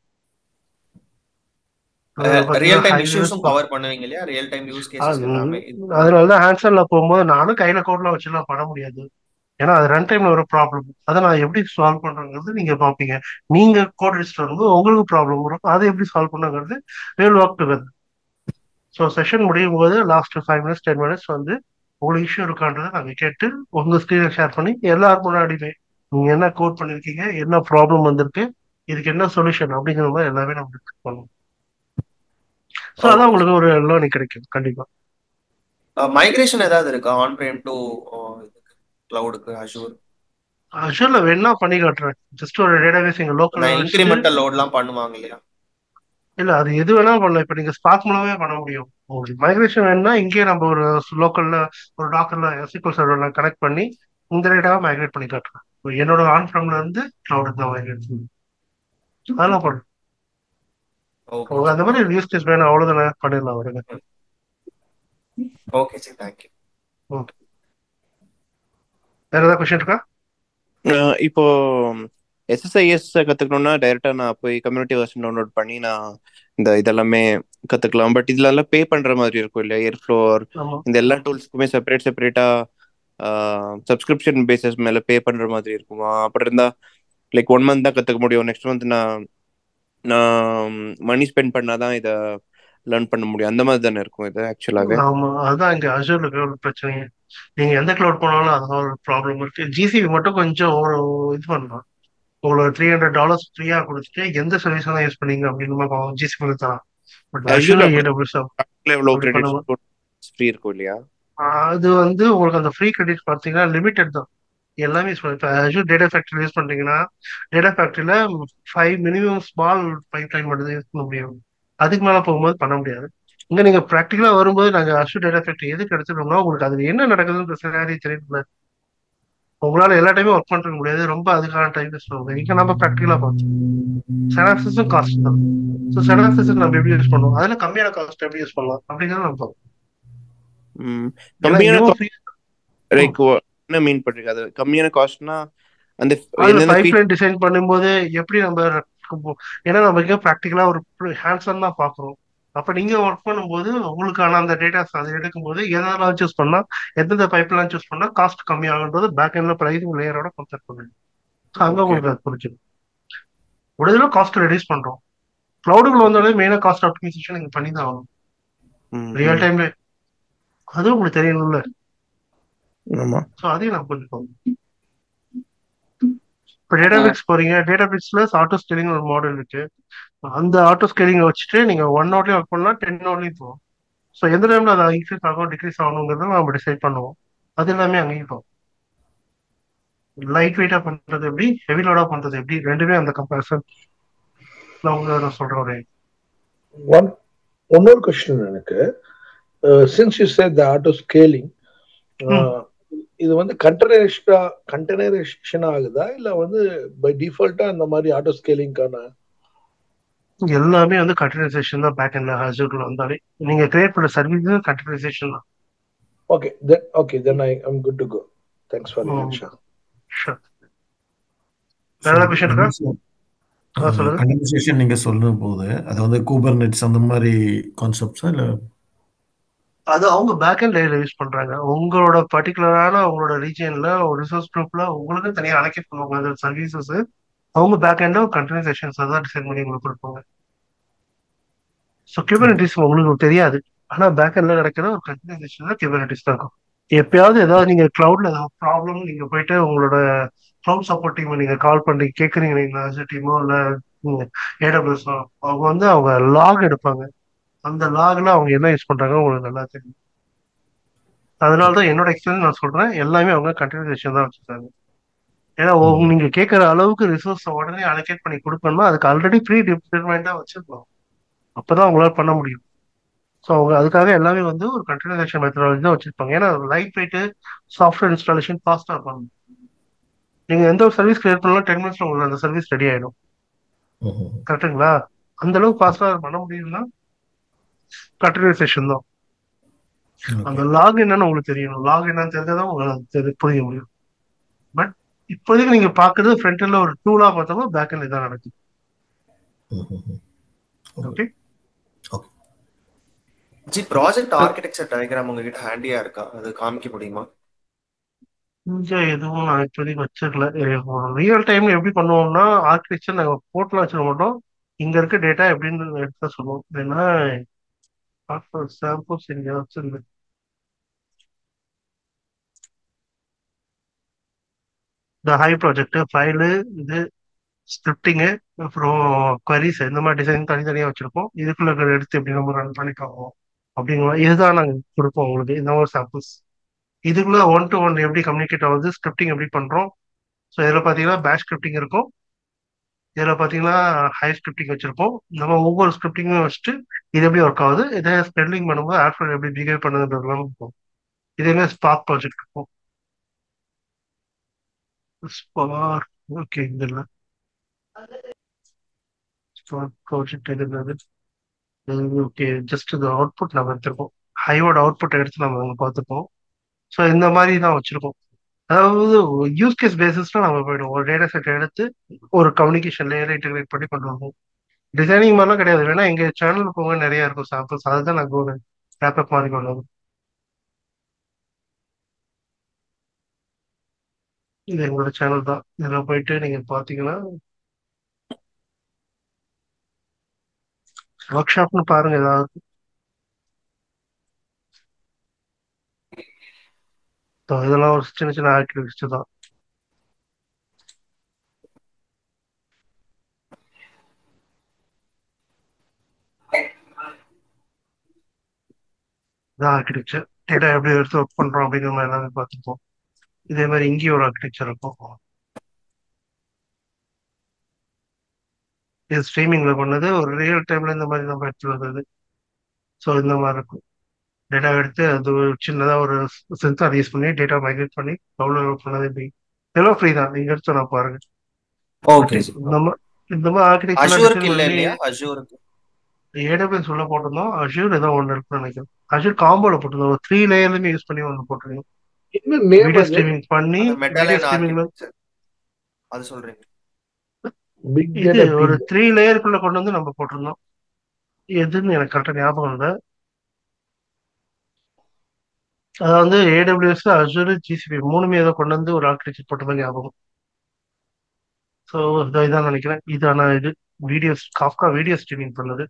அது ரியல் பாத்தீங்கன்னா டைம் ஹை இஷ்யூஸும் கவர் பண்ணுவீங்க இல்லையா ரியல் டைம் யூஸ் கேசஸ் எல்லாமே இது அதனாலதான் ஹேண்ட்ஸன்ல போகும்போது நானும் கையில கோட்ல வச்சுலாம் பண்ண முடியாது ஏன்னா அது ரன் டைம்ல ஒரு ப்ராப்ளம் அதை நான் எப்படி சால்வ் பண்றேங்கிறது நீங்க பாப்பீங்க நீங்க கோட் அடிச்சுட்டு வரும்போது உங்களுக்கு ப்ராப்ளம் வரும் அதை எப்படி சால்வ் பண்ணுங்கிறது we'll work together so session முடியும் போது last five minutes ten minutes வந்து உங்களுக்கு இஷ்யூ இருக்கான்றதை நாங்கள் கேட்டு உங்க ஸ்க்ரீனை ஷேர் பண்ணி எல்லாரும் முன்னாடியுமே நீங்க என்ன கோட் பண்ணிருக்கீங்க என்ன ப்ராப்ளம் வந்திருக்கு இதுக்கு என்ன சொல்யூஷன் அப்படிங்கிற மாதிரி எல்லாமே நம்ம டிஸ்கஸ் பண்ணுவோம் ஸோ அதான் ஓகே உங்களுக்கு ஒரு லேர்னிங் கிடைக்கும் கண்டிப்பா மைக்ரேஷன் ஏதாவது இருக்கா ஆன் பிரேம் டு கிளவுடுக்கு அஷூர் அஷூர்ல வேணா பண்ணி காட்டுறேன் ஜஸ்ட் ஒரு டேட்டாபேஸ் எங்க லோக்கல்ல நான் வச்சுட்டு இன்க்ரிமெண்டல் லோட்லாம் பண்ணுவாங்க இல்லையா இல்ல அது எது வேணா பண்ணலாம் இப்ப நீங்க ஸ்பார்க் மூலமே பண்ண முடியும் உங்களுக்கு மைக்ரேஷன் வேணும்னா இங்கேயே நம்ம ஒரு லோக்கல்ல ஒரு டாக்கர்ல எஸ்கியூஎல் சர்வர்ல கனெக்ட் பண்ணி இந்த டேட்டாவை மைக்ரேட் பண்ணி காட்டுறேன் இப்போ என்னோட ஆன் ஃப்ரம்ல இருந்து கிளவுடுக்கு தான் மைக்ரேட் பண்ணி அதெல்லாம் பண்ணும் ஓகே உங்களுக்கு அந்த மாதிரி யூஸ் கேஸ் வேணும் அவ்வளவுதானே பண்ணிடலாம் வருங்க ஓகே சரி தேங்க்யூ ஓகே வேற ஏதாவது கொஸ்டின் இருக்கா அஹ் இப்போ எஸ்எஸ்ஐஎஸ் கத்துக்கணும்னா டைரக்டா நான் போய் கம்யூனிட்டி வெர்ஷன் டவுன்லோட் பண்ணி நான் இந்த இதெல்லாமே கத்துக்கலாம் பட் இதுல எல்லாம் பே பண்ற மாதிரி இருக்கும் இல்லையா ஏர் ஃப்ளோர் ஆமா இந்த எல்லா டூல்ஸ்க்குமே செப்பரேட் செப்பரேட்டா சப்ஸ்கிரிப்ஷன் பேசிஸ் மேல பே பண்ற மாதிரி இருக்குமா அப்படி இருந்தா லைக் ஒன் மந்த் தான் கத்துக்க முடியும் நெக்ஸ்ட் மந்த் நான் நான் மணி ஸ்பெண்ட் பண்ணாதான் இதை லேர்ன் பண்ண முடியும் அந்த மாதிரி தானே இருக்கும் இது ஆக்சுவலாவே ஆமா அதுதான் இங்க அஷூர்ல இருக்கிற ஒரு பிரச்சனை நீங்க எந்த கிளவுட் போனாலும் அதான் ஒரு ப்ராப்ளம் இருக்கு ஜிசிபி மட்டும் கொஞ்சம் ஒரு இது பண்ணலாம் உங்களுக்கு த்ரீ ஹண்ட்ரட் டாலர்ஸ் ஃப்ரீயா கொடுத்துட்டு எந்த சர்வீஸ் தான் யூஸ் பண்ணீங்க அப்படின்னு ஜிசிபி தரலாம் பட் அஷூர்ல அஷூர்ல ஏடபிள்யூஎஸ் எவ்வளோ அப்படி பண்ண கிரெடிட் ஃப்ரீ இருக்கும் இல்லையா அது வந்து உங்களுக்கு அந்த ஃப்ரீ கிரெடிட் பார்த்தீங்கன்னா லிமிடெட் தான் எல்லாமே யூஸ் பண்ணலாம் இப்போ அஜூர் டேட்டா ஃபேக்டரி யூஸ் பண்றீங்கன்னா டேட்டா ஃபேக்டரியில five minimum small pipeline மட்டும் தான் யூஸ் பண்ண முடியும் அதுக்கு மேல போகும்போது பண்ண முடியாது இங்க நீங்க ப்ராக்டிக்கலா வரும்போது நாங்க அஷூர் டேட்டா ஃபேக்டரி எதுக்கு எடுத்துட்டோம்னா உங்களுக்கு அது என்ன நடக்குதுன்ற சினாரி தெரியல உங்களால எல்லா டைமும் ஒர்க் பண்ற முடியாது ரொம்ப அதுக்கான டைம் யூஸ் பண்ண முடியாது இங்க நம்ம ப்ராக்டிக்கலா பார்த்தோம் செனாப்சிஸும் காஸ்ட் தான் ஸோ செனாப்சிஸ் நம்ம எப்படி யூஸ் பண்ணுவோம் அதுல கம்மியான காஸ்ட் எப்படி யூஸ் பண்ணலாம் அப்படிங்கிறத நம்ம பார்ப்போம் ம் ஏன்னா கம்மியான இதுவும் free- லைக் என்ன மீன் பண்றீங்க அது கம்மியான காஸ்ட்னா அந்த அதுல எந்தெந்த பைப் ஃபீ லைன் டிசைன் பண்ணும்போது எப்படி நம்ம ஏன்னா நம்ம இங்க ப்ராக்டிக்கலா ஒரு ஹேண்ட்ஸ் தான் பாக்குறோம் அப்ப நீங்க ஒர்க் பண்ணும்போது உங்களுக்கான அந்த டேட்டாஸ் அதை எடுக்கும்போது எதெல்லாம் சூஸ் பண்ணா எந்தெந்த பைப்லாம் சூஸ் பண்ணா காஸ்ட் கம்மி ஆகுன்றது பேக் எண்ட்ல பிரைசிங் லேயரோட கம்பேர் பண்ணுங்க So அங்க ஓகே உங்களுக்கு அது புரிஞ்சிடும் முடிஞ்சளவு காஸ்ட் ரெடியூஸ் பண்றோம் கிளவுடுக்குள்ள வந்தாலே மெயினா காஸ்ட் ஆப்டிமைசேஷன் நீங்க பண்ணி தான் ஆகணும் ம் ரியல் ம் டைம்ல அதுவும் உங்களுக்கு தெரியணும்ல ஆமா ஸோ அதையும் நான் புரிஞ்சுக்கோங்க இப்போ டேட்டாபிக்ஸ் போறீங்க டேட்டாபிக்ஸ்ல ஆட்டோ ஸ்கேலிங் ஒரு மாடல் இருக்கு அந்த ஆட்டோ ஸ்கேலிங் வச்சுட்டு நீங்க ஒன் ஹவர்லயும் ஒர்க் பண்ணலாம் டென் ஹவர்லயும் போகும் ஸோ எந்த டைம்ல அதை இன்க்ரீஸ் ஆகும் டிக்ரீஸ் ஆகணுங்கிறத நம்ம டிசைட் பண்ணுவோம் அது எல்லாமே அங்கேயும் போகும் லைட் வெயிட்டா பண்றது எப்படி ஹெவி லோடா பண்றது எப்படி ரெண்டுமே அந்த கம்பேரிசன் நான் சொல்றேன் ஒரு ஒன் இன்னொரு கொஸ்டின் எனக்கு since you said the auto scaling இது வந்து கண்டெய்னரைஸ்டா கண்டெய்னரைசேஷன் ஆகுதா இல்ல வந்து பை டிஃபால்ட்டா அந்த மாதிரி ஆட்டோ ஸ்கேலிங்கான எல்லாமே வந்து கண்டெய்னரைசேஷன் தான் பேக் எண்ட்ல ஹசூர்ல வந்தாலே நீங்க கிரியேட் பண்ண சர்வீஸ் கண்டெய்னரைசேஷன் தான் okay then okay then I am good to go thanks for the answer sure வேற ஏதாவது கொஸ்டின் இருக்கா ஆ சொல்லுங்க கண்டென்சேஷன் நீங்க சொல்லும் போது அது வந்து கூபர்நெட்ஸ் அந்த மாதிரி கான்செப்ட்ஸா இல்ல அது அவங்க பேக் அண்ட் லேயர்ல யூஸ் பண்றாங்க உங்களோட பர்டிகுலரான உங்களோட ரீஜியன்ல ஒரு ரிசோர்ஸ் குரூப்ல உங்களுக்கு தனியா அலோகேட் பண்ணுவாங்க அந்த சர்வீசஸ் அவங்க பேக் எண்ட்ல கண்டெய்னரைசேஷன்ஸ் தான் டிசைன் பண்ணி உங்களுக்கு கொடுப்பாங்க ஸோ கியூபர்னட்டிஸ் உங்களுக்கு தெரியாது ஆனா பேக் எண்ட்ல நடக்கிற ஒரு கண்டெய்னரைசேஷன் தான் கியூபர்னட்டிஸ் தான் இருக்கும் எப்பயாவது ஏதாவது நீங்க கிளவுட்ல ஏதாவது ப்ராப்ளம் நீங்க போயிட்டு உங்களோட க்ளவுட் சப்போர்ட் டீம் நீங்க கால் பண்ணி கேக்குறீங்க நீங்க அசட் டீமோ இல்ல ஏடபிள்யூஸ் அவங்க வந்து அவங்க லாக் எடுப்பாங்க அந்த லாக்ல அவங்க என்ன யூஸ் பண்றாங்க உங்களுக்கு நல்லா தெரியும் அதனால தான் என்னோட எக்ஸ்பீரியன்ஸ் நான் சொல்றேன் எல்லாமே அவங்க கண்டெய்னரைசேஷன் தான் வச்சிருக்காங்க ஏன்னா உங்க- நீங்க கேட்கற அளவுக்கு ரிசோர்ஸ் உடனே அலோகேட் பண்ணி கொடுக்கணும்னா அதுக்கு ஆல்ரெடி ப்ரீ டிட்டர்மைண்டா வச்சிருக்கணும் அப்பதான் அவங்களால பண்ண முடியும் ஸோ அவங்க அதுக்காக எல்லாமே வந்து ஒரு கண்டெய்னரைசேஷன் மெத்தடாலஜி தான் வச்சிருப்பாங்க ஏன்னா லைட் வெயிட் சாஃப்ட்வேர் இன்ஸ்டாலேஷன் ஃபாஸ்டா பண்ணணும் நீங்க எந்த ஒரு சர்வீஸ் கிரியேட் பண்ணலாம் டென் மினிட்ஸ்ல உங்களுக்கு அந்த சர்வீஸ் ரெடி ஆயிடும் கரெக்ட்டுங்களா அந்த அளவுக்கு ஃபாஸ்டா பண்ண முடியும்னா கண்டெய்னரைசேஷன் தான் அந்த லாக் என்னன்னு உங்களுக்கு தெரியணும் லாக் என்னன்னு தெரிஞ்சாதான் உங்களுக்கு தெரி- புரிய முடியும் பட் இப்போதைக்கு நீங்க பாக்குறது ஃப்ரண்ட் எண்ட்ல ஒரு டூலா பார்த்தாலும் பேக் எண்ட்ல தான் நடக்குது okay ji project architecture diagram உங்ககிட்ட ஹேண்டியா இருக்கா அது காமிக்க முடியுமா இங்க எதுவும் நான் இப்போதைக்கு வச்சிருக்கல ரியல் டைம்ல எப்படி பண்ணுவோம்னா ஆர்கிடெக்சர் நாங்க போர்ட்லாம் வச்சிட மாட்டோம் இங்க இருக்க டேட்டா எப்படின்னு எடுத்து தான் சொல்லுவோம் ஏன்னா சாம்பிள்ஸ் இங்க வச்சிருந்தேன் இந்த ஹை ப்ராஜெக்ட் ஃபைலு இது ஸ்கிரிப்டிங்கு அப்புறம் queries இந்த மாதிரி டிசைன் தனித்தனியாக வச்சிருப்போம் இதுக்குள்ள இருக்கிற எடுத்து எப்படி நம்ம ரன் பண்ணிக்கோம் அப்படிங்கிற இதுதான் நாங்கள் கொடுப்போம் உங்களுக்கு இந்த ஒரு சாம்பிள்ஸ் இதுக்குள்ள ஒன் டு ஒன் எப்படி கம்யூனிகேட் ஆகுது ஸ்கிரிப்டிங் எப்படி பண்றோம் ஸோ இதில் பார்த்தீங்கன்னா பேஷ் ஸ்கிரிப்டிங் இருக்கும் இதில் பார்த்தீங்கன்னா ஹை ஸ்கிரிப்டிங் வச்சிருப்போம் நம்ம ஒவ்வொரு ஸ்கிரிப்டிங்கும் வச்சுட்டு இது எப்படி ஒர்க் ஆகுது இதை ஸ்பெல்லிங் பண்ணும்போது ஆப்ஷன் எப்படி பிஹேவ் பண்ணுறதுலாம் இருக்கும் இதே ஸ்பார்க் ப்ராஜெக்ட் இருக்கும் ஸ்பார்க் ஓகே இதில் ஸ்பார்க் ப்ராஜெக்ட் எது என்னது ஓகே ஜஸ்ட் இந்த அவுட்புட் நம்ம எடுத்திருக்கோம் ஹைவோட அவுட்புட் எடுத்து நம்ம அங்கே பார்த்துப்போம் ஸோ இந்த மாதிரி தான் வச்சிருக்கோம் அதாவது யூஸ் கேஸ் பேசிஸ்ல நம்ம போயிடுவோம் ஒரு டேட்டா செட் எடுத்து ஒரு கம்யூனிகேஷன் லேயர் இன்டெகிரேட் பண்ணி கொண்டு வருவோம் டிசைனிங் மாதிரிலாம் கிடையாது வேணா எங்க சேனல் போக நிறைய இருக்கும் சாம்பிள்ஸ் அதுதான் நாங்கள் ஒரு ரேப்அப் மாதிரி கொண்டு வரோம் இது எங்களோட சேனல் தான் இதில் போயிட்டு நீங்க பார்த்தீங்கன்னா ஒர்க் ஷாப்னு பாருங்க ஏதாவது So, இதெல்லாம் ஒரு சின்ன சின்ன ஆக்டிவிட்டிஸ் தான் இதான் ஆர்கிடெக்சர் டேட்டா எப்படி எடுத்து ஒர்க் பண்றோம் அப்படிங்கிற மாதிரி எல்லாமே பார்த்துப்போம் இதே மாதிரி இங்கேயும் ஒரு ஆர்கிடெக்சர் இருக்கும் இது ஸ்ட்ரீமிங்ல பண்ணது ஒரு ரியல் டைம்ல இந்த மாதிரி நம்ம எடுத்து வந்தது ஸோ இந்த மாதிரி இருக்கும் டேட்டா எடுத்து அது ஒரு சின்னதா ஒரு சென்சார் யூஸ் பண்ணி டேட்டா மைக்ரேட் பண்ணி டவுன்லோட் பண்ணது எப்படி எல்லாம் ஃப்ரீ தான் நீங்க எடுத்து நான் பாருங்க ஓகே இந்த மாதிரி இந்த மாதிரி ஆர்கிடெக்சர் அஷூருக்கு டிசைன் இல்ல பண்ணி இல்லையா அஷூருக்கு ஏடபிள்யூஎஸ் உள்ள போட்டிருந்தோம் அஷூர் ஏதோ ஒன்று இருக்குன்னு நினைக்கிறேன் அஷூர் காம்போல போட்டிருந்தோம் ஒரு த்ரீ லேயர்லயுமே யூஸ் பண்ணி ஒன்று போட்டிருக்கோம் என்ன நேம் வீடியோ அது ஸ்ட்ரீமிங் பண்ணி அந்த வீடியோ மெட்டாலைன் ஸ்ட்ரீமிங்ல ஆர்கிடெக்சர் அது சொல்றீங்க பிக் இது டேட்டா ஒரு பிக் த்ரீ லேயருக்குள்ள கொண்டு வந்து நம்ம போட்டிருந்தோம் எதுன்னு எனக்கு கரெக்டாக ஞாபகம் இல்லை அது வந்து ஏடபிள்யூஎஸ் அஜூர் ஜிசிபி மூணுமே ஏதோ கொண்டு வந்து ஒரு ஆர்கிடெக்சர் போட்ட மாதிரி ஞாபகம் ஸோ இதான் நினைக்கிறேன் இதான இது வீடியோஸ் காஃப்கா வீடியோ ஸ்ட்ரீமிங் பண்ணது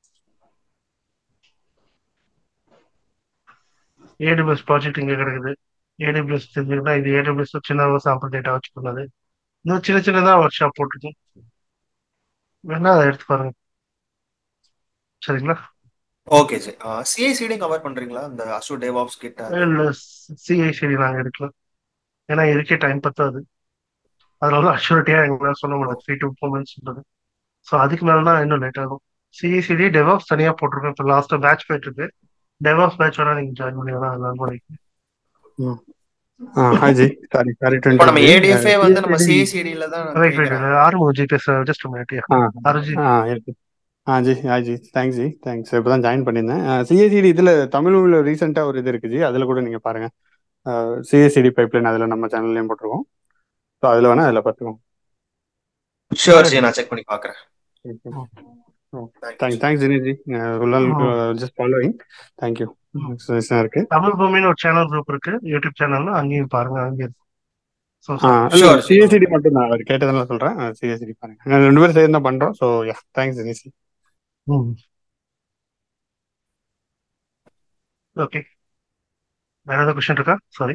ஏடபிள்யூஎஸ் ப்ராஜெக்ட் இங்கே கிடக்குது ஏடபிள்யூஎஸ் தெரிஞ்சுக்கிட்டா இது ஏடபிள்யூஎஸ் சின்ன சாம்பிள் டேட்டா வச்சு பண்ணது இன்னும் சின்ன சின்னதாக ஒர்க் ஷாப் போட்டிருக்கேன் வேணா அதை எடுத்து பாருங்க சரிங்களா ஓகே ஜி சிஐசிடி கவர் பண்றீங்களா இந்த அசு டேவாப்ஸ் கிட்ட இல்லை சிஐசிடி நாங்கள் எடுக்கலாம் ஏன்னா இருக்கே டைம் பத்தாது அதனால அஷூரிட்டியாக எங்களால் சொல்ல முடியாது த்ரீ டு ஃபோர் மந்த்ஸ்ன்றது ஸோ அதுக்கு மேலே தான் இன்னும் லேட் ஆகும் சிஐசிடி டெவாப்ஸ் தனியாக போட்டிருக்கோம் இப்போ லாஸ்ட்டாக பேட்ச் போயிட்டு இருக்கு டெவாப்ஸ் பேட்ச் வேணா நீங்கள் ஜாயின் பண்ணி வேணா அதெல்லாம் பண்ணிக்கலாம் hi ji sorry sorry to இப்போ நம்ம ஏடிஎஃப்ஏ வந்து நம்ம சிஐசிடில தான் ரைட் ரைட் ஆறுமுகம் ஜி பேச ஜஸ்ட் மினிட் ஆ அருஜி ஆ இருக்கு ஆ ji hi ji thanks ji thanks இப்போ தான் ஜாயின் பண்ணியிருந்தேன் சிஏசிடி இதில் தமிழில் ரீசெண்டாக ஒரு இது இருக்குது ஜி அதில் கூட நீங்கள் பாருங்கள் சிஏசிடி பைப்லைன் அதில் நம்ம சேனல்லையும் போட்டிருக்கோம் ஸோ அதில் வேணால் அதில் பார்த்துக்கோங்க ஷூர் ஜி நான் செக் பண்ணி பார்க்குறேன் thanks thanks Dinesh ji just following thank you இருக்கு தமிழ் பூமின்னு ஒரு சேனல் குரூப் இருக்கு யூடியூப் சேனல்ல அங்கேயும் பாருங்க அங்கேயும் So, ஆ sorry. இல்லை சிஎஸ்சிடி மட்டும் தான் அவர் கேட்டதுனால சொல்கிறேன் சிஎஸ்சிடி பாருங்க நாங்கள் ரெண்டு பேரும் சேர்ந்து தான் பண்ணுறோம் so yeah thanks Dinesh ji ம் ஓகே வேற ஏதாவது கொஸ்டின் இருக்கா சாரி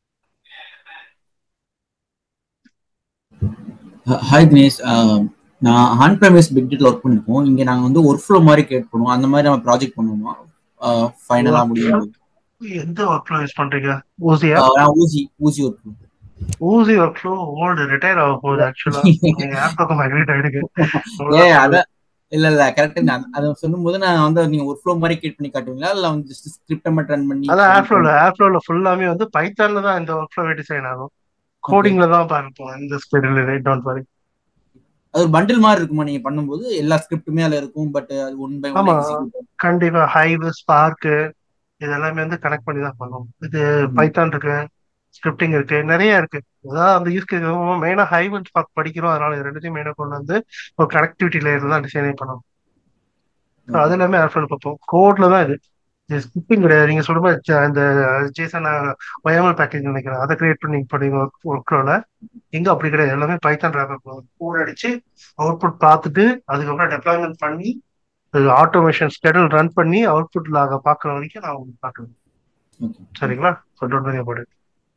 ஹாய் தினேஷ் ஆஹ் நான் ஆன் ப்ரைமஸ் பிக் டேட்ல ஒர்க் பண்ணிருக்கோம் இங்க நாங்க வந்து ஒர்க் ஃப்ளோ மாதிரி கிரியேட் பண்ணுவோம் அந்த மாதிரி நம்ம ப்ராஜெக்ட் பண்ணுவோமா ஃபைனலா முடியும் எந்த ஒர்க் ஃப்ளோ யூஸ் பண்றீங்க ஊசியா நான் ஊசி ஊசி ஒர்க் ஃப்ளோ ஊசி ஒர்க் ஃப்ளோ ஓல்டு ரிட்டையர் ஆக போகுது ஆக்சுவலா நீங்க ஆப் பக்கம் மைக்ரேட் ஆயிடுங்க ஏ அத இல்ல இல்ல கரெக்ட் அதை சொல்லும்போது நான் வந்து நீங்க ஒர்க் ஃப்ளோ மாதிரி கிரியேட் பண்ணி காட்டுவீங்களா இல்ல வந்து ஜஸ்ட் ஸ்கிரிப்ட் மட்டும் ரன் பண்ணி அதான் ஆப்ரோல ஆப்ரோல ஃபுல்லாமே வந்து பைத்தான்ல தான் இந்த ஒர்க் ஃப்ளோவே டிசைன் ஆகும் கோடிங்ல தான் பார்ப்போம் இந்த ஸ்பீடில் ரைட் டவுன் வரி அது ஒரு பண்டில் மாதிரி இருக்குமா நீங்க பண்ணும்போது எல்லா ஸ்கிரிப்ட்டுமே அதுல இருக்கும் பட் அது ஒன் பை ஒன் ஆமா கண்டிப்பா ஹைவ் ஸ்பார்க்கு இது எல்லாமே வந்து கனெக்ட் பண்ணி தான் பண்ணுவோம் இது பைத்தான் இருக்கு ஸ்கிரிப்டிங் இருக்கு நிறைய இருக்கு அதாவது அந்த யூஸ் கேஸ் மெயினா ஹைவ் அண்ட் ஸ்பார்க் படிக்கிறோம் அதனால இது ரெண்டுத்தையும் மெயினா கொண்டு வந்து ஒரு கனெக்டிவிட்டி லேயர் தான் டிசைனே பண்ணணும் So அது எல்லாமே ஆப்ஷன் பார்ப்போம் கோட்ல தான் இது இது ஸ்கிரிப்டிங் கிடையாது நீங்க சொல்ற மாதிரி ஜ- இந்த ஜேசன் ஒயமல் பேக்கேஜ் நினைக்கிறேன் அதை கிரியேட் பண்ணி பண்ணுவீங்க ஒர்க்ல இங்க அப்படி கிடையாது எல்லாமே பைத்தான் ரேப்பர் கோட் அடிச்சு அவுட்புட் பார்த்துட்டு அதுக்கப்புறம் டெப்ளாய்மெண்ட் பண்ணி ஆட்டோமேஷன் ஸ்கெடியூல் ரன் பண்ணி அவுட்புட் லாக பார்க்குற வரைக்கும் நான் உங்களுக்கு பார்க்கணும் சரிங்களா so don't worry about it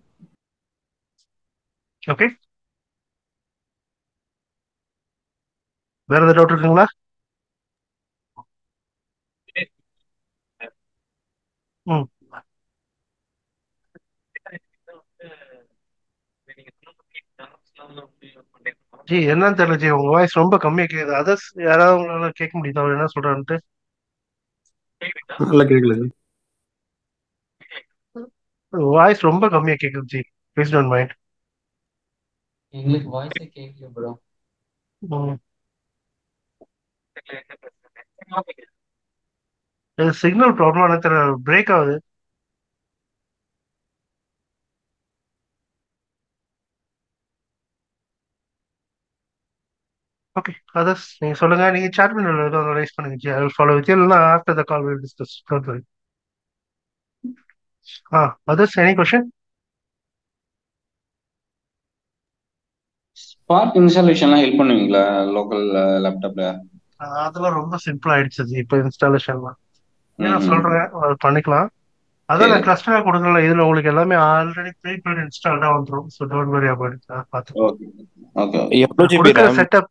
okay வேற ஏதாவது டவுட் இருக்குங்களா ம் ஜி என்னன்னு தெரியல ஜி உங்க வாய்ஸ் ரொம்ப கம்மியா கேக்குது அதர்ஸ் யாராவது உங்களால கேட்க முடியுதா அவர் என்ன சொல்றான்ட்டு நல்லா கேட்கல ஜி வாய்ஸ் ரொம்ப கம்மியா கேக்குது ஜி ப்ளீஸ் டோன்ட் மைண்ட் எங்களுக்கு வாய்ஸே கேட்கல ப்ரோ சிக்னல் ப்ராப்ளம் தெரியல பிரேக் ஆகுது ஓகே அதர்ஸ் நீங்க சொல்லுங்க நீங்க சாட் பண்ணல ஏதாவது ரைஸ் பண்ணுங்க ji I will follow with இல்லைன்னா after the call will discuss don't worry ah others any question Spark இன்ஸ்டாலேஷன்லாம் ஹெல்ப் பண்ணுவீங்களா லோக்கல் லேப்டாப்ல அதெல்லாம் ரொம்ப சிம்பிள் ஆயிடுச்சு ஜி இப்போ இன்ஸ்டாலேஷன்லாம் நான் ம் சொல்றேன் அது பண்ணிக்கலாம் அதான் சரி நான் கிளஸ்டரா கொடுக்கல இதுல உங்களுக்கு எல்லாமே ஆல்ரெடி ப்ரீ பிளட் இன்ஸ்டால்டா வந்துரும் so don't worry about it பார்த்து ஓகே ஓகே எவ்வளோ ஜிபி கொடுக்குற ரேம் செட்டப்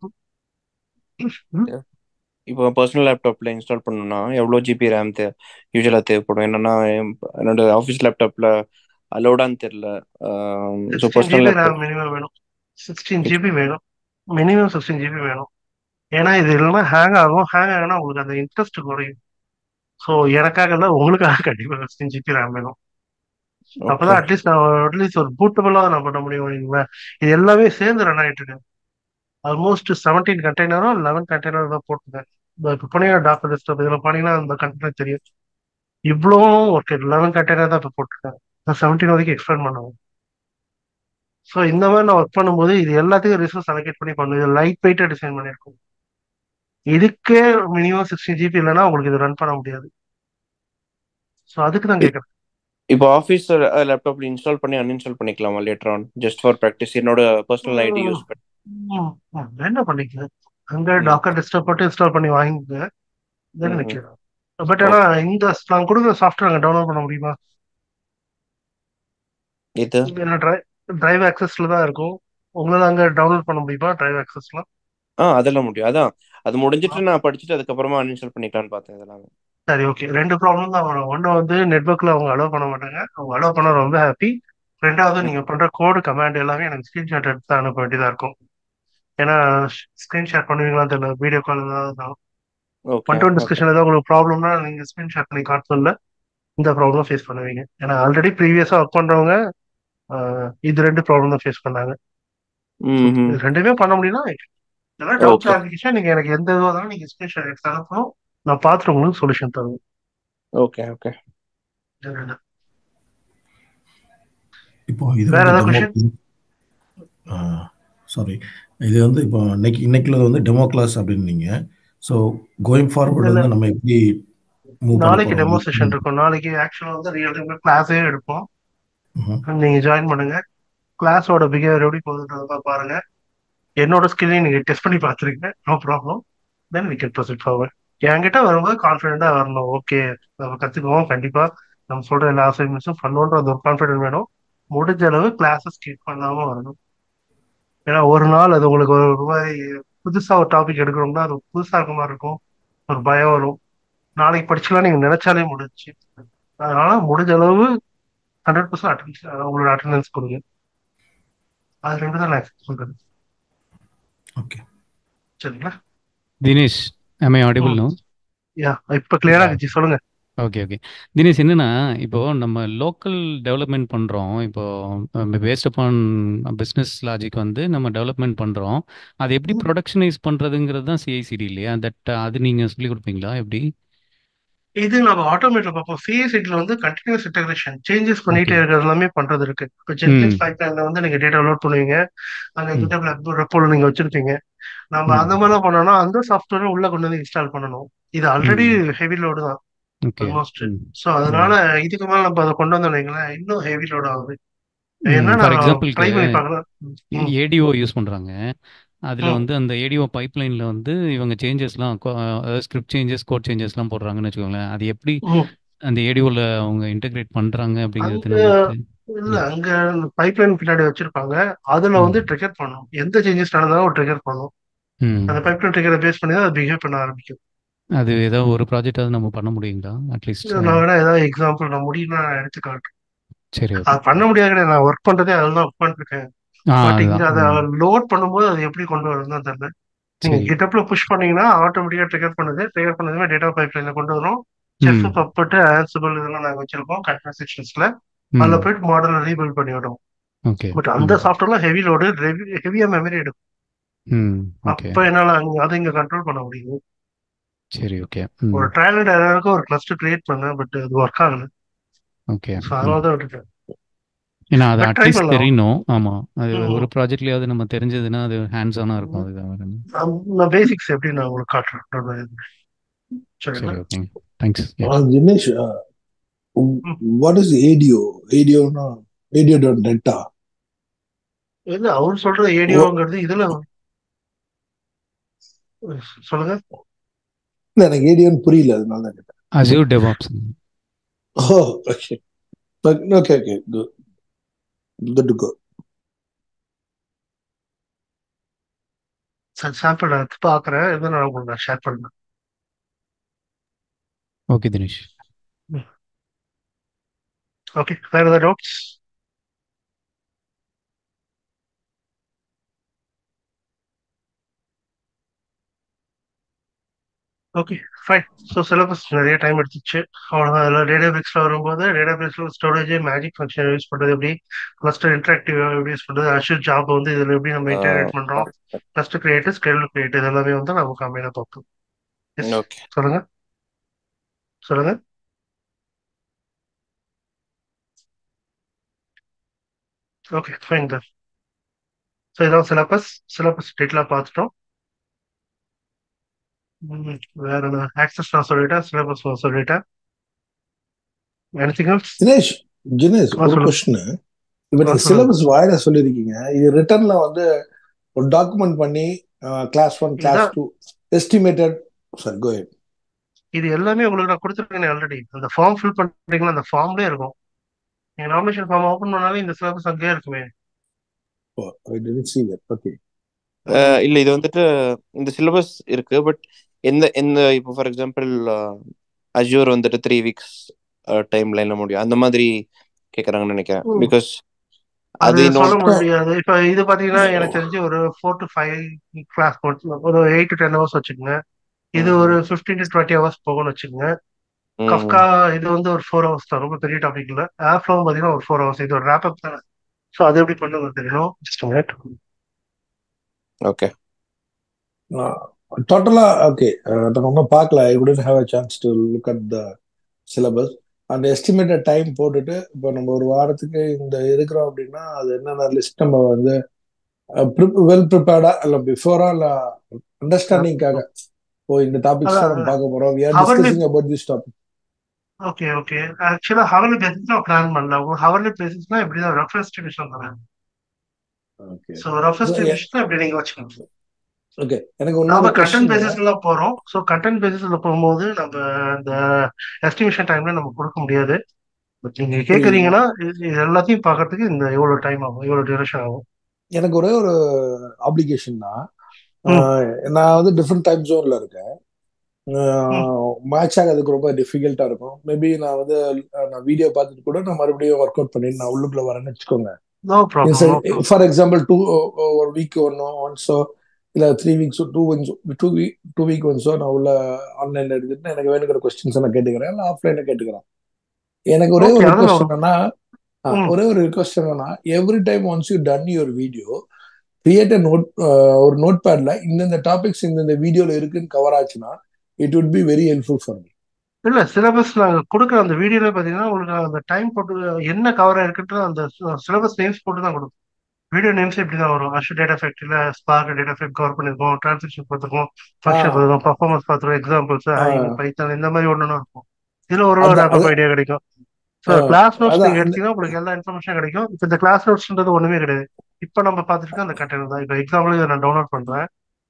இப்போ பர்சனல் லேப்டாப்ல இன்ஸ்டால் பண்ணணும்னா எவ்வளோ ஜிபி ரேம் தே யூஸ்வலாக தேவைப்படும் என்னன்னா என் என்னோட ஆஃபீஸ் லேப்டாப்ல அலோடான்னு தெரியல so sixteen personal GB RAM laptop minimum வேணும் சிக்ஸ்டீன் ஜிபி வேணும் மினிமம் சிக்ஸ்டீன் ஜிபி வேணும் ஏன்னா இது இல்லைன்னா ஹேங் ஆகும் ஹேங் ஆகுனா உங்களுக்கு அந்த இன்ட்ரெஸ்ட் குறையும் ஸோ எனக்காக இல்லை உங்களுக்காக கண்டிப்பா சிக்ஸ்டீன் ஜிபி ரேம் வேணும் ஓகே அப்பதான் அட்லீஸ்ட் நான் அட்லீஸ்ட் ஒரு பூட்டபிளா நான் பண்ண முடியும் வைங்களேன் இது எல்லாமே சேர்ந்து ரன் ஆயிட்டு இருக்கு ஆல்மோஸ்ட் செவன்டீன் கண்டெய்னரும் லெவன் கண்டெய்னர் தான் போட்டுருக்கேன் இப்போ பண்ணீங்கன்னா டாக்டர் டெஸ்க்டாப் இதில் பண்ணீங்கன்னா அந்த கண்டெய்னர் தெரியும் இவ்வளோ ஓகே லெவன் கண்டெய்னர் தான் இப்போ போட்டிருக்கேன் நான் செவன்டீன் வரைக்கும் எக்ஸ்பேண்ட் பண்ணுவேன் ஸோ இந்த மாதிரி நான் ஒர்க் பண்ணும்போது இது எல்லாத்துக்கும் ரிசோர்ஸ் அலோகேட் பண்ணி பண்ணுது லைட் வெயிட்டாக டிசைன் பண்ணியிருக்கோம் இதுக்கே மினிமம் சிக்ஸ்டீன் ஜிபி இல்லைன்னா உங்களுக்கு இது ரன் பண்ண முடியாது ஸோ அதுக்கு தான் கேட்குறேன் இப்போ ஆஃபீஸ் லேப்டாப்ல இன்ஸ்டால் பண்ணி அன்இன்ஸ்டால் பண்ணிக்கலாமா later on just for practice என்னோட பர்சனல் ஐடி யூஸ் பண்ணி என்ன பண்ணிக்க அங்க டாக்கர் டெஸ்க்டாப் போட்டு இன்ஸ்டால் பண்ணி வாங்கிக்க தென் ம்ஹும். நிற்கிறேன் பட் ஆனா இந்த நான் கொடுக்குற சாஃப்ட்வேர் அங்கே டவுன்லோட் பண்ண முடியுமா இது என்ன டிரைவ் டிரைவ் ஆக்சஸ்ல தான் இருக்கும் உங்களால அங்க டவுன்லோட் பண்ண முடியுமா டிரைவ் ஆக்சஸ்லாம் ஆ அதெல்லாம் முடியும் அதான் அது முடிஞ்சிட்டு நான் படிச்சுட்டு அதுக்கப்புறமா அன்இன்ஸ்டால் பண்ணிக்கலாம்னு பார்த்தேன் இதெல்லாம் சரி ஓகே ரெண்டு ப்ராப்ளம் தான் வரும் ஒன்று வந்து நெட்ஒர்க்கில் அவங்க அலோவ் பண்ண மாட்டாங்க அவங்க அலோவ் பண்ண ரொம்ப ஹாப்பி ரெண்டாவது நீங்கள் பண்ணுற கோடு கமாண்ட் எல்லாமே எனக்கு ஸ்க்ரீன்ஷாட் எடுத்து தான் அனுப்ப வேண்டியதாக இருக்கும் ஏன்னா ஸ்க்ரீன்ஷாட் பண்ணுவீங்களா தெரியல வீடியோ கால் ஏதாவது okay one to okay discussion ஏதாவது உங்களுக்கு ப்ராப்ளம்னா நீங்கள் ஸ்க்ரீன்ஷாட் பண்ணி காட்டல இந்த ப்ராப்ளம் ஃபேஸ் பண்ணுவீங்க ஏன்னா ஆல்ரெடி ப்ரீவியஸாக ஒர்க் பண்ணுறவங்க இது ரெண்டு ப்ராப்ளம் தான் ஃபேஸ் பண்ணாங்க ம் இது ரெண்டுமே பண்ண முடியும்னா ஏதாவது டவுட் ஓகே கிளாரிஃபிகேஷன் நீங்கள் எனக்கு எந்த இதுவாக இருந்தாலும் நீங்கள் ஸ்க்ரீன்ஷாட் எடுத்து அனுப்பணும் நான் பார்த்துட்டு உங்களுக்கு சொல்யூஷன் தருவேன் ஓகே ஓகே இது ரெண்டு. இப்போ இது வேற வந்து ஏதாவது டெமோ கொஷின் சாரி இது வந்து இப்போ இன்னைக்கு இன்னைக்குள்ளது வந்து டெமோ கிளாஸ் அப்படின்னீங்க ஸோ கோயிங் ஃபார்வர்டு இல்ல வந்து நம்ம எப்படி மூவ் பண்ண நாளைக்கு டெமோ போறோம் செஷன் இருக்கும் நாளைக்கு ஆக்சுவலாக வந்து ரியல் டைம் கிளாஸே எடுப்போம் ம்ஹும். நீங்க ஜாயின் பண்ணுங்க கிளாஸோட பிஹேவியர் எப்படி போகுதுன்றத பாருங்க என்னோட ஸ்கில்லையும் நீங்க டெஸ்ட் பண்ணி பார்த்துருக்கீங்க no problem then we can proceed forward என்கிட்ட வரும்போது கான்ஃபிடென்ட்டா வரணும் ஓகே நம்ம கத்துக்குவோம் கண்டிப்பா நம்ம சொல்ற எல்லா அசைன்மெண்ட்ஸும் பண்ணுன்ற அந்த ஒரு கான்ஃபிடென்ட் வேணும் முடிஞ்ச அளவு கிளாஸஸ் ஸ்கிப் பண்ணாம வரணும் ஏன்னா ஒரு நாள் அது உங்களுக்கு ஒரு ஒரு மாதிரி புதுசா ஒரு டாபிக் எடுக்கணும்னா அது புதுசா இருக்க மாதிரி இருக்கும் ஒரு பயம் வரும் நாளைக்கு படிச்சுக்கலாம் நீங்க நினைச்சாலே முடிஞ்சு அதனால முடிஞ்ச அளவு ஹண்ட்ரட் பர்சன்ட் அட்டன்ஸ் உங்களோட அட்டண்டன்ஸ் கொடுங்க அது ரெண்டு தான் நான் expect பண்றது ஓகே சரிங்களா தினேஷ் am I audible ம் now யா இப்ப கிளியரா Yeah. இருந்துச்சு சொல்லுங்க ஓகே ஓகே தினேஷ் என்னன்னா இப்போ நம்ம லோக்கல் டெவலப்மெண்ட் பண்ணுறோம் இப்போ பேஸ்ட் அப்பான் பிஸ்னஸ் லாஜிக் வந்து நம்ம டெவலப்மெண்ட் பண்ணுறோம் அது எப்படி ப்ரொடக்ஷனைஸ் பண்ணுறதுங்கிறது தான் சிஐசிடி இல்லையா தட் அது நீங்கள் சொல்லி கொடுப்பீங்களா எப்படி இது நம்ம ஆட்டோமேட்டிக் பார்ப்போம் சிஎஸ்சிடில வந்து கண்டினியூஸ் இன்டகிரேஷன் சேஞ்சஸ் பண்ணிட்டே ஓகே இருக்கிறது எல்லாமே பண்றது இருக்கு இப்போ ம் ஜென்கின்ஸ் பைப்லைன்ல வந்து நீங்க டேட்டா லோட் பண்ணுவீங்க அங்க ம் கிட்டப்ல ரெப்போல நீங்க வச்சிருப்பீங்க நம்ம அந்த ம் மாதிரிலாம் பண்ணோம்னா அந்த சாஃப்ட்வேரை உள்ள கொண்டு வந்து இன்ஸ்டால் பண்ணணும் இது ஆல்ரெடி ம் ஹெவி லோடு தான் ஓகே ஆல்மோஸ்ட் ம் ஸோ அதனால ம் இதுக்கு மேல நம்ம அதை கொண்டு வந்தோம் வைங்களேன் இன்னும் ஹெவி லோட் ஆகுது ஏன்னா ஃபார் நான் எக்ஸாம்பிளுக்கு ட்ரை பண்ணி பார்க்கலாம் ம் ஏடிஓ யூஸ் பண்ணுறாங்க அதில் ம் வந்து அந்த ஏடிஓ பைப்லைனில் வந்து இவங்க சேஞ்சஸ்லாம் அதாவது ஸ்கிரிப்ட் சேஞ்சஸ் கோட் சேஞ்சஸ்லாம் போடுறாங்கன்னு வச்சுக்கோங்களேன் அது எப்படி ம் அந்த ஏடிஓவில் அவங்க இன்டெகிரேட் பண்ணுறாங்க அப்படிங்கிறது அங்க நமக்கு இல்ல ம் அங்க பைப்லைன் பின்னாடி வச்சிருப்பாங்க அதுல ம் வந்து ட்ரிகர் பண்ணும் எந்த சேஞ்சஸ் நடந்தாலும் ஒரு ட்ரிகர் பண்ணும் அந்த ம் பைப்லைன் ட்ரிகரை பேஸ் பண்ணி தான் அது பிஹேவ் பண்ண ஆரம்பிக்கும் அது ஏதோ ஒரு ப்ராஜெக்டாவது நம்ம பண்ண முடியுங்களா அட்லீஸ்ட் நான் வேணா ஏதாவது எக்ஸாம்பிள் நான் முடியும்னா நான் எடுத்து காட்டுறேன் சரி ஓகே அது பண்ண முடியாது கிடையாது நான் ஒர்க் பண்றதே அதில் தான் ஒர்க் பண்ணிருக்கேன் ஆ பட் இங்க அதுதான் அதை ம் லோட் பண்ணும்போது அது எப்படி கொண்டு வரணும் தான் தெரியல நீங்க சரி கிட்டப்ல புஷ் பண்ணீங்கன்னா ஆட்டோமேட்டிக்கா ட்ரிகர் பண்ணுது ட்ரிகர் பண்ணதுமே டேட்டா பைப்லைன்ல கொண்டு வரும் செஃப் ம் பப்பட்டு ஆன்சிபிள் இதெல்லாம் நாங்க வச்சிருக்கோம் கண்ட்ரோல் செக்ஷன்ஸ்ல அதுல ம் போயிட்டு மாடலை ரீபில்ட் பண்ணி விடும் ஓகே பட் அந்த ம் சாஃப்ட்வேர்லாம் ஹெவி லோடு ஹெவியா மெமரி எடுக்கும் ம் ஓகே அப்ப என்னால அங்க- அதை இங்க கண்ட்ரோல் பண்ண முடியும் சரி ஓகே ஒரு ம் ட்ரையல் அண்ட் எரருக்கு ஒரு கிளஸ்டர் கிரியேட் பண்ணேன் பட் அது ஒர்க் ஆகல ஓகே ஸோ அதனால ம் தான் விட்டுட்டேன் ஏன்னா அது பட் ட்ரை அட்லீஸ்ட் பண்ணலாம் தெரியணும் ஆமாம் அது ம், ஒரு ம். ப்ராஜெக்ட்லயாவது நம்ம தெரிஞ்சதுன்னா அது ஹேண்ட்ஸ் ஆனாக இருக்கும் அதுதான் வேற என்ன. நான் நான் பேசிக்ஸ் எப்படி நான் உங்களுக்கு காட்டுறேன் Don't worry. சரிங்களா சரி ஓகேங்க thanks Uh, Dinesh, uh, what is ADO? ADO னா ADO dot data. இல்ல அவர் சொல்ற ஏடியோங்கிறது இதுல சொல்லுங்க இல்ல எனக்கு ஏடியோன்னு புரியல அதனால தான் கேட்டேன் Azure DevOps oh okay okay okay good good to go sample நான் எடுத்து பாக்குறேன் இதை நான் உங்களுக்கு நான் ஷேர் பண்ணேன் ஓகே தினேஷ் ஓகே வேற ஏதாவது doubts okay fine so syllabus நிறைய டைம் எடுத்துச்சு அவ்வளோதான் அதில் டேட்டா பேக்ஸில் வரும்போது டேட்டா பேஸில் ஸ்டோரேஜ் மேஜிக் ஃபங்க்ஷன் யூஸ் பண்ணுறது எப்படி கிளஸ்டர் இன்ட்ராக்டிவ் எப்படி யூஸ் பண்ணுறது அஷூர் ஜாப் வந்து இதில் எப்படி நம்ம இன்டகிரேட் பண்ணுறோம் கிளஸ்டர் கிரியேட் ஸ்கேல் கிரியேட் இது எல்லாமே வந்து நம்ம கம்மியாக பார்ப்போம் எஸ் ஓகே சொல்லுங்க சொல்லுங்க ஓகே ஃபைன் தான் ஸோ இதான் சிலபஸ் சிலபஸ் டீட்டெயிலாக பார்த்துட்டோம் ம், வேற என்ன ஆக்சஸ் நான் சொல்லிட்டேன் சிலபஸ் நான் சொல்லிட்டேன் எனிதிங் எல்ஸ் தினேஷ் தினேஷ் ஆ ஒரு சொல்லு கொஸ்டின் இப்ப ஆ நீங்க சொல்லுங்க சிலபஸ் வாயில சொல்லியிருக்கீங்க இது ரிட்டர்ன்ல வந்து ஒரு டாக்குமெண்ட் பண்ணி கிளாஸ் ஒன் கிளாஸ் இதான் டூ எஸ்டிமேட்டட் சாரி கோ இது எல்லாமே உங்களுக்கு நான் கொடுத்துருக்கேன் ஆல்ரெடி அந்த ஃபார்ம் ஃபில் பண்றீங்களா அந்த ஃபார்ம்லயே இருக்கும் நீங்க நாமினேஷன் ஃபார்ம் ஓபன் பண்ணாலே இந்த சிலபஸ் அங்கேயே இருக்குமே ஓகே அஹ் இல்ல இது வந்துட்டு இந்த சிலபஸ் இருக்கு பட் எந்த எந்த இப்போ ஃபார் எக்ஸாம்பிள் அஜூர் வந்துட்டு த்ரீ வீக்ஸ் டைம் லைன்ல முடியும் அந்த மாதிரி கேக்குறாங்கன்னு நினைக்கிறேன் ம். பிகாஸ் அது அது சொல்ல இன்னொன்று முடியாது இப்ப இது பாத்தீங்கன்னா எனக்கு தெரிஞ்சு ஒரு ஃபோர் டு ஃபைவ் கிளாஸ் ஒரு எயிட் டு டென் ஹவர்ஸ் வச்சுக்கோங்க இது ஒரு ஃபிஃப்டீன் டு டுவெண்ட்டி ஹவர்ஸ் போகும்னு வச்சுக்கோங்க கஃப்கா இது வந்து ஒரு ஃபோர் ஹவர்ஸ் தான் ரொம்ப பெரிய டாபிக் இல்ல ஆஃப்ளோவும் பாத்தீங்கன்னா ஒரு ஃபோர் ஹவர்ஸ் இது ஒரு ரேப் அப் தானே ஸோ அது எப்படி பண்ணுங்க தெரியணும் ஜஸ்ட் மினிட் ஓகே டோட்டலா ஓகே நான் ஒன்றும் பார்க்கல ஐ உடன் have a chance to look at the syllabus அந்த எஸ்டிமேட்டட் டைம் போட்டுட்டு இப்போ நம்ம ஒரு வாரத்துக்கு இந்த இருக்கிறோம் அப்படின்னா அது என்னென்ன லிஸ்ட் நம்ம வந்து வெல் ப்ரிப்பேர்டா இல்ல பிஃபோரா இல்ல அண்டர்ஸ்டாண்டிங்காக ஓ இந்த டாபிக்ஸ் தான் நம்ம பார்க்க போறோம் we are hourly discussing about this topic okay okay ஆக்சுவலா ஹவர்லி பேசிஸ் நான் பிளான் பண்ணல ஹவர்லி பேசிஸ்னா இப்படிதான் ரஃப் எஸ்டிமேஷன் தானே ஓகே ஸோ ரஃப் எஸ்டிமேஷன் இப்படி நீங்க வச்சுக்கணும் ஓகே எனக்கு நாம இன்னொரு கண்டென்ட் கொஸ்டின் பேசிஸ்ல போறோம் ஸோ கண்டென்ட் பேசிஸ்ல போகும்போது நம்ம இந்த எஸ்டிமேஷன் டைம்ல நம்ம கொடுக்க முடியாது பட் நீங்க புரியுது கேக்குறீங்கன்னா இது இது எல்லாத்தையும் பார்க்கறதுக்கு இந்த எவ்வளவு டைம் ஆகும் எவ்வளவு டியூரேஷன் ஆகும் எனக்கு ஒரே ஒரு அப்ளிகேஷன் தான் ம் ஆஹ் நான் வந்து டிஃப்ரெண்ட் டைம் ஜோன்ல இருக்கேன் ம் மேட்ச் ஆகிறதுக்கு ரொம்ப டிஃபிகல்ட்டா இருக்கும் மேபி நான் வந்து அஹ், நான் வீடியோ பார்த்துட்டு கூட நான் மறுபடியும் ஒர்க் அவுட் பண்ணிட்டு நான் உள்ளுக்குள்ள வரேன்னு வச்சுக்கோங்க no problem no problem for example two ஒரு வீக் ஒன்றும் ஒன்ஸோ இல்லை த்ரீ வீக்ஸோ டூ ஒன்ஸோ டூ வீக் டூ வீக் ஒன்ஸோ நான் உள்ள ஆன்லைன்ல எடுத்துட்டு எனக்கு வேணுங்கிற கொஸ்டின்ஸ் நான் கேட்டுக்கிறேன் இல்லை ஆஃப்லைனில் கேட்டுக்கிறேன் எனக்கு ஒரே ஓகே ஒரு அதுவும் ரிக்வஸ்ட் என்னன்னா ஆ, ம் ஒரே ஒரு ரிக்வஸ்ட் என்னன்னா every time once you done your video create note ஒரு நோட் பேட்ல இந்தந்த டாபிக்ஸ் இந்தந்த வீடியோல இருக்குன்னு கவர் ஆச்சுன்னா it would be very helpful for me இல்ல சிலபஸ் நாங்க கொடுக்குற அந்த வீடியோல பாத்தீங்கன்னா உங்களுக்கு அந்த டைம் போட்டு என்ன கவர் ஆயிருக்குன்ற அந்த சிலபஸ் நேம்ஸ் போட்டு தான் கொடுக்கும் வீடியோ நேம்ஸ் இப்படி தான் வரும் அஷு டேட்டா ஃபேக்ட்ரியில ஸ்பார்க் டேட்டா ஃபேக்ட் கவர் பண்ணிருக்கோம் டிரான்சாக்ஷன் பார்த்துருக்கோம் ஆ ஃபங்க்ஷன் பார்த்துருக்கோம் பர்ஃபார்மன்ஸ் பார்த்துருக்கோம் எக்ஸாம்பிள்ஸ் ஆ, ஹைவ் பைத்தான் இந்த மாதிரி ஒன்று இருக்கும் இதுல ஒரு அதான் ரேப் அது ஐடியா கிடைக்கும் ஸோ ஆ, கிளாஸ் நோட்ஸ் அதான் நீங்க அந்த எடுத்தீங்கன்னா உங்களுக்கு எல்லா இன்ஃபர்மேஷன் கிடைக்கும் இப்போ இந்த கிளாஸ் நோட்ஸ்ன்றது ஒண்ணுமே கிடையாது இப்போ நம்ம பார்த்துட்டு இருக்க அந்த கண்டென்ட் தான் இப்போ எக்ஸாம்பிள் நான் டவுன்லோட் பண்றேன்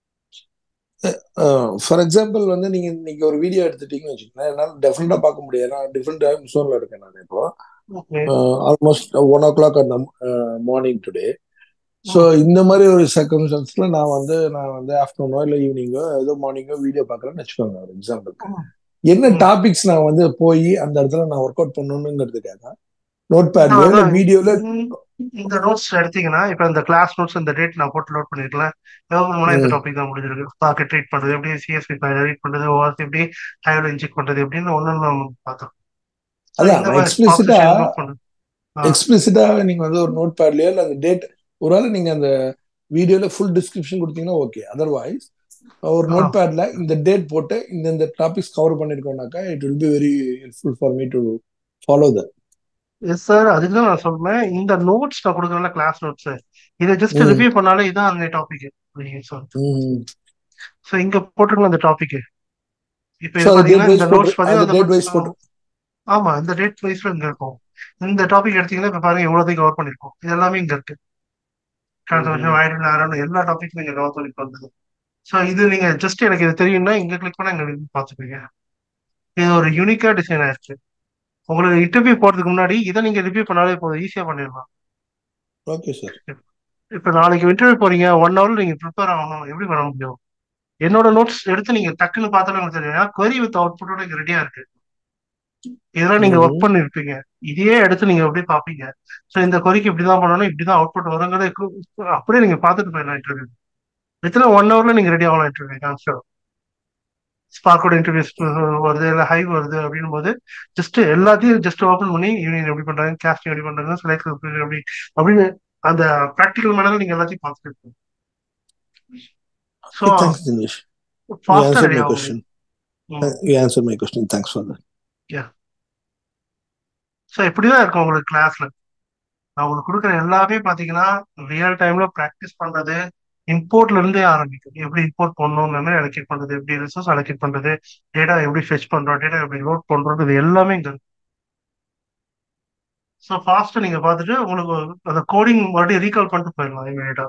ஃபார் எக்ஸாம்பிள் வந்து நீங்க இன்னைக்கு ஒரு வீடியோ எடுத்துட்டீங்கன்னு வச்சுக்கோங்களேன் என்னால் டெஃபினட்டா பார்க்க முடியாது நான் டிஃப்ரெண்ட் டைம் ஜோன்ல இருக்கேன் நான் இப்போ okay almost one o'clock அந்த மார்னிங் டுடே ஸோ இந்த மாதிரி ஒரு சர்க்கம்ஸ்டன்ஸ்ல நான் வந்து நான் வந்து ஆஃப்டர்நூனோ இல்லை ஈவினிங்கோ ஏதோ மார்னிங்கோ வீடியோ பார்க்குறேன்னு வச்சுக்கோங்க ஒரு எக்ஸாம்பிளுக்கு என்ன டாபிக்ஸ் நான் வந்து போய் அந்த இடத்துல நான் ஒர்க் அவுட் பண்ணணுங்கிறதுக்காக நோட் பேட்லயோ இல்லை அதான் வீடியோல இந்த இந்த நோட்ஸ் எடுத்தீங்கன்னா இப்போ இந்த கிளாஸ் நோட்ஸ் இந்த டேட் நான் போட்டு நோட் பண்ணிருக்கேன் எவ்வளோ இந்த டாபிக் தான் முடிஞ்சிருக்கு ஸ்டாக்கை ட்ரீட் பண்றது எப்படி சிஎஸ்பி ரீட் பண்றது ஓஆர்சி எப்படி ஹைவில் இன்ஜெக்ட் பண்றது எப்படின்னு ஒன்று நம்ம பார்த்தோம் ஸோ அதான் இந்த நான் மாதிரி எக்ஸ்பிளிசிட்டா ப்ராசஸ் இம்ப்ரூவ் பண்ணுது ஆ எக்ஸ்பிளிசிட்டா நீங்க வந்து ஒரு நோட் பேட்லயோ இல்லை அந்த டேட் ஒருவேளை நீங்க அந்த வீடியோல ஃபுல் டிஸ்கிரிப்ஷன் கொடுத்தீங்கன்னா ஓகே அதர்வைஸ் ஒரு ஆ நோட் பேட்ல இந்த டேட் போட்டு இந்த இந்த டாபிக்ஸ் கவர் பண்ணிருக்கோம்னாக்கா it will be very helpful for me to follow that yes sir அதுக்கு தான் நான் சொல்றேன் இந்த நோட்ஸ் நான் கொடுக்குறேன்ல கிளாஸ் நோட்ஸ் இதை ஜஸ்ட் ம் ரிவ்யூ பண்ணாலே இதான் அந்த டாபிக் ம் ஸோ இங்க போட்டிருக்கோம் அந்த டாபிக் இப்போ ஸோ இது அது டேட் பாத்தீங்கன்னா இந்த வைஸ் போட்டு நோட்ஸ் பாத்தீங்கன்னா அந்த அந்த டேட் notes- வைஸ் போட்டு ஆமா இந்த டேட் வைஸ்ல இங்க இருக்கும் இந்த டாபிக் எடுத்தீங்கன்னா இப்ப பாருங்க எவ்வளவு கவர் பண்ணிருக்கோம் இது எல்லாமே இங்க இருக்கு டிரான்ஸ்ஃபர்மேஷன் வைரல் நேரம் எல்லா டாபிக்கும் நீங்க கவர் பண்ணி வந்தது ஸோ இது நீங்க ஜஸ்ட் எனக்கு இது தெரியும்னா இங்க கிளிக் பண்ணா இங்க பார்த்துப்பீங்க இது ஒரு யூனிக்கா டிசைன் ஆயிருக்கு உங்களுக்கு இன்டர்வியூ போறதுக்கு முன்னாடி இதை நீங்க ரிவ்யூ பண்ணாலே போதும் ஈஸியா பண்ணிடலாம் ஓகே சார் இப்ப நாளைக்கு இன்டர்வியூ போறீங்க ஒன் ஹவர்ல நீங்க ப்ரிப்பேர் ஆகணும் எப்படி பண்ண முடியும் என்னோட நோட்ஸ் எடுத்து நீங்க டக்குன்னு பார்த்தாலும் உங்களுக்கு தெரியும் query வித் அவுட்புட்டோட இங்க ரெடியா இருக்கு இதெல்லாம் நீங்க ஒர்க் பண்ணிருப்பீங்க இதையே எடுத்து நீங்க எப்படி பாப்பீங்க சோ இந்த கொரிக்கு இப்படிதான் பண்ணணும் இப்படிதான் அவுட்புட் வருங்கிறத கு- அப்படியே நீங்க பார்த்துட்டு போயிடலாம் இன்டர்வியூ வித்தின் ஒன் ஹவர்ல நீங்க ரெடி ஆகலாம் இன்டர்வியூ கான்ஸ்டர் ஸ்பார்க்கோட இன்டர்வியூஸ் வருது இல்ல ஹைவ் வருது அப்படின்னும் போது ஜஸ்ட் எல்லாத்தையும் ஜஸ்ட் ஓபன் பண்ணி ஈவினிங் எப்படி பண்றாங்க கேஸ்டிங் எப்படி பண்றாங்க செலக்ட் எப்படி அப்படின்னு அந்த ப்ராக்டிக்கல் மேனர்ல நீங்க எல்லாத்தையும் பார்த்துட்டு இருக்கீங்க ஸோ தேங்க்ஸ் தினேஷ் யூ ஃபாஸ்டா ஆன்சர் ரெடி மை ஆகும் question hmm you answer my question thanks for that yeah so இப்படிதான் இருக்கும் உங்களுக்கு கிளாஸ்ல நான் உங்களுக்கு கொடுக்குற எல்லாமே பாத்தீங்கன்னா ரியல் டைம்ல ப்ராக்டிஸ் பண்றது இம்போர்ட்ல இருந்தே ஆரம்பிக்கும் எப்படி இம்போர்ட் பண்ணணும் மெமரி அலோகேட் பண்றது எப்படி ரிசோர்ஸ் அலோகேட் பண்றது டேட்டா எப்படி ஃபெச் பண்றோம் டேட்டா எப்படி லோட் பண்றோம் இது எல்லாமே இங்க இருக்கு ஸோ ஃபாஸ்ட்டாக நீங்க பார்த்துட்டு உங்களுக்கு அந்த கோடிங் மறுபடியும் ரீகால் பண்ணிட்டு போயிடலாம் இமீடியட்டா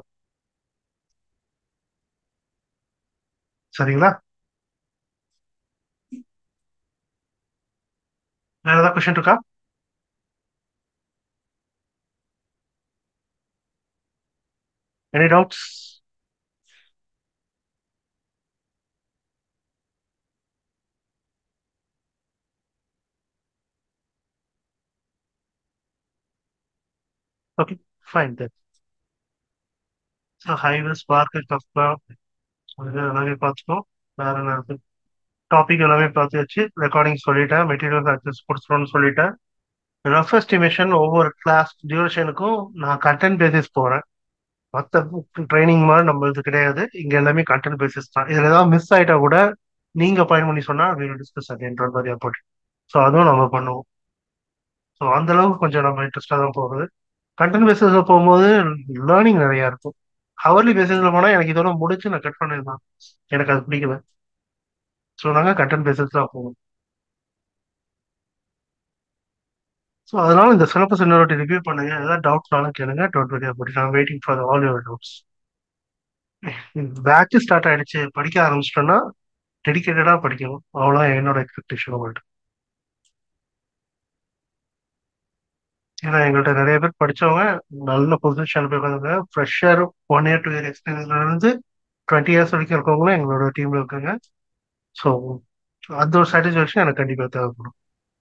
சரிங்களா வேற ஏதாவது கொஸ்டின் இருக்கா any doubts okay fine then so ஹைவே ஸ்பார்க் கஃப்கா இது எல்லாமே பார்த்துட்டோம் வேற என்ன இருக்கு டாபிக் எல்லாமே பார்த்தாச்சு ரெக்கார்டிங் சொல்லிட்டேன் மெட்டீரியல் ஆக்சஸ் கொடுத்துருவோம்னு சொல்லிட்டேன் ரஃப் எஸ்டிமேஷன் ஒவ்வொரு கிளாஸ் டியூரேஷனுக்கும் நான் கண்டென்ட் பேசிஸ் போகிறேன் மற்ற ட்ரைனிங் மாதிரி நம்மளுது கிடையாது இங்கே எல்லாமே கண்டென்ட் பேசிஸ் தான் இதில் ஏதாவது மிஸ் ஆகிட்டா கூட நீங்கள் பயன் பண்ணி சொன்னால் வீல் டிஸ்கஸ் அகேன்ற மாதிரி அப்போட் ஸோ அதுவும் நம்ம பண்ணுவோம் ஸோ அந்த அளவுக்கு கொஞ்சம் நம்ம இன்ட்ரெஸ்டாக தான் போகுது கண்டென்ட் பேசிஸில் போகும்போது லேர்னிங் நிறையா இருக்கும் ஹவர்லி பேசிஸில் போனால் எனக்கு இதோட முடிச்சு நான் கட் பண்ணிருந்தேன் எனக்கு அது பிடிக்கல ஸோ நாங்கள் கண்டென்ட் பேசிஸ் தான் போவோம் ஸோ அதனால இந்த சிலபஸ் இன்னொரு ரிவ்யூ பண்ணுங்க ஏதாவது டவுட்னாலும் கேளுங்க டவுட் வெரி அபவுட் நான் waiting for all your doubts batch start ஆயிடுச்சு படிக்க ஆரம்பிச்சிட்டோன்னா டெடிக்கேட்டடாக படிக்கணும் அவ்வளோ என்னோட எக்ஸ்பெக்டேஷன் உங்கள்கிட்ட ஏன்னா எங்கள்கிட்ட நிறைய பேர் படிச்சவங்க நல்ல பொசிஷன் போய் உட்காந்துங்க fresher one year two year எக்ஸ்பீரியன்ஸ்ல இருந்து டுவெண்ட்டி இயர்ஸ் வரைக்கும் இருக்கவங்களும் எங்களோட டீம்ல இருக்காங்க ஸோ அந்த ஒரு சாட்டிஸ்ஃபேக்ஷன் எனக்கு கண்டிப்பாக தேவைப்படும்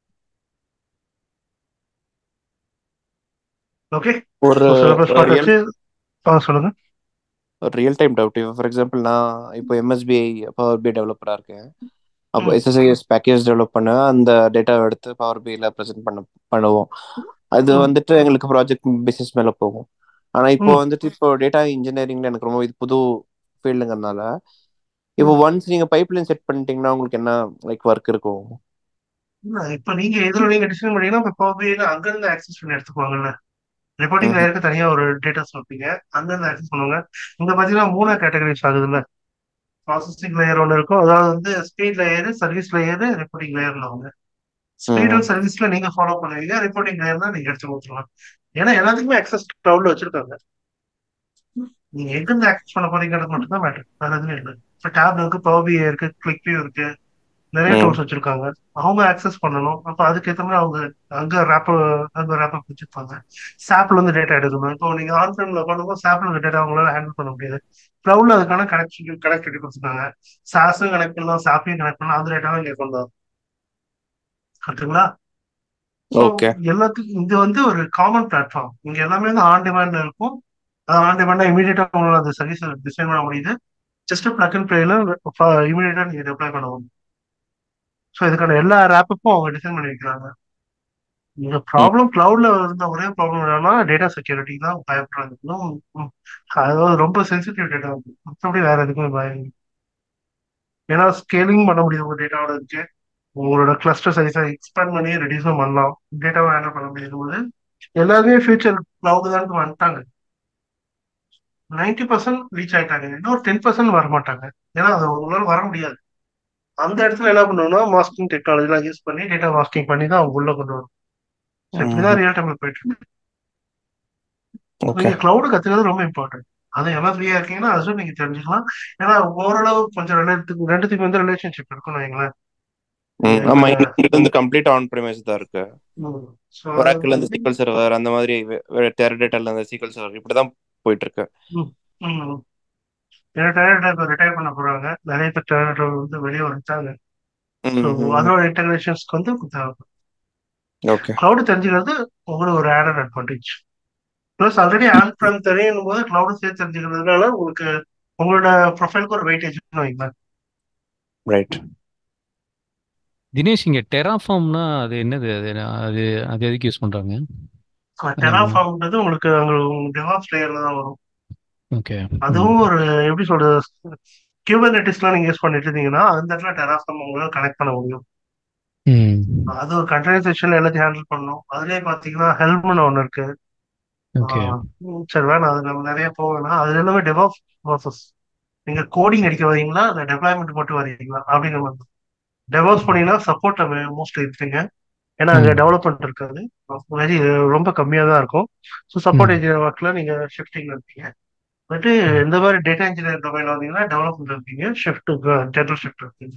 ஓகே ஒரு சிலபஸ் ரியல் பார்த்தாச்சு ஆ சொல்லுங்க ஒரு ரியல் டைம் டவுட் இப்போ ஃபார் எக்ஸாம்பிள் நான் இப்போ எம்எஸ்பிஐ பவர் பி டெவலப்பராக இருக்கேன் அப்போ ம் எஸ்எஸ்ஐஎஸ் பேக்கேஜ் டெவலப் பண்ண அந்த டேட்டாவை எடுத்து பவர் பியில் ப்ரெசென்ட் பண்ண பண்ணுவோம் அது ம் வந்துட்டு எங்களுக்கு ப்ராஜெக்ட் பேசிஸ் மேலே போகும் ஆனால் இப்போ ம் வந்துட்டு இப்போ டேட்டா இன்ஜினியரிங்ல எனக்கு ரொம்ப இது புது ஃபீல்டுங்கிறதுனால இப்போ ம் ஒன்ஸ் நீங்கள் பைப்லைன் செட் பண்ணிட்டீங்கன்னா உங்களுக்கு என்ன லைக் ஒர்க் இருக்கும் இல்ல இப்ப நீங்க இதுல நீங்க டிசைன் பண்ணீங்கன்னா இப்ப பவர் அங்க இருந்து ஆக்சஸ் பண்ணி எடுத்துக்குவாங்கல்ல ரிப்போர்ட்டிங் ம் லேயருக்கு தனியா ஒரு டேட்டாஸ் வைப்பீங்க அங்க இருந்து ஆக்சஸ் பண்ணுவாங்க இங்க பாத்தீங்கன்னா மூணு கேட்டகரிஸ் ஆகுதுல்ல ப்ராசஸிங் லேயர் ஒன்று இருக்கும் அதாவது வந்து speed layer service layer reporting லேயர்ல அவங்க ஸ்பீட் ம் அண்ட் சர்வீஸ்ல நீங்க ஃபாலோ பண்ணுவீங்க ரிப்போர்ட்டிங் லேயர்னா நீங்க எடுத்து கொடுத்துருலாம் ஏன்னா எல்லாத்துக்குமே ஆக்சஸ் கிளவுட்ல வச்சிருக்காங்க நீங்க எங்க இருந்து ஆக்சஸ் பண்ண போறீங்கிறது மட்டும் தான் மேட்டர் வேற எதுவும் இல்லை இப்போ டேப் இருக்கு பவர் பிஐ இருக்கு கிளிக் வியூ இருக்கு நிறைய ம் டூல்ஸ் வச்சிருக்காங்க அவங்க ஆக்சஸ் பண்ணணும் அப்போ அதுக்கேற்ற மாதிரி அவங்க அங்க ரேப் அங்க ரேப் வச்சிருப்பாங்க சாப்ல இருந்து டேட்டா எடுக்கணும் இப்போ நீங்க ஆன் டைம்ல பண்ணும்போது சாப்ல இருக்க டேட்டா அவங்களால ஹேண்டில் பண்ண முடியாது கிளவுட்ல அதுக்கான கனெக்ஷன் கனெக்டிவிட்டி கொடுத்துருக்காங்க சாஸும் கனெக்ட் பண்ணலாம் சாப்பையும் கனெக்ட் பண்ணலாம் அந்த டேட்டாவும் இங்க கொண்டு வரும் கரெக்டுங்களா ஸோ ஓகே எல்லாத்துக்கும் இது வந்து ஒரு காமன் பிளாட்ஃபார்ம் இங்க எல்லாமே வந்து ஆன் டிமாண்ட்ல இருக்கும் அது ஆன் டிமாண்டா இமீடியட்டா உங்களால அந்த சர்வீஸ் டிசைன் பண்ண முடியுது ஜஸ்ட் பிளக் அண்ட் பிளேல இமீடியட்டா நீங்க அப்ளை பண்ண முடியும் ஸோ இதுக்கான எல்லா ரேப்புக்கும் அவங்க டிசைன் பண்ணி வைக்கிறாங்க இந்த ம் ப்ராப்ளம் கிளவுட்ல இருந்த ஒரே ப்ராப்ளம் என்னன்னா டேட்டா செக்யூரிட்டி தான் பயப்படுறாங்க இன்னும் ம், அதாவது ரொம்ப சென்சிட்டிவ் டேட்டா மற்றபடி வேற எதுக்குமே பயம் இல்லை. ஏன்னா ஸ்கேலிங் பண்ண முடியும் உங்க டேட்டாவோட இருக்கு உங்களோட கிளஸ்டர் சைஸை எக்ஸ்பேண்ட் பண்ணி ரெடியூஸும் பண்ணலாம் டேட்டாவை ஹேண்டில் பண்ண முடியும் போது எல்லாருமே ஃபியூச்சர் கிளவுட் தான் வந்துட்டாங்க நைன்டி பர்சன்ட் ரீச் ஆயிட்டாங்க இன்னொரு டென் பர்சன்ட் வர மாட்டாங்க ஏன்னா அது உங்களால வர முடியாது அந்த இடத்துல என்ன பண்ணணும்னா மாஸ்கிங் டெக்னாலஜிலாம் யூஸ் பண்ணி டேட்டா மாஸ்கிங் பண்ணி தான் அவங்க உள்ள கொண்டு வரும் ஸோ இப்படிதான் ரியல் டைம்ல போயிட்டு இருக்கு ஓகே நீங்க கிளவுட் கத்துக்கிறது ரொம்ப இம்பார்ட்டன்ட் அது எம்எஸ்பியா இருக்கீங்கன்னா அதுவும் நீங்க தெரிஞ்சுக்கலாம் ஏன்னா ஓரளவு கொஞ்சம் ரெண்டுத்துக்கு ரெண்டுத்துக்கு வந்து ரிலேஷன்ஷிப் இருக்குன்னு வைங்களேன் ம் எங்க ஆமா இன்னைக்கு வந்து கம்ப்ளீட் ஆன் ப்ரிமைஸ் தான் இருக்கு ஸோ ஒராக்கிள் இருந்து சீக்வல் சர்வர் அந்த மாதிரி டெரடேட்டால இருந்து சீக்வல் சர்வர் இப்படிதான் போயிட்டு இருக்கு ரிட்டையர் பண்ண போறாங்க நிறைய பேர் டெரடேட்டா வந்து வெளியே வந்துட்டாங்க ம் ஸோ ம் அதோட இன்டகிரேஷன்ஸ்க்கு வந்து தேவைப்படும் ஓகே கிளவுட் தெரிஞ்சுக்கிறது உங்களுக்கு ஒரு added advantage plus already on prem தெரியும் போது கிளவுட் சேர்த்து தெரிஞ்சுக்கிறதுனால உங்களுக்கு உங்களோட ப்ரொஃபைலுக்கு ஒரு வெயிட்டேஜ் வைங்களேன் ரைட் தினேஷ் இங்க டெராஃபார்ம்னா அது என்னது அது என்ன- அது அது எதுக்கு யூஸ் பண்றாங்க டெராஃபார்ம்ன்றது உங்களுக்கு அங்க டெவாப்ஸ் லேயர்ல தான் வரும் ஓகே அதுவும் ஒரு எப்படி சொல்றது கியூபர்நெட்டிஸ்லாம் நீங்க யூஸ் பண்ணிட்டு இருந்தீங்கன்னா அந்த இடத்துல டெராஃபார்ம் உங்களால கனெக்ட் பண்ண முடியும் ம் அது ஒரு கண்டெய்னரைசேஷன்ல எல்லாத்தையும் ஹேண்டில் பண்ணணும் அதுலயே பாத்தீங்கன்னா ஹெல்ப்னு ஒன்று இருக்கு ஓகே ஆஹ் சரி வேணாம் அது நம்ம நிறைய போவேன்னா அது எல்லாமே டெவாப் ப்ராசஸ் நீங்க கோடிங் அடிக்க வரீங்களா இல்லை டெவலப்மெண்ட் மட்டும் வரீங்களா அப்படிங்கிற மாதிரி டெவலப் பண்ணீங்கன்னா சப்போர்ட் மோஸ்ட்லி இருக்குங்க ஏன்னா அங்கே டெவலப்மெண்ட் இருக்காது வெரி ரொம்ப கம்மியாக தான் இருக்கும் ஸோ சப்போர்ட் இன்ஜினியர் ஒர்க்கில் நீங்கள் ஷிஃப்டிங் இருப்பீங்க பட்டு இந்த மாதிரி டேட்டா இன்ஜினியர் டொமைன் வந்தீங்கன்னா டெவலப்மெண்ட் இருப்பீங்க ஷிஃப்ட் ஜென்ரல் ஷிஃப்ட் இருப்பீங்க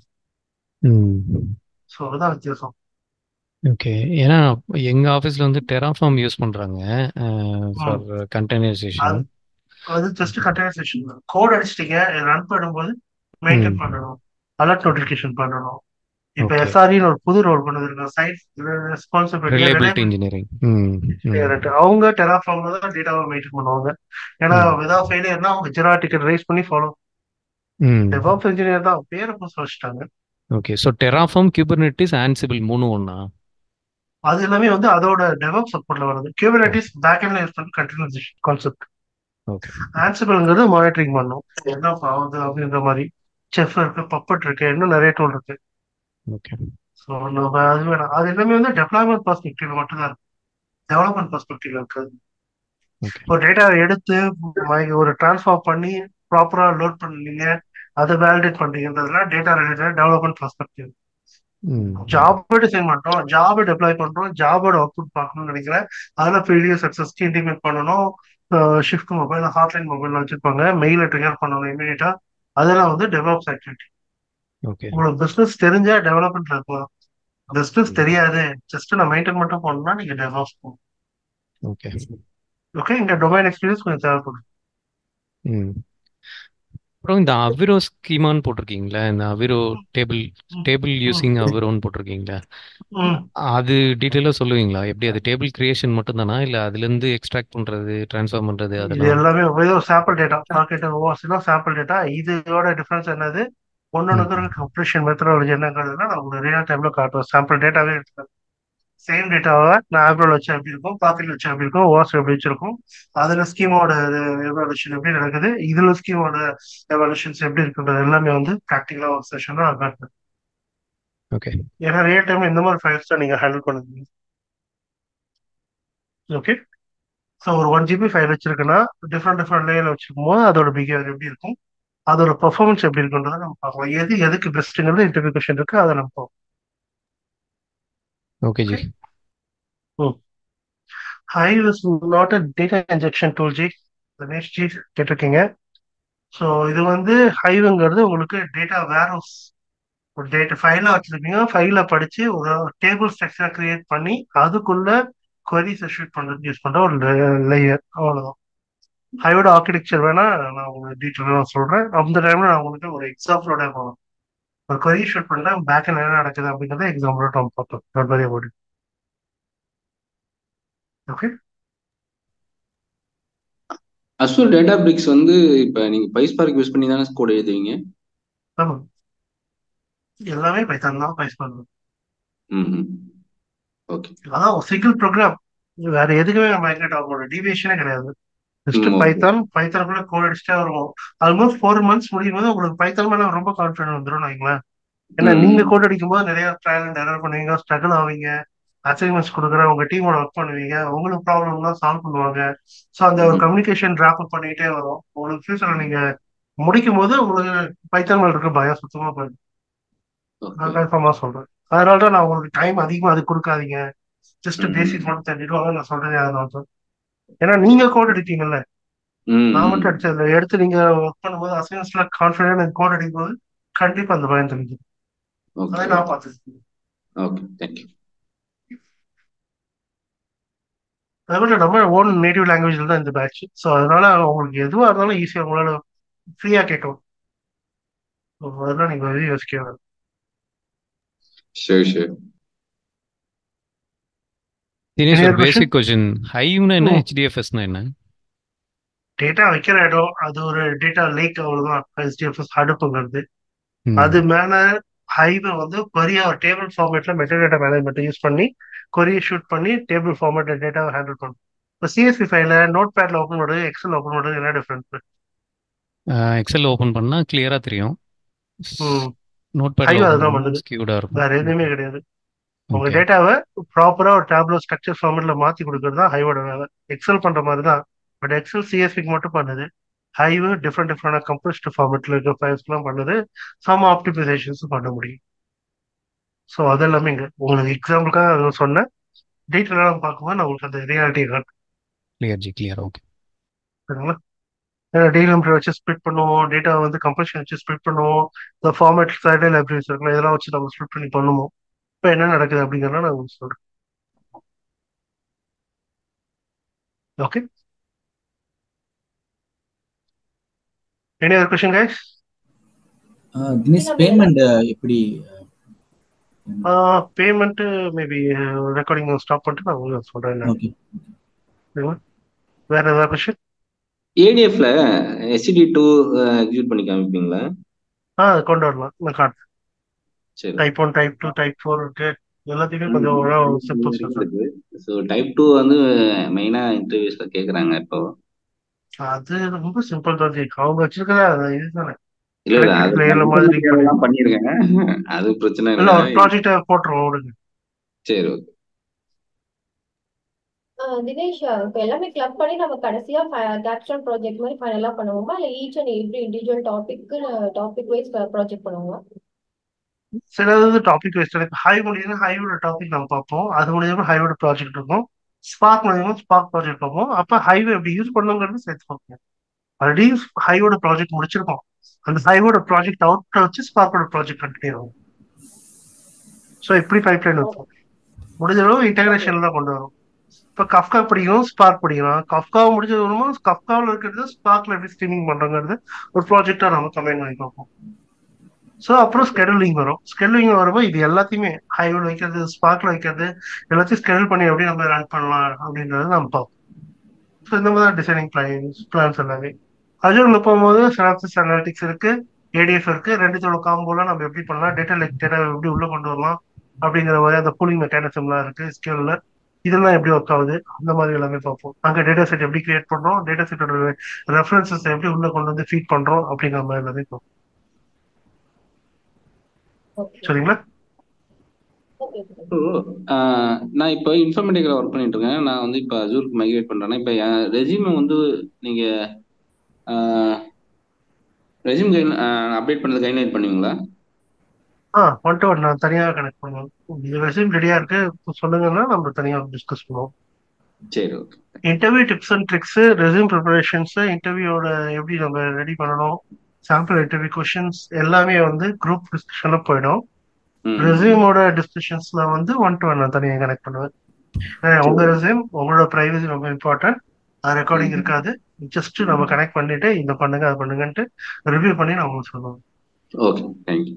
ஸோ அதுதான் வித்தியாசம் ஓகே ஏன்னா எங்க ஆஃபீஸ்ல வந்து டெராஃபார்ம் யூஸ் பண்றாங்க ஃபார் கண்டெய்னரைசேஷன் அது ஜஸ்ட் கண்டெய்னரைசேஷன் கோட் அடிச்சிட்டீங்க ரன் பண்ணும்போது மெயின்டைன் பண்ணணும் அலர்ட் நோட்டிஃபிகேஷன் பண்ணணும் இப்போ எஸ்ஆர்இன்னு ஒரு புது ரோல் கொண்டு வந்திருக்காங்க சைட் ரெஸ்பான்சிபிலிட்டி ரிலையபிலிட்டி இன்ஜினியரிங் அவங்க டெராஃபார்ம்ல தான் டேட்டாவை மெயின்டைன் பண்ணுவாங்க ஏன்னா விதவுட் ஃபெயிலியர்னா அவங்க ஜெரா டிக்கெட் ரைஸ் பண்ணி ஃபாலோ டெவாப்ஸ் இன்ஜினியர் தான் பேரை புதுசு வச்சுட்டாங்க okay so Terraform Kubernetes Ansible மூணு ஒண்ணா அது எல்லாமே வந்து அதோட டெவலப் சப்போர்ட்ல வருது கியூபர்னெட்டிஸ் பேக் எண்ட்ல யூஸ் பண்ணி கண்டினியூசேஷன் கான்செப்ட் ஓகே ஆன்சிபிள்ங்கிறது மானிட்டரிங் பண்ணும் என்ன ஆகுது அப்படின்ற மாதிரி செஃப் இருக்கு பப்பட் இருக்கு இன்னும் நிறைய டூல் இருக்கு ஓகே ஸோ நம்ம அது வேணாம் அது எல்லாமே வந்து டெவலப்மெண்ட் பர்ஸ்பெக்டிவ் மட்டும்தான் இருக்கு டெவலப்மெண்ட் பர்ஸ்பெக்டிவ் இருக்காது ஒரு டேட்டா எடுத்து ஒரு டிரான்ஸ்ஃபார்ம் பண்ணி ப்ராப்பரா லோட் பண்ணீங்க அதை வேலிடேட் பண்றீங்கன்றதுலாம் data related development perspective job design பண்றோம் ஜாப் டெப்ளாய் பண்றோம் ஜாபோட அவுட்புட் பார்க்கணும்னு நினைக்கிறேன் அதுல ஃபெயிலியர் சக்சஸ்க்கு இன்டிமேட் பண்ணணும் ஷிஃப்ட் மொபைல் ஹாட்லைன் மொபைல் வச்சிருப்பாங்க மெயில ட்ரிகர் பண்ணணும் இமீடியட்டா அதெல்லாம் வந்து டெவலப்ஸ் ஆக்டிவிட்டி உங்களுக்கு பிசினஸ் தெரிஞ்சா டெவலப்மெண்ட்ல இருக்கலாம் பிசினஸ் தெரியாது ஜஸ்ட் நான் மெயின்டைன் மட்டும் பண்ணணும்னா நீங்க டெவலப்ஸ் போகணும் ஓகே ஓகே இங்க டொமைன் எக்ஸ்பீரியன்ஸ் கொஞ்சம் தேவைப்படும் அப்புறம் இந்த அவிரோ ஸ்கீமான்னு போட்டிருக்கீங்களா இந்த அவிரோ டேபிள் டேபிள் யூசிங் அவிரோன்னு போட்டிருக்கீங்களா அது டீட்டெயிலாக சொல்லுவீங்களா எப்படி அது டேபிள் கிரியேஷன் மட்டும் தானா இல்லை அதுலேருந்து எக்ஸ்ட்ராக்ட் பண்ணுறது ட்ரான்ஸ்ஃபார் பண்ணுறது இது அதெல்லாம் எல்லாமே ஏதோ சாம்பிள் டேட்டா மார்க்கெட் ஓவாசினா சாம்பிள் டேட்டா இதோட டிஃபரன்ஸ் என்னது ஒன்னொன்னுக்கு இருக்க கம்ப்ரீஷன் மெத்தடாலஜி என்னங்கிறதுனா நான் உங்களுக்கு ரியல் டைம்ல காட்டுவேன் சாம்பிள் டேட்டாவே எடுத்துக்கிறேன் சேம் டேட்டாவை நான் ஆப்ரோல் வச்சு எப்படி இருக்கும் பாக்கெட் வச்சு எப்படி இருக்கும் ஓவாஸ் எப்படி வச்சிருக்கும் அதுல ஸ்கீமோட எவாலுஷன் எப்படி நடக்குது இதுல ஸ்கீமோட எவாலுஷன்ஸ் எப்படி இருக்குன்றது எல்லாமே வந்து ப்ராக்டிக்கலா ஒரு செஷனா நான் காட்டுறேன் ஓகே ஏன்னா ரியல் டைம் இந்த மாதிரி ஃபைல்ஸ் தான் நீங்க ஹேண்டில் பண்ணுவீங்க ஓகே ஸோ ஒரு ஒன் ஜிபி ஃபைல் வச்சிருக்குன்னா டிஃப்ரெண்ட் டிஃப்ரெண்ட் லேயர்ல வச்சிருக்கும் போது அதோட பிஹேவியர் எப்படி இருக்கும் அதோட பெர்ஃபார்மன்ஸ் எப்படி இருக்குன்றதை நம்ம பார்க்கலாம் எது எதுக்கு பெஸ்ட்டுங்கிறது இன்டர்வியூ கொஷின் இருக்கு அதை நம்ம பார்ப்போம் okay ji Hive is not a data injection tool ji Ganesh ji கேட்டிருக்கீங்க ஸோ இது வந்து ஹைவுங்கிறது உங்களுக்கு டேட்டா வேர்ஹவுஸ் ஒரு டேட்டா ஃபைலாக வச்சிருக்கீங்க ஃபைலை படிச்சு ஒரு டேபிள் ஸ்ட்ரக்சர் கிரியேட் பண்ணி அதுக்குள்ள கொரிஸ் ஷூட் பண்ணுறதுக்கு யூஸ் பண்ணுற ஒரு லேயர் அவ்வளோதான் ஹைவோட ஆர்கிடெக்சர் வேணா நான் உங்களுக்கு டீட்டெயிலாக சொல்கிறேன் அந்த டைமில் நான் உங்களுக்கு ஒரு எக்ஸாம்பிளோட போவேன் ஒரு கொரி ஷூட் பண்ணா பேக் என்ன நடக்குது அப்படிங்கிறத எக்ஸாம்பிளோட நம்ம பார்த்தோம் don't worry about okay Azure Databricks வந்து இப்போ நீங்க பைஸ்பார்க் யூஸ் பண்ணி தானே கோட் எழுதுவீங்க ஆமாம் எல்லாமே பைத்தான் தான் பைஸ் பண்ணணும் ம் ஓகே அதான் ஒரு சிங்கிள் ப்ரோக்ராம் வேற எதுக்குமே மைக்ரேட் ஆக முடியும் டிவியேஷனே கிடையாது ஜஸ்ட் ம், okay. பைத்தான் பைத்தானுக்குள்ள கோட் அடிச்சுட்டே வருவோம் ஆல்மோஸ்ட் ஃபோர் மந்த்ஸ் முடியும் போது உங்களுக்கு பைத்தான் மேல ரொம்ப கான்ஃபிடன்ட் வந்துடும் வைங்களேன் ஏன்னா ம். நீங்க கோட் அடிக்கும் போது நிறைய ட்ரையல் அண்ட் எரர் பண்ணுவீங்க ஸ்ட்ரகிள் ஆவீங்க அசைன்மெண்ட்ஸ் கொடுக்குற உங்க டீமோட ஒர்க் பண்ணுவீங்க உங்களுக்கு ப்ராப்ளம்லாம் சால்வ் பண்ணுவாங்க ஸோ அந்த ஒரு கம்யூனிகேஷன் ட்ராப் அப் பண்ணிட்டே வரும் உங்களுக்கு ஃபியூச்சர்ல நீங்க முடிக்கும் போது உங்களுக்கு பைத்தான் மேல இருக்க பயம் சுத்தமா போயிடும் நான் கன்ஃபார்மா சொல்றேன் அதனால தான் நான் உங்களுக்கு டைம் அதிகமா அது கொடுக்காதீங்க ஜஸ்ட் பேசிக் மட்டும் தெரிஞ்சுட்டு வாங்க நான் சொல்றேன் அதனால தான் ஏன்னா நீங்க கோட் அடிப்பீங்கல்ல ம், நான் ம். மட்டும் அடிச்சதுல எடுத்து நீங்க ஒர்க் பண்ணும்போது அசைன்மெண்ட்ஸ்ல கான்ஃபிடென்ட் கோட் அடிக்கும் போது கண்டிப்பா அந்த பயம் தெரிஞ்சு ஓகே அதை நான் பார்த்துருக்கேன் ஓகே தேங்க்யூ அதே மாதிரி நம்ம ஓன் நேட்டிவ் லாங்குவேஜ்ல தான் இந்த பேட்ச் ஸோ அதனால உங்களுக்கு எதுவா இருந்தாலும் ஈஸியா உங்களால ஃப்ரீயா கேட்கும் So, அதெல்லாம் நீங்க வெளியே யோசிக்க வேண்டாம் சரி சரி தினேஷ் Any ஒரு other question? பேசிக் கொஸ்டின் ஹைவ்னா என்ன ம். ஹெச்டிஎஃப்எஸ்னா என்ன டேட்டா வைக்கிற இடம் அது ஒரு டேட்டா லேக் அவ்வளவுதான் HDFS அடுப்புங்கிறது ம். அது மேல ஹைவே வந்து கொரியா ஒரு டேபிள் ஃபார்மேட்ல மெட்டா டேட்டா மேனேஜ்மெண்ட் யூஸ் பண்ணி கொரியை ஷூட் பண்ணி டேபிள் ஃபார்மேட் டேட்டாவை ஹேண்டில் பண்ணும் இப்போ சிஎஸ்பி ஃபைல நோட் பேட்ல ஓப்பன் பண்ணுறது எக்ஸல் ஓப்பன் பண்ணுறது என்ன டிஃபரன்ஸ் எக்ஸல் ஓப்பன் பண்ணா கிளியரா தெரியும் ம் நோட் ஹைவ் பேட்ல அதுதான் ஓப்பன் பண்ணுது ஸ்கியூடா இருக்கும் வேற எதுவுமே கிடையாது உங்க ஓகே டேட்டாவை ப்ராப்பரா ஒரு டேப்லோ ஸ்ட்ரக்சர் ஃபார்மேட்ல மாத்தி கொடுக்கறது தான் ஹைவோட வேலை எக்ஸல் பண்ற மாதிரி தான் பட் எக்ஸல் சிஎஸ்பிக்கு மட்டும் பண்ணுது ஹைவு டிஃப்ரெண்ட் டிஃப்ரெண்டாக கம்ப்ரெஸ்ட் ஃபார்மெட்டில் இருக்க ஃபைல்ஸ்லாம் பண்ணுது சம் ஆப்டிமைசேஷன்ஸும் பண்ண முடியும் ஸோ அது எல்லாமே இங்கே உங்களுக்கு எக்ஸாம்பிளுக்காக அதை சொன்னேன் டீட்டெயிலாக பார்க்கும்போது நான் உங்களுக்கு அந்த ரியாலிட்டி காட்டுறேன் கிளியர் ஜி கிளியர் ஓகே சரிங்களா டீலிமிட்டர் வச்சு ஸ்ப்ளிட் பண்ணுவோம் டேட்டா வந்து கம்ப்ரெஷன் வச்சு ஸ்ப்ளிட் பண்ணுவோம் இந்த ஃபார்மேட் சைடு லைப்ரரிஸ் இருக்குல்ல இதெல்லாம் வச்சு நம்ம ஸ்ப்ளிட் பண்ணி பண்ணுவோம் இப்போ என்ன நடக்குது அப்படிங்கிறத நான் உங்களுக்கு சொல்கிறேன் okay any other question guys Dinesh payment எப்படி பேமெண்ட் மேபி ரெக்கார்டிங் ஸ்டாப் பண்ணிட்டு நான் உங்களுக்கு சொல்கிறேன் என்ன ஓகே சரிங்களா வேற ஏதாவது கொஸ்டின் ஏடிஎஃப்ல எஸ்சிடி டூ எக்ஸிக்யூட் பண்ணி காமிப்பீங்களா ஆ கொண்டு வரலாம் நான் காட்டுறேன் சரி type one type two type four இருக்கு எல்லாத்தையுமே கொஞ்சம் ஒழுங்கா சிம்பிள் இருக்கு ஸோ டைப் டூ வந்து மெயினா இன்டர்வியூஸ்ல கேக்குறாங்க இப்போ அது ரொம்ப சிம்பிள் தான் ஜி அவங்க வச்சிருக்கிற அது இதுதானே இல்ல இல்ல அது பிளேயர்ல மாதிரி எல்லாம் பண்ணிருக்கேங்க அது பிரச்சனை இல்ல இல்ல ஒரு ப்ராஜெக்ட் போட்டுருவோம் விடுங்க சரி ஓகே ஆஹ் தினேஷ் இப்ப எல்லாமே கிளப் பண்ணி நம்ம கடைசியா கேப்ஸ்டோன் ப்ராஜெக்ட் மாதிரி ஃபைனலா பண்ணுவோமா இல்ல each and every individual topic topic wise project பண்ணுவோமா சிலது டாபிக் வைஸ் இப்போ ஹை முடியுதுன்னா ஹைவோட டாபிக் நம்ம பார்ப்போம் அது முடியாம ஹைவோட ப்ராஜெக்ட் இருக்கும் ஸ்பார்க் முடியுமா ஸ்பார்க் ப்ராஜெக்ட் பார்ப்போம் அப்போ ஹைவே எப்படி யூஸ் பண்ணுங்கிறது சேர்த்து பார்ப்போம் ஆல்ரெடி ஹைவோட ப்ராஜெக்ட் முடிச்சிருக்கோம் அந்த ஹைவோட ப்ராஜெக்ட் அவுட் வச்சு ஸ்பார்க்கோட ப்ராஜெக்ட் கண்டினியூ ஆகும் ஸோ இப்படி பைப்லைன் இருக்கும் முடிஞ்ச அளவு இன்டகிரேஷன் தான் கொண்டு வரும் இப்போ கஃப்கா படிக்கணும் ஸ்பார்க் படிக்கணும் கஃப்காவை முடிஞ்சது வருமோ கஃப்காவில் இருக்கிறது ஸ்பார்க்ல எப்படி ஸ்ட்ரீமிங் பண்றோங்கிறது ஒரு ப்ராஜெக்டா நம்ம கம்பைன் பண்ணி பார்ப்போம் ஸோ அப்புறம் ஸ்கெடியூலிங் வரும் ஸ்கெடியூலிங் வரும்போது இது எல்லாத்தையுமே ஹைவில் வைக்கிறது ஸ்பார்க்ல வைக்கிறது எல்லாத்தையும் ஸ்கெடியூல் பண்ணி எப்படி நம்ம ரன் பண்ணலாம் அப்படின்றத நம்ம பார்ப்போம் ஸோ இந்த மாதிரி தான் டிசைனிங் பிளான்ஸ் பிளான்ஸ் எல்லாமே அஜூர்ல போகும்போது சினாப்சிஸ் அனாலிட்டிக்ஸ் இருக்கு ஏடிஎஃப் இருக்கு ரெண்டுத்தோட காம்போல நம்ம எப்படி பண்ணலாம் டேட்டா லைக் டேட்டா எப்படி உள்ள கொண்டு வரலாம் அப்படிங்கிற மாதிரி அந்த கூலிங் மெக்கானிசம்லாம் இருக்கு ஸ்கேல்ல இதெல்லாம் எப்படி ஒர்க் ஆகுது அந்த மாதிரி எல்லாமே பார்ப்போம் அங்க டேட்டா செட் எப்படி கிரியேட் பண்றோம் டேட்டா செட்டோட ரெஃபரன்சஸ் எப்படி உள்ள கொண்டு வந்து ஃபீட் பண்றோம் அப்படிங்கிற மாதிரி எல்லாமே பார்ப்போம் சரிங்களா இப்போ ஆஹ், நான் இப்போ இன்ஃபர்மேட்டிக்ல ஒர்க் பண்ணிட்டு இருக்கேன் நான் வந்து இப்போ அஜூருக்கு மைக்ரேட் பண்றேன்னா இப்போ என் ரெசியூமை வந்து நீங்க ரெசியூம் கைன் அப்டேட் பண்ணது கைட்லைன் பண்ணுவீங்களா ஆ ஒன் டு ஒன் நான் தனியாக கனெக்ட் பண்ணுவோம் இது ரெசியூம் ரெடியா இருக்கு இப்ப சொல்லுங்கன்னா நம்ம தனியாக டிஸ்கஸ் பண்ணுவோம் சரி okay interview tips and tricks resume preparations இன்டர்வியூவோட எப்படி நம்ம ரெடி பண்ணணும் சாம்பிள் இன்டர்வியூ கொஷின்ஸ் எல்லாமே வந்து குரூப் டிஸ்கஷன்ல போயிடும் ரெசியூமோட டிஸ்கஷன்ஸ்ல வந்து ஒன் டு ஒன் நான் தனியாக கனெக்ட் பண்ணுவேன் ஏன்னா உங்க ரெசியூம் உங்களோட ப்ரைவசி ரொம்ப இம்பார்ட்டன்ட் அது ரெக்கார்டிங் இருக்காது ஜஸ்ட் நம்ம கனெக்ட் பண்ணிட்டு இதை பண்ணுங்க அது பண்ணுங்கன்ட்டு ரிவ்யூ பண்ணி நான் உங்களுக்கு சொல்லுவேன் okay thank you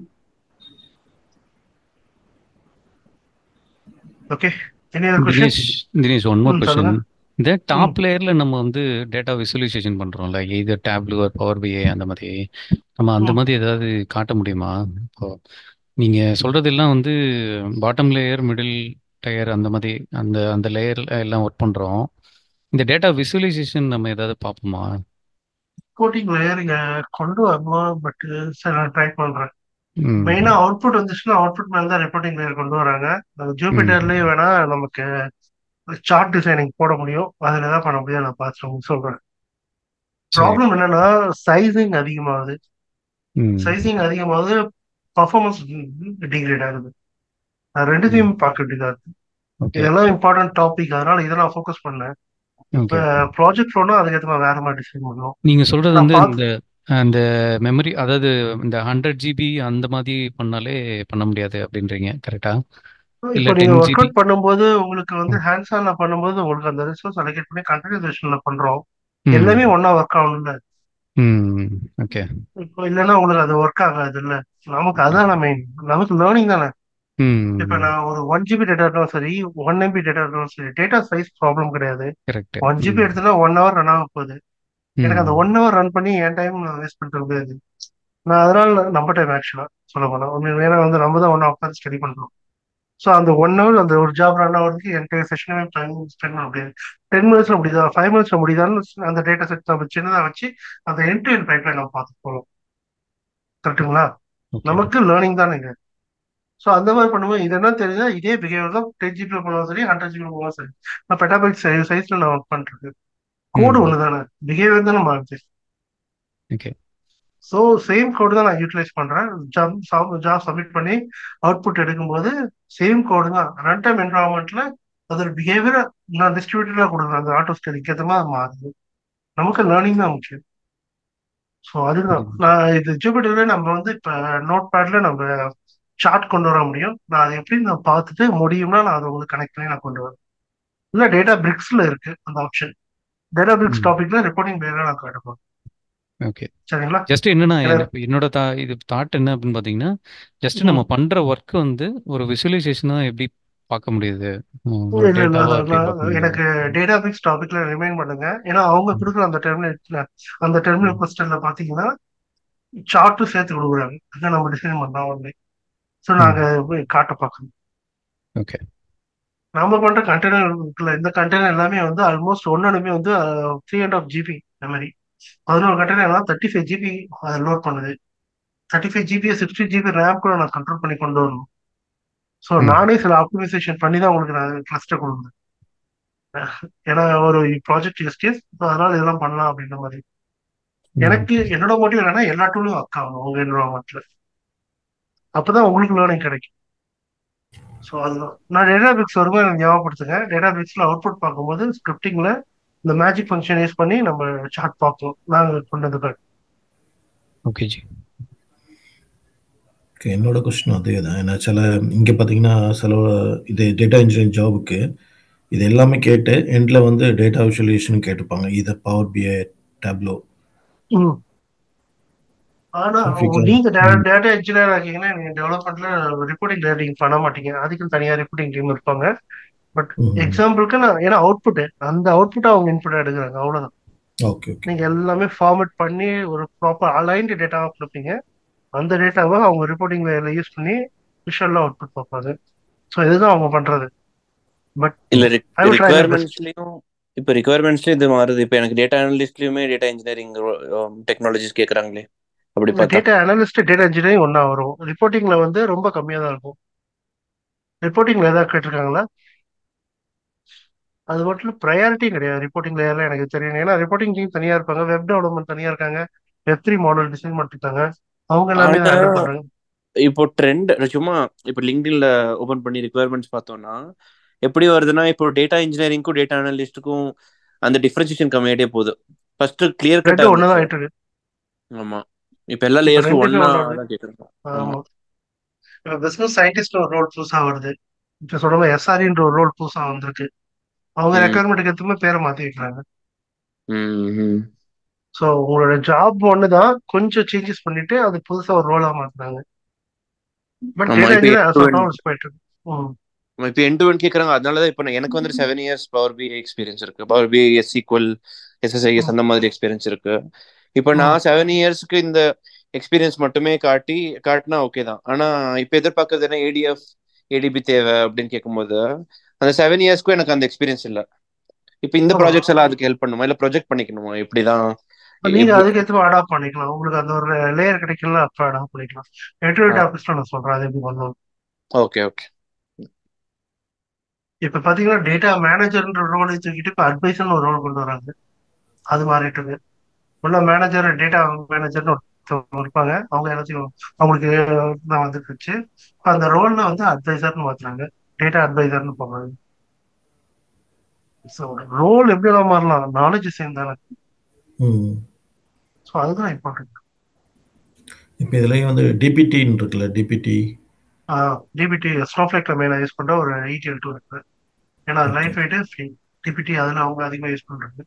okay any other question Dinesh Dinesh one more hmm, question சொல்லுங்க. இந்த டாப் லேயர்ல நம்ம வந்து டேட்டா விசுவலைசேஷன் பண்றோம்ல இது டேப்லூ பவர் பிஐ அந்த மாதிரி நம்ம அந்த மாதிரி ஏதாவது காட்ட முடியுமா இப்போ நீங்க சொல்றதெல்லாம் வந்து பாட்டம் லேயர் மிடில் டயர் அந்த மாதிரி அந்த அந்த லேயர்ல எல்லாம் ஒர்க் பண்றோம் இந்த டேட்டா விசுவலைசேஷன் நம்ம ஏதாவது பார்ப்போமா கோட்டிங் லேயர் கொண்டு வரணும் பட் சரி நான் ட்ரை பண்றேன் ம் மெயினா அவுட்புட் வந்துச்சுன்னா அவுட்புட் மேல தான் ரிப்போர்ட்டிங் லேயர் கொண்டு வராங்க நம்ம ஜூபிட்டர்லயே வேணா நமக்கு சார்ட் டிசைனிங் போட முடியும் அதுல தான் பண்ண முடியும் நான் பார்த்து சொல்றேன் சரி ப்ராப்ளம் என்னன்னா சைசிங் அதிகமாகுது ம் சைசிங் அதிகமாகுது பர்ஃபார்மன்ஸ் டிகிரேட் ஆகுது அது ரெண்டுத்தையும் பார்க்க வேண்டியதா இருக்கு ஓகே இதெல்லாம் இம்பார்ட்டன்ட் டாபிக் அதனால இதை நான் ஃபோக்கஸ் பண்ணேன் இப்போ ஓகே ப்ராஜெக்ட் ஃப்ளோனா அதுக்கேற்ற மாதிரி வேற மாதிரி டிசைன் பண்ணுவோம் நீங்க சொல்றது நான் வந்து பார்த்து இந்த அந்த மெமரி அதாவது இந்த ஹண்ட்ரட் ஜிபி அந்த மாதிரி பண்ணாலே பண்ண முடியாது அப்படின்றீங்க கரெக்டா இல்ல இப்போ நீங்க டென் ஒர்க் ஜிபி அவுட் பண்ணும்போது உங்களுக்கு வந்து ஹேண்ட்ஸ் ஆன்ல பண்ணும்போது உங்களுக்கு அந்த ரிசோர்ஸ் அலோகேட் பண்ணி கண்டினியூஷன்ல பண்றோம் ம் எல்லாமே ஒண்ணா ஒர்க் ஆகணும்ல ம் ஓகே இப்போ இல்லைன்னா உங்களுக்கு அது ஒர்க் ஆகாது இல்ல நமக்கு அதான் மெயின் நமக்கு லேர்னிங் தானே இப்போ ம் நான் ஒரு ஒன் ஜிபி டேட்டா இருந்தாலும் சரி ஒன் எம்பி டேட்டா இருந்தாலும் சரி டேட்டா சைஸ் ப்ராப்ளம் கிடையாது கரெக்ட் ஒன் ஜிபி ம் எடுத்தனா ஒன் ஹவர் ரன் ஆக போகுது எனக்கு அந்த ம் ஒன் ஹவர் ரன் பண்ணி என் டைம் நான் வேஸ்ட் பண்ணிட்டு முடியாது நான் அதனால நம்ம டைம் ஆக்சுவலா சொல்ல போனா உண்மையில ஏன்னா வந்து நம்ம தான் ஒன்றா உட்காந்து ஸ்டடி பண்றோம் ஸோ அந்த ஒன் ஹவர் அந்த ஒரு ஜாப் ரன் ஆகிறதுக்கு என்டையர் செஷனே டைம் ஸ்பெண்ட் பண்ண முடியாது டென் மினிட்ஸ்ல முடியுதா ஃபைவ் மினிட்ஸ்ல முடியுதான்னு அந்த டேட்டா செட் நம்ம சின்னதாக வச்சு அந்த என் டு என் பைப்லைன் நம்ம பார்த்து போகிறோம் கரெக்ட்டுங்களா ஓகே நமக்கு லேர்னிங் தானேங்க ஸோ அந்த மாதிரி பண்ணும்போது இது என்ன தெரியுதா இதே பிஹேவியர் தான் டென் ஜிபி போனாலும் சரி ஹண்ட்ரட் ஜிபி போனாலும் சரி நான் பெட்டாபைட் சைஸ்ல நான் ஒர்க் பண்ணிருக்கு கோடு ம் ஒன்று தானே பிஹேவியர் தானே மாறுது ஓகே ஸோ சேம் கோடு தான் நான் யூட்டிலைஸ் பண்றேன் ஜாப் ஜாப் சப்மிட் பண்ணி அவுட்புட் எடுக்கும்போது சேம் கோடு தான் ரன் டைம் என்வரான்மெண்ட்ல அதோட பிஹேவியர் நான் டிஸ்ட்ரிபியூட்டடா கொடுக்குறேன் அந்த ஆட்டோ ஸ்கேலுக்கு ஏற்ற மாதிரி மாறுது நமக்கு லேர்னிங் தான் முக்கியம் ஸோ அதுதான் நான் இது ஜூபிட்டர்ல நம்ம வந்து இப்போ நோட் பேட்ல நம்ம சார்ட் கொண்டு வர முடியும் நான் அதை எப்படி நான் பார்த்துட்டு முடியும்னா நான் அதை உங்களுக்கு கனெக்ட் பண்ணி நான் கொண்டு வரேன் இல்லை டேட்டா பிரிக்ஸ்ல இருக்கு அந்த ஆப்ஷன் டேட்டா பிரிக்ஸ் டாபிக்ல ரிப்போர்ட்டிங் பேர்ல நான் காட்டுப்போம் ஓகே சரிங்களா ஜஸ்ட் என்னன்னா எனக்கு- எனக்கு என்னோட தா இது தாட் என்ன அப்படின்னு பார்த்தீங்கன்னா ஜஸ்ட் நம்ம பண்ற ஒர்க் வந்து ஒரு விசுவலைசேஷனா எப்படி பார்க்க முடியுது ம், ஒரு இல்ல இல்ல டேட்டாவா எப்படி நான் பார்க்க முடியுது எனக்கு டேட்டா பிக்ஸ் டாபிக்ல ரிமைண்ட் பண்ணுங்க ஏன்னா அவங்க கொடுக்குற அந்த டெர்மினல் அந்த டெர்மினல் கொஸ்டின்ல பாத்தீங்கன்னா சார்ட்டும் சேர்த்து கொடுக்குறாங்க அதை நம்ம டிசைன் பண்ணலாம் ஒன்லி ஸோ நாங்க போய் காட்ட பார்க்கணும் ஓகே நாம பண்ற கண்டெய்னர் இருக்குல்ல இந்த கண்டெய்னர் எல்லாமே வந்து ஆல்மோஸ்ட் ஒன்னொன்னுமே வந்து three and half GB memory பதினோரு கண்டெய்னர் எல்லாம் தேர்ட்டி ஃபைவ் ஜிபி லோட் பண்ணுது thirty five GB sixty GB RAM கூட நான் கண்ட்ரோல் பண்ணி கொண்டு வரணும் ஸோ நானே சில ஆப்டிமைசேஷன் பண்ணி தான் உங்களுக்கு நான் கிளஸ்டர் கொடுக்குறேன் ஏன்னா ஒரு ப்ராஜெக்ட் யூஸ் கேஸ் அதனால இதெல்லாம் பண்ணலாம் அப்படின்ற மாதிரி எனக்கு என்னோட மோட்டிவ் என்னன்னா எல்லா டூலும் ஒர்க் ஆகணும் உங்க என்வரான்மெண்ட்ல அப்பதான் உங்களுக்கு லேர்னிங் கிடைக்கும் ஸோ அதுதான் நான் டேட்டா பிக்ஸ் வரும்போது எனக்கு ஞாபகப்படுத்துங்க டேட்டா பிக்ஸ்ல அவுட்புட் பார்க்கும்போது ஸ்கிரிப்டிங்ல இந்த மேஜிக் ஃபங்க்ஷன் யூஸ் பண்ணி நம்ம சார்ட் பார்ப்போம் நாங்கள் கொண்டு வந்து ஓகே ஜி ஓகே என்னோட கொஸ்டின் அதே தான் ஏன்னா சில இங்கே பார்த்தீங்கன்னா சில இது டேட்டா இன்ஜினியரிங் ஜாபுக்கு இது எல்லாமே கேட்டு எண்டில் வந்து டேட்டா விஷுவலைசேஷன் கேட்டுப்பாங்க இதை பவர் பிஐ டேப்லோ ம். ஆனா If you can- நீங்க டேட்டா இன்ஜினியர் ஆகிங்கன்னா நீங்க டெவலப்மெண்ட்ல ரிப்போர்ட்டிங் டேட்டிங் பண்ண மாட்டீங்க அதுக்கு தனியா ரிப்போர்ட்டிங் டீம் இருப்பாங்க பட் எக்ஸாம்பிளுக்கு நான் ஏன்னா அவுட்புட் அந்த அவுட்புட் அவங்க இன்புட் எடுக்கிறாங்க அவ்வளவுதான் ஓகே ஓகே நீங்க எல்லாமே ஃபார்மேட் பண்ணி ஒரு ப்ராப்பர் அலைன்டு டேட்டாவை கொடுப்பீங்க அந்த டேட்டாவை அவங்க ரிப்போர்ட்டிங் லேயர்ல யூஸ் பண்ணி விஷுவலா அவுட்புட் பார்ப்பாங்க ஸோ இதுதான் அவங்க பண்றது பட் இல்ல I will try my best. ரிக்குவயர்மெண்ட்ஸ்லயும் இப்ப ரிக்குவயர்மெண்ட்ஸ்லயும் இது மாறுது இப்ப எனக்கு டேட்டா அனலிஸ்ட்லயுமே டேட்டா இன்ஜினியரிங் டெக்னாலஜிஸ் கேக்குறாங்களே அப்படி பார்த்தா டேட்டா அனலிஸ்ட் டேட்டா இன்ஜினியரிங் ஒன்றா வரும் ரிப்போர்ட்டிங்ல வந்து ரொம்ப கம்மியாக தான் இருக்கும் ரிப்போர்ட்டிங்ல ஏதாவது கேட்டிருக்காங்களா அது மட்டும் ப்ரையாரிட்டி கிடையாது ரிப்போர்ட்டிங் லேயர்ல எனக்கு தெரியும் ஏன்னா ரிப்போர்ட்டிங் டீம் தனியா இருப்பாங்க வெப் டெவலப்மெண்ட் தனியா இருக்காங்க வெப் த்ரீ மாடல் டிசைன் பண்ணிருக்காங்க அவங்க எல்லாமே ஆனா ஹேண்டில் பண்றாங்க இப்போ ட்ரெண்ட் சும்மா இப்போ லிங்க்டின்ல ஓபன் பண்ணி ரிக்குவயர்மெண்ட்ஸ் பார்த்தோம்னா எப்படி வருதுன்னா இப்போ டேட்டா இன்ஜினியரிங்க்கும் டேட்டா அனலிஸ்ட்டுக்கும் அந்த டிஃபரன்சியேஷன் கம்மியாயிட்டே போகுது ஃபர்ஸ்ட் கிளியர் கட்டா ரெண்டும் ஒண்ணுதான் இருந்துச்சு ஆயிட்டு இருக்கு ஆமா இப்போ எல்லா இப்ப லேயர்ஸும் ரெண்டுமே ஒன்னா ஒண்ணு தான் கேக்குறாங்க ஆமா ஆமா இப்ப பிசினஸ் சயின்டிஸ்ட் ஒரு ரோல் புதுசா வருது இப்ப சொல்ற எஸ்ஆர்இன்ற ஒரு ரோல் புதுசா வந்திருக்கு அவங்க ம் ரெக்குவயர்மெண்ட்டுக்கு ஏற்ற மாதிரி பேரை மாத்தி வைக்கிறாங்க ம் ம் ஸோ உங்களோட ஜாப் ஒன்று தான் கொஞ்சம் சேஞ்சஸ் பண்ணிட்டு அது புதுசா ஒரு ரோலா மாத்துறாங்க பட் ஆமா டேட்டா இப்போ engineer end to as end போயிட்டு இருக்கு ம். இப்போ எண்ட் டு எண்ட் கேக்குறாங்க அதனால தான் இப்போ நான் எனக்கு வந்து seven years power B experience இருக்கு power B S equal SSIS அந்த மாதிரி எக்ஸ்பீரியன்ஸ் இருக்கு இப்போ ம். நான் செவன் இயர்ஸ்க்கு இந்த எக்ஸ்பீரியன்ஸ் மட்டுமே காட்டி காட்டினா ஓகே தான் ஆனா இப்போ எதிர்பார்க்கறது என்ன ஏடிஎஃப் ஏடிபி தேவை அப்படின்னு கேட்கும்போது அந்த செவன் இயர்ஸ்க்கும் எனக்கு அந்த எக்ஸ்பீரியன்ஸ் இல்ல இப்போ இந்த ஆமா ப்ராஜெக்ட்ஸ் எல்லாம் அதுக்கு ஹெல்ப் பண்ணுமா இல்ல ப்ரொஜெக்ட் பண்ணிக்கணுமா இப்படிதான் நீங்க எப்படி அதுக்கு ஏற்ற அடாப்ட் பண்ணிக்கலாம் உங்களுக்கு அந்த ஒரு லேயர் கிடைக்கல அப்ப அடாப்ட் பண்ணிக்கலாம் நெட்வொர்க் ஆஃபீஸ்ல நான் சொல்றேன் அது எப்படி பண்ணணும் ஓகே ஓகே இப்ப பாத்தீங்கன்னா டேட்டா மேனேஜர்ன்ற ரோலை தூக்கிட்டு இப்ப அட்வைசர்னு ஒரு ரோல் கொண்டு வராங்க அது மாறிட்டு இருக்கு உள்ள மேனேஜர் டேட்டா மேனேஜர்னு ஒருத்தவங்க இருப்பாங்க அவங்க எல்லாத்தையும் அவங்களுக்கு தான் வந்துருச்சு இப்ப அந்த ரோல்ல வந்து அட்வைசர்னு மாத்துறாங்க டேட்டா அட்வைசர்னு போடுறாங்க ஸோ ரோல் எப்படி எல்லாம் மாறலாம் நாலேஜ் சேம் தானே ம் ஸோ அதுதான் இம்பார்ட்டன்ட் இப்போ இதுலயும் வந்து டிபிடின்னு இருக்குல்ல டிபிடி டிபிடி ஸ்னோஃப்ளேக்ல மேல யூஸ் பண்ற ஒரு ஈடிஎல் டூ இருக்கு ஏன்னா okay life weight free DBT அதுல அவங்க அதிகமா யூஸ் பண்றாங்க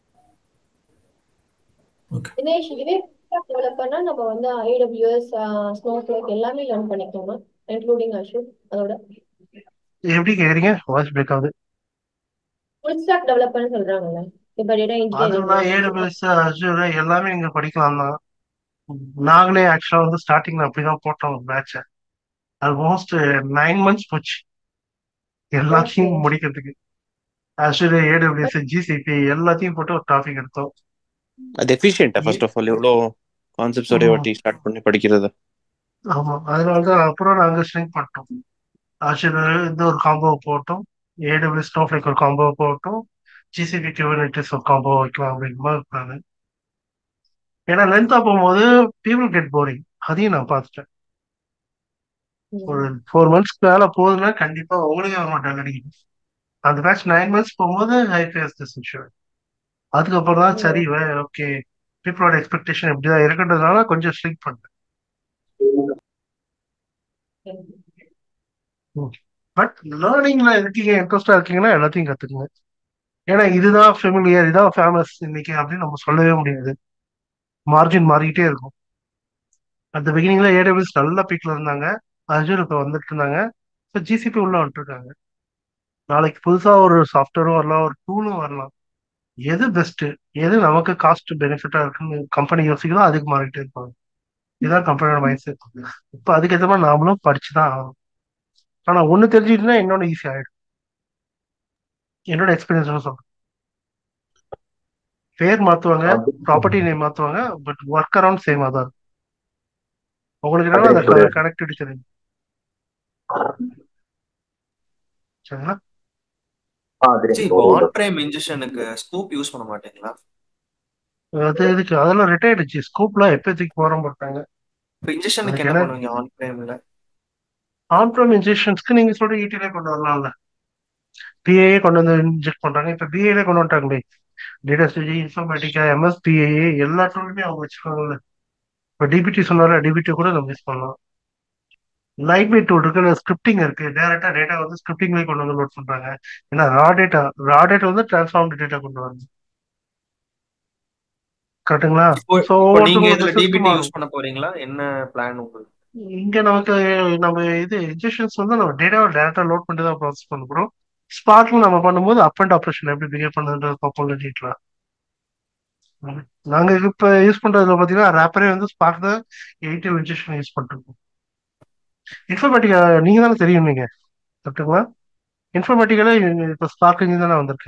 தினேஷ் இதுவே டெவலப் பண்ணா நம்ம வந்து AWS ஸ்னோஃப்ளேக் எல்லாமே லேர்ன் பண்ணிக்கோமா இன்க்ளூடிங் அஷூர் அதோட எப்படி கேக்குறீங்க வாய்ஸ் பிரேக் ஆகுது ஃபுல் ஸ்டாக் டெவலப்பர்னு சொல்றாங்கல்ல இப்ப டேட்டா அதெல்லாம் இன்ஜினியரிங் ஏடபிள்யூஎஸ் அஜூர் எல்லாமே நீங்க படிக்கலாம் தான் நாங்களே ஆக்சுவலா வந்து ஸ்டார்டிங்ல அப்படிதான் போட்டோம் ஒரு பேட்ச ஆல்மோஸ்ட் நைன் மந்த்ஸ் போச்சு ஓகே எல்லாத்தையும் முடிக்கிறதுக்கு அஷூர் ஏடபிள்யூஎஸ் ஜிசிபி எல்லாத்தையும் போட்டு ஒரு டாபிக் எடுத்தோம் அது எஃபிஷியன்ட்டா ஏ- ஃபர்ஸ்ட் ஆஃப் ஆல் எவ்வளோ கான்செப்ட்ஸ் ஒரே ம், வாட்டி ஸ்டார்ட் பண்ணி படிக்கிறது ஆமா அதனாலதான் அப்புறம் நாங்க ஸ்ட்ரிங் பண்ணிட்டோம் அஷூர் இந்த ஒரு காம்போ போட்டோம் ஏடபிள்யூ ஸ்னோஃப்ளேக் ஒரு காம்போ போட்டோம் ஜிசிபி குபர்னெட்டிஸ் ஒரு காம்போ வைக்கலாம் அப்படிங்கிற மாதிரி இருக்காங்க ஏன்னா லென்த்தா போகும்போது பீப்புள் கெட் போரிங் அதையும் நான் பார்த்துட்டேன் ஒரு ஃபோர் மந்த்ஸ்க்கு மேல போகுதுன்னா கண்டிப்பா உங்களுக்கே வர மாட்டாங்க அடிக்கடி அந்த பேட்ச் நைன் மந்த்ஸ் போகும்போது ஹை ஃபேஸ் திஸ் இஷ்யூ அதுக்கப்புறம் தான் சரி ஓகே பீப்புளோட எக்ஸ்பெக்டேஷன் இப்படிதான் இருக்குன்றதுனால கொஞ்சம் ஸ்ட்ரிக் பண்ணேன் பட் லேர்னிங்ல இருக்கீங்க இன்ட்ரெஸ்டா இருக்கீங்கன்னா எல்லாத்தையும் கத்துக்குங்க ஏன்னா இதுதான் ஃபெமிலியர் இதான் ஃபேமஸ் இன்னைக்கு அப்படின்னு நம்ம சொல்லவே முடியாது மார்ஜின் மாறிக்கிட்டே இருக்கும் அந்த பிகினிங்ல ஏடபிள்யூஸ் நல்ல பீக்ல இருந்தாங்க அஜூர் இப்போ வந்துட்டு இருந்தாங்க இப்போ ஜிசிபி உள்ள வந்துட்டு இருக்காங்க நாளைக்கு புதுசா ஒரு சாஃப்ட்வேரும் வரலாம் ஒரு டூலும் வரலாம் எது பெஸ்ட் எது நமக்கு காஸ்ட் பெனிஃபிட்டா இருக்குன்னு கம்பெனி யோசிக்குதோ அதுக்கு மாறிட்டே இருப்பாங்க இதுதான் கம்பெனியோட மைண்ட் செட் இப்போ அதுக்கேற்ற மாதிரி நாமளும் படிச்சுதான் ஆகணும் ஆனா ஒண்ணு தெரிஞ்சுக்கிட்டுனா இன்னொன்னு ஈஸி ஆயிடும் என்னோட எக்ஸ்பீரியன்ஸ் சொல்றேன் பேர் மாத்துவாங்க ப்ராப்பர்ட்டி நேம் மாத்துவாங்க பட் ஒர்க் அரௌண்ட் சேமா தான் இருக்கும் உங்களுக்கு என்னன்னா அந்த கனெக்டிவிட்டி தெரியும் சரிங்களா சரி இப்போ ஆன் பிரைம் இன்ஜெக்ஷனுக்கு ஸ்கூப் யூஸ் பண்ண மாட்டீங்களா அது இதுக்கு அதெல்லாம் ரிட்டையர் ஆயிடுச்சு ஸ்கூப்லாம் எப்போதைக்கு போறோம் போட்டாங்க இப்போ இன்ஜெக்ஷனுக்கு அதுக்கு என்ன என்ன பண்ணுவீங்க ஆன் பிரைம்ல ஆன் ப்ரம் இன்ஜெக்ஷன்ஸ்க்கு நீங்க சொல்ற ஈட்டிலே கொண்டு வரலாம்ல பிஏஏ கொண்டு வந்து இன்ஜெக்ட் பண்றாங்க இப்ப பிஏலே கொண்டு வந்துட்டாங்களே டேட்டா ஸ்டேஜ் இன்ஃபர்மேட்டிக்கா எம்எஸ் பிஏஏ எல்லா டூலுமே அவங்க வச்சிருக்காங்கல்ல இப்ப டிபிடி சொன்னால டிபிடி கூட நம்ம யூஸ் பண்ணலாம் லைட் வெயிட் டூல் இருக்கு ஸ்கிரிப்டிங் இருக்கு டேரக்டா டேட்டா வந்து ஸ்கிரிப்டிங்லேயே கொண்டு வந்து லோட் பண்றாங்க ஏன்னா ரா டேட்டா ரா டேட்டா வந்து டிரான்ஸ்ஃபார்ம் டேட்டா கொண்டு வருது கரெக்ட்டுங்களா இப்போ ஸோ இப்போ நீங்க ஒவ்வொருத்தவங்களுக்கு இதுல சிஸ்டம் டிபிடி ஆகும் யூஸ் பண்ண போறீங்களா என்ன பிளான் உங்களுக்கு இங்க நமக்கு நம்ம இது இன்ஜெக்ஷன்ஸ் வந்து நம்ம டேட்டாவை டேரக்டா லோட் பண்ணிட்டு தான் ப்ராசஸ் பண்ண போறோம் ஸ்பார்க்ல நம்ம பண்ணும்போது அப் அண்ட் ஆப்ரேஷன் எப்படி பிஹேவ் பண்ணுன்றது பார்ப்போம் டீட்டெயிலா நாங்க இப்ப யூஸ் பண்றதுல பாத்தீங்கன்னா ரேப்பரே வந்து ஸ்பார்க் தான் எயிட்டி இன்ஜெக்ஷன் யூஸ் பண்ணிருக்கோம் இன்ஃபர்மேட்டிக்கா நீங்க தானே தெரியும் நீங்க கரெக்ட்டுங்களா இன்ஃபர்மேட்டிக்கல இப்ப ஸ்பார்க் இன்ஜின் தானே வந்திருக்கு